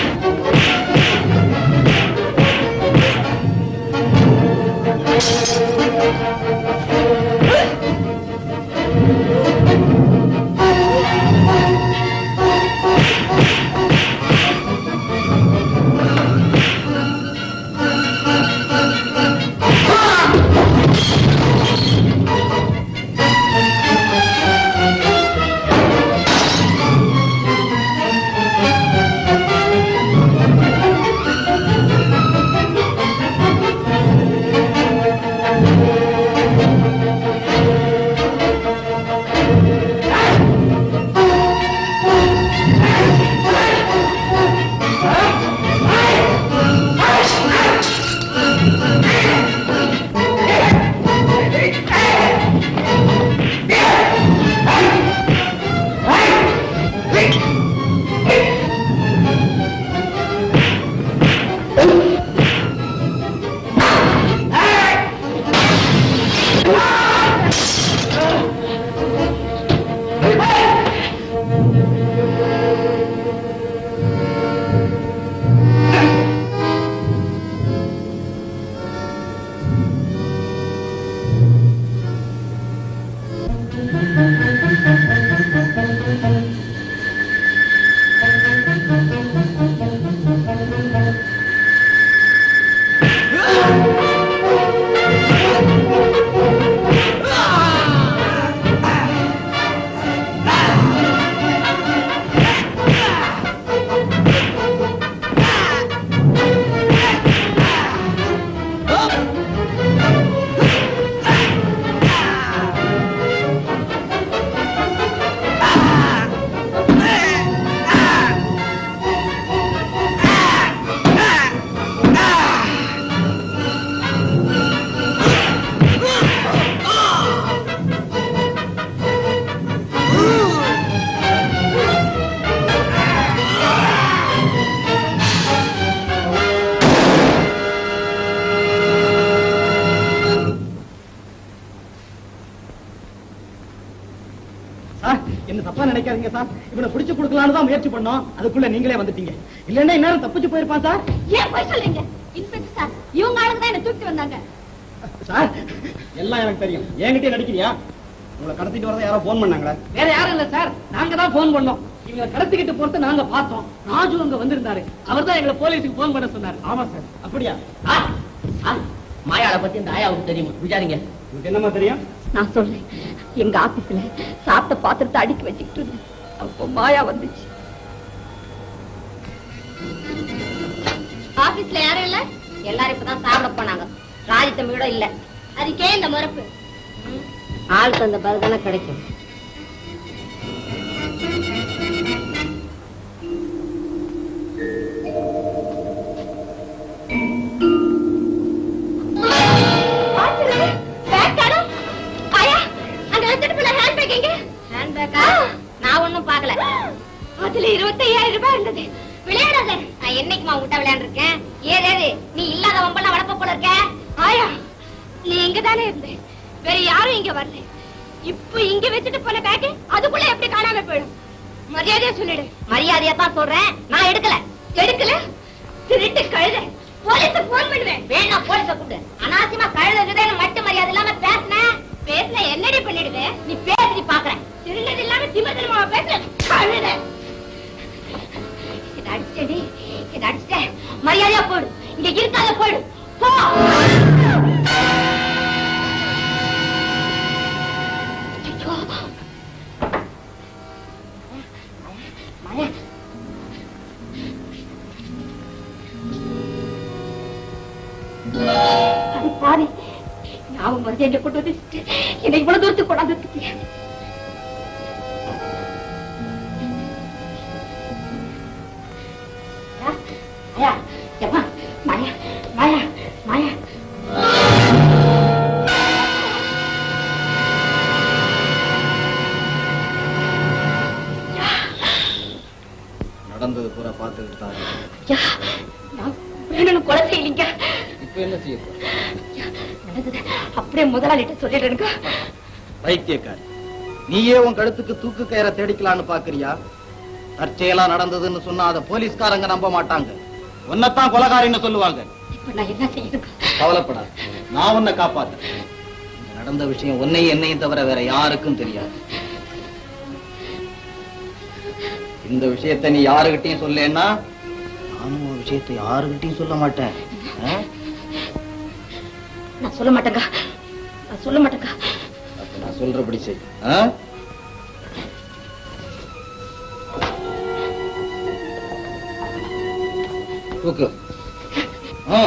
Thank you. சார் என்ன தப்பா நினைக்காதீங்க சார் இவனை பிடிச்சு கொடுக்கலான்னு தான் முயற்சி பண்ணோம் அதுக்குள்ள நீங்களே வந்துட்டீங்க இல்லன்னா இந்நேரம் தப்பிச்சு போயிருப்பான் சார் ஏன் போய் சொல்றீங்க இன்ஸ்பெக்டர் சார் இவங்க ஆளுங்க தான் என்ன தூக்கிட்டு வந்தாங்க சார் எல்லாம் எனக்கு தெரியும் என்கிட்டயே நடிக்கிறியா உங்களை கடத்திட்டு வரத யாரோ போன் பண்ணாங்களா வேற யாரும் இல்ல சார் நாங்க தான் போன் பண்ணோம் இவங்க கடத்திக்கிட்டு போறத நாங்க பார்த்தோம் ராஜு அங்க வந்திருந்தாரு அவர் தான் எங்களை போலீஸுக்கு போன் பண்ண சொன்னாரு ஆமா சார் அப்படியா மாயாளை பத்தி இந்த ஆயாவுக்கு தெரியுமா விசாரிங்க உங்களுக்கு என்னமா தெரியும் நான் சொல்றேன் எங்க ஆபீஸ்ல சாப்பிட்ட பாத்திரத்தை அடுக்கி வச்சுக்கிட்டு இருந்தேன் அப்போ மாயா வந்துச்சு ஆபீஸ்ல யாரும் இல்ல எல்லாரும் இப்பதான் சாப்பிட போனாங்க ராஜி தம்பியோட இல்ல அதுக்கே இந்த மறுப்பு ஆள் தந்த பதில் தானே கிடைக்கும் பேக் காணும் ஆயா அந்த எடுத்துட்டு போல ஹேண்ட் பேக் எங்க ஹேண்ட் பேக்கா நான் ஒண்ணும் பாக்கல அதுல இருபத்தையாயிரம் ரூபாய் இருந்தது விளையாடாத நான் என்னைக்குமா உங்ககிட்ட விளையாண்டுருக்கேன் ஏறு ஏறு நீ இல்லாத வம்பெல்லாம் வளர்ப்ப போல இருக்க ஆயா நீ இங்க தானே இருந்த வேற யாரும் இங்க வரல இப்போ இங்க வச்சுட்டு போன பேக் அதுக்குள்ள எப்படி காணாம போயிடும் மரியாதையா சொல்லிடு மரியாதையா தான் சொல்றேன் நான் எடுக்கல எடுக்கல திருட்டு கழுத போலீஸ போன் பண்ணுவேன் வேணா போலீஸ கூப்பிடு அனாவசியமா கழுதுன்னு மட்டும் மரியாதை இல்லாம பேசுன பேசுன என்னடி பண்ணிடுவேன் நீ பேசி பாக்குறேன் திருநது இல்லாம திமதனமா பேசுற கழுத இத அடிச்சடி இத அடிச்ச மரியாதையா போடு இங்க இருக்காத போடு போ ஐயோ. மழை. அது பாரு ஞாபகம் வந்து என்ன கொண்டு வந்து என்னை இவ்வளவு தூரத்துக்கு கொண்டாந்து விட்டுட்டியே. மாயா ஏம்மா மாயா மாயா மாயா நடந்தது பூரா பார்த்துக்கிட்டு தான் ஐயா, நான் வேணும்னு கொலை செய்யலீங்க இப்ப என்ன செய்ய நடந்தது அப்படியே முதலாளிட்ட சொல்லிடுங்க பைத்தியக்காரி நீயே உன் கழுத்துக்கு தூக்கு கயிறை தேடிக்கலான்னு பாக்குறியா தற்செயலா நடந்ததுன்னு சொன்னா அத போலீஸ்காரங்க நம்ப மாட்டாங்க உன்னைத்தான் கொலகாரின்னு சொல்லுவாங்க இப்ப நான் என்ன செய்யுதுங்க கவலைப்படாத நான் உன்னை காப்பாத்துறேன் இங்க நடந்த விஷயம் உன்னையும் என்னையும் தவிர வேற யாருக்கும் தெரியாது இந்த விஷயத்தை நீ யாருகிட்டயும் சொல்லேன்னா நானும் உன் விஷயத்தை யாருகிட்டயும் சொல்ல மாட்டேன் ஆ? நான் சொல்ல மாட்டேங்க நான் சொல்ல மாட்டேங்க அப்ப நான் சொல்றபடி செய் ஆ? தூக்கு ஆ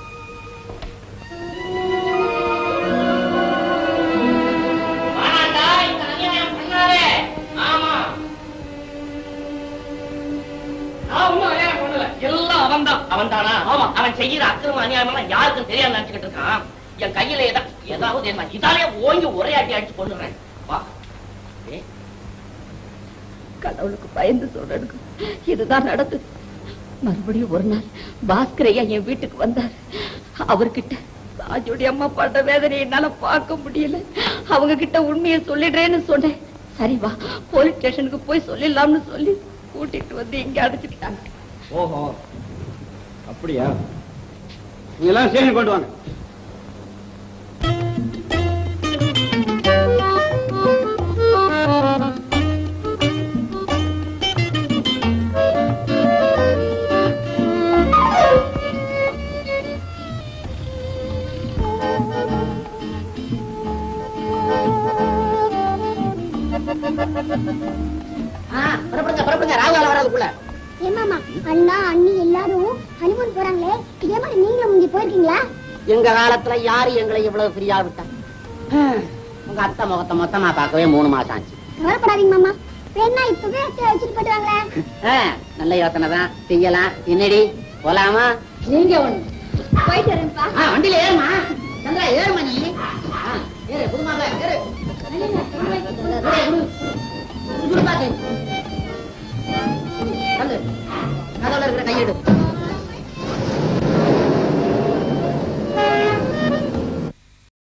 வேணாண்டா, இந்த அநியாயம் பண்ணாதே. ஆமா நான் ஒண்ணும் அநியாயம் பண்ணல எல்லாம் அவன் தான் அவன் தானா அவன் செய்யற அக்கிரம அநியாயம் எல்லாம் யாருக்கும் தெரியாது நினைச்சுக்கிட்டு இருக்கான் என் கையில ஏதா- ஏதாவது என்ன இதாலே ஓங்கி ஒரே அடி அடிச்சு கொண்டுறேன் வா ஏய், கடவுளுக்கு பயந்து சொல்றேனுங்க இதுதான் நடந்தது மறுபடியும் ஒரு நாள் பாஸ்கரையா என் வீட்டுக்கு வந்தார் அவர்கிட்ட ராஜோடைய அம்மா படுற வேதனை என்னால பார்க்க முடியல அவங்க கிட்ட உண்மையை சொல்லிடுறேன்னு சொன்னேன் சரி வா போலீஸ் ஸ்டேஷனுக்கு போய் சொல்லிடலாம்னு சொல்லி கூட்டிட்டு வந்து இங்க அடைச்சிட்டாங்க ஓஹோ அப்படியா நீங்க எல்லாம் ஸ்டேஷன் கொண்டு வாங்க ஆ, புறப்படுங்க புறப்படுங்க ராகுகாலம் வராதுக்குள்ள ஏமாமா அண்ணா அண்ணி எல்லாரும் ஹனிமூன் போறாங்களே இதே மாதிரி நீங்களும் முந்தி போயிருக்கீங்களா எங்க காலத்துல யாரு எங்களை இவ்வளவு ஃப்ரீயா விட்டா ஹம், உங்க அத்தை முகத்தை மொத்தமா பார்க்கவே மூணு மாசம் ஆச்சு கவலைப்படாதீங்க மாமா வேணா இப்பவே எடுத்து வச்சுட்டு போயிட்டு வாங்களேன் ஆ, நல்ல யோசனை தான் செய்யலாம் என்னடி போலாமா நீங்க ஒண்ணு போயிட்டு வரேன்ப்பா ஆ, வண்டியில ஏறுமா சந்திரா ஏறுமா நீ ஆ, ஏறு குடுமாங்க ஏறு கதவுல இருக்கிற கையெடு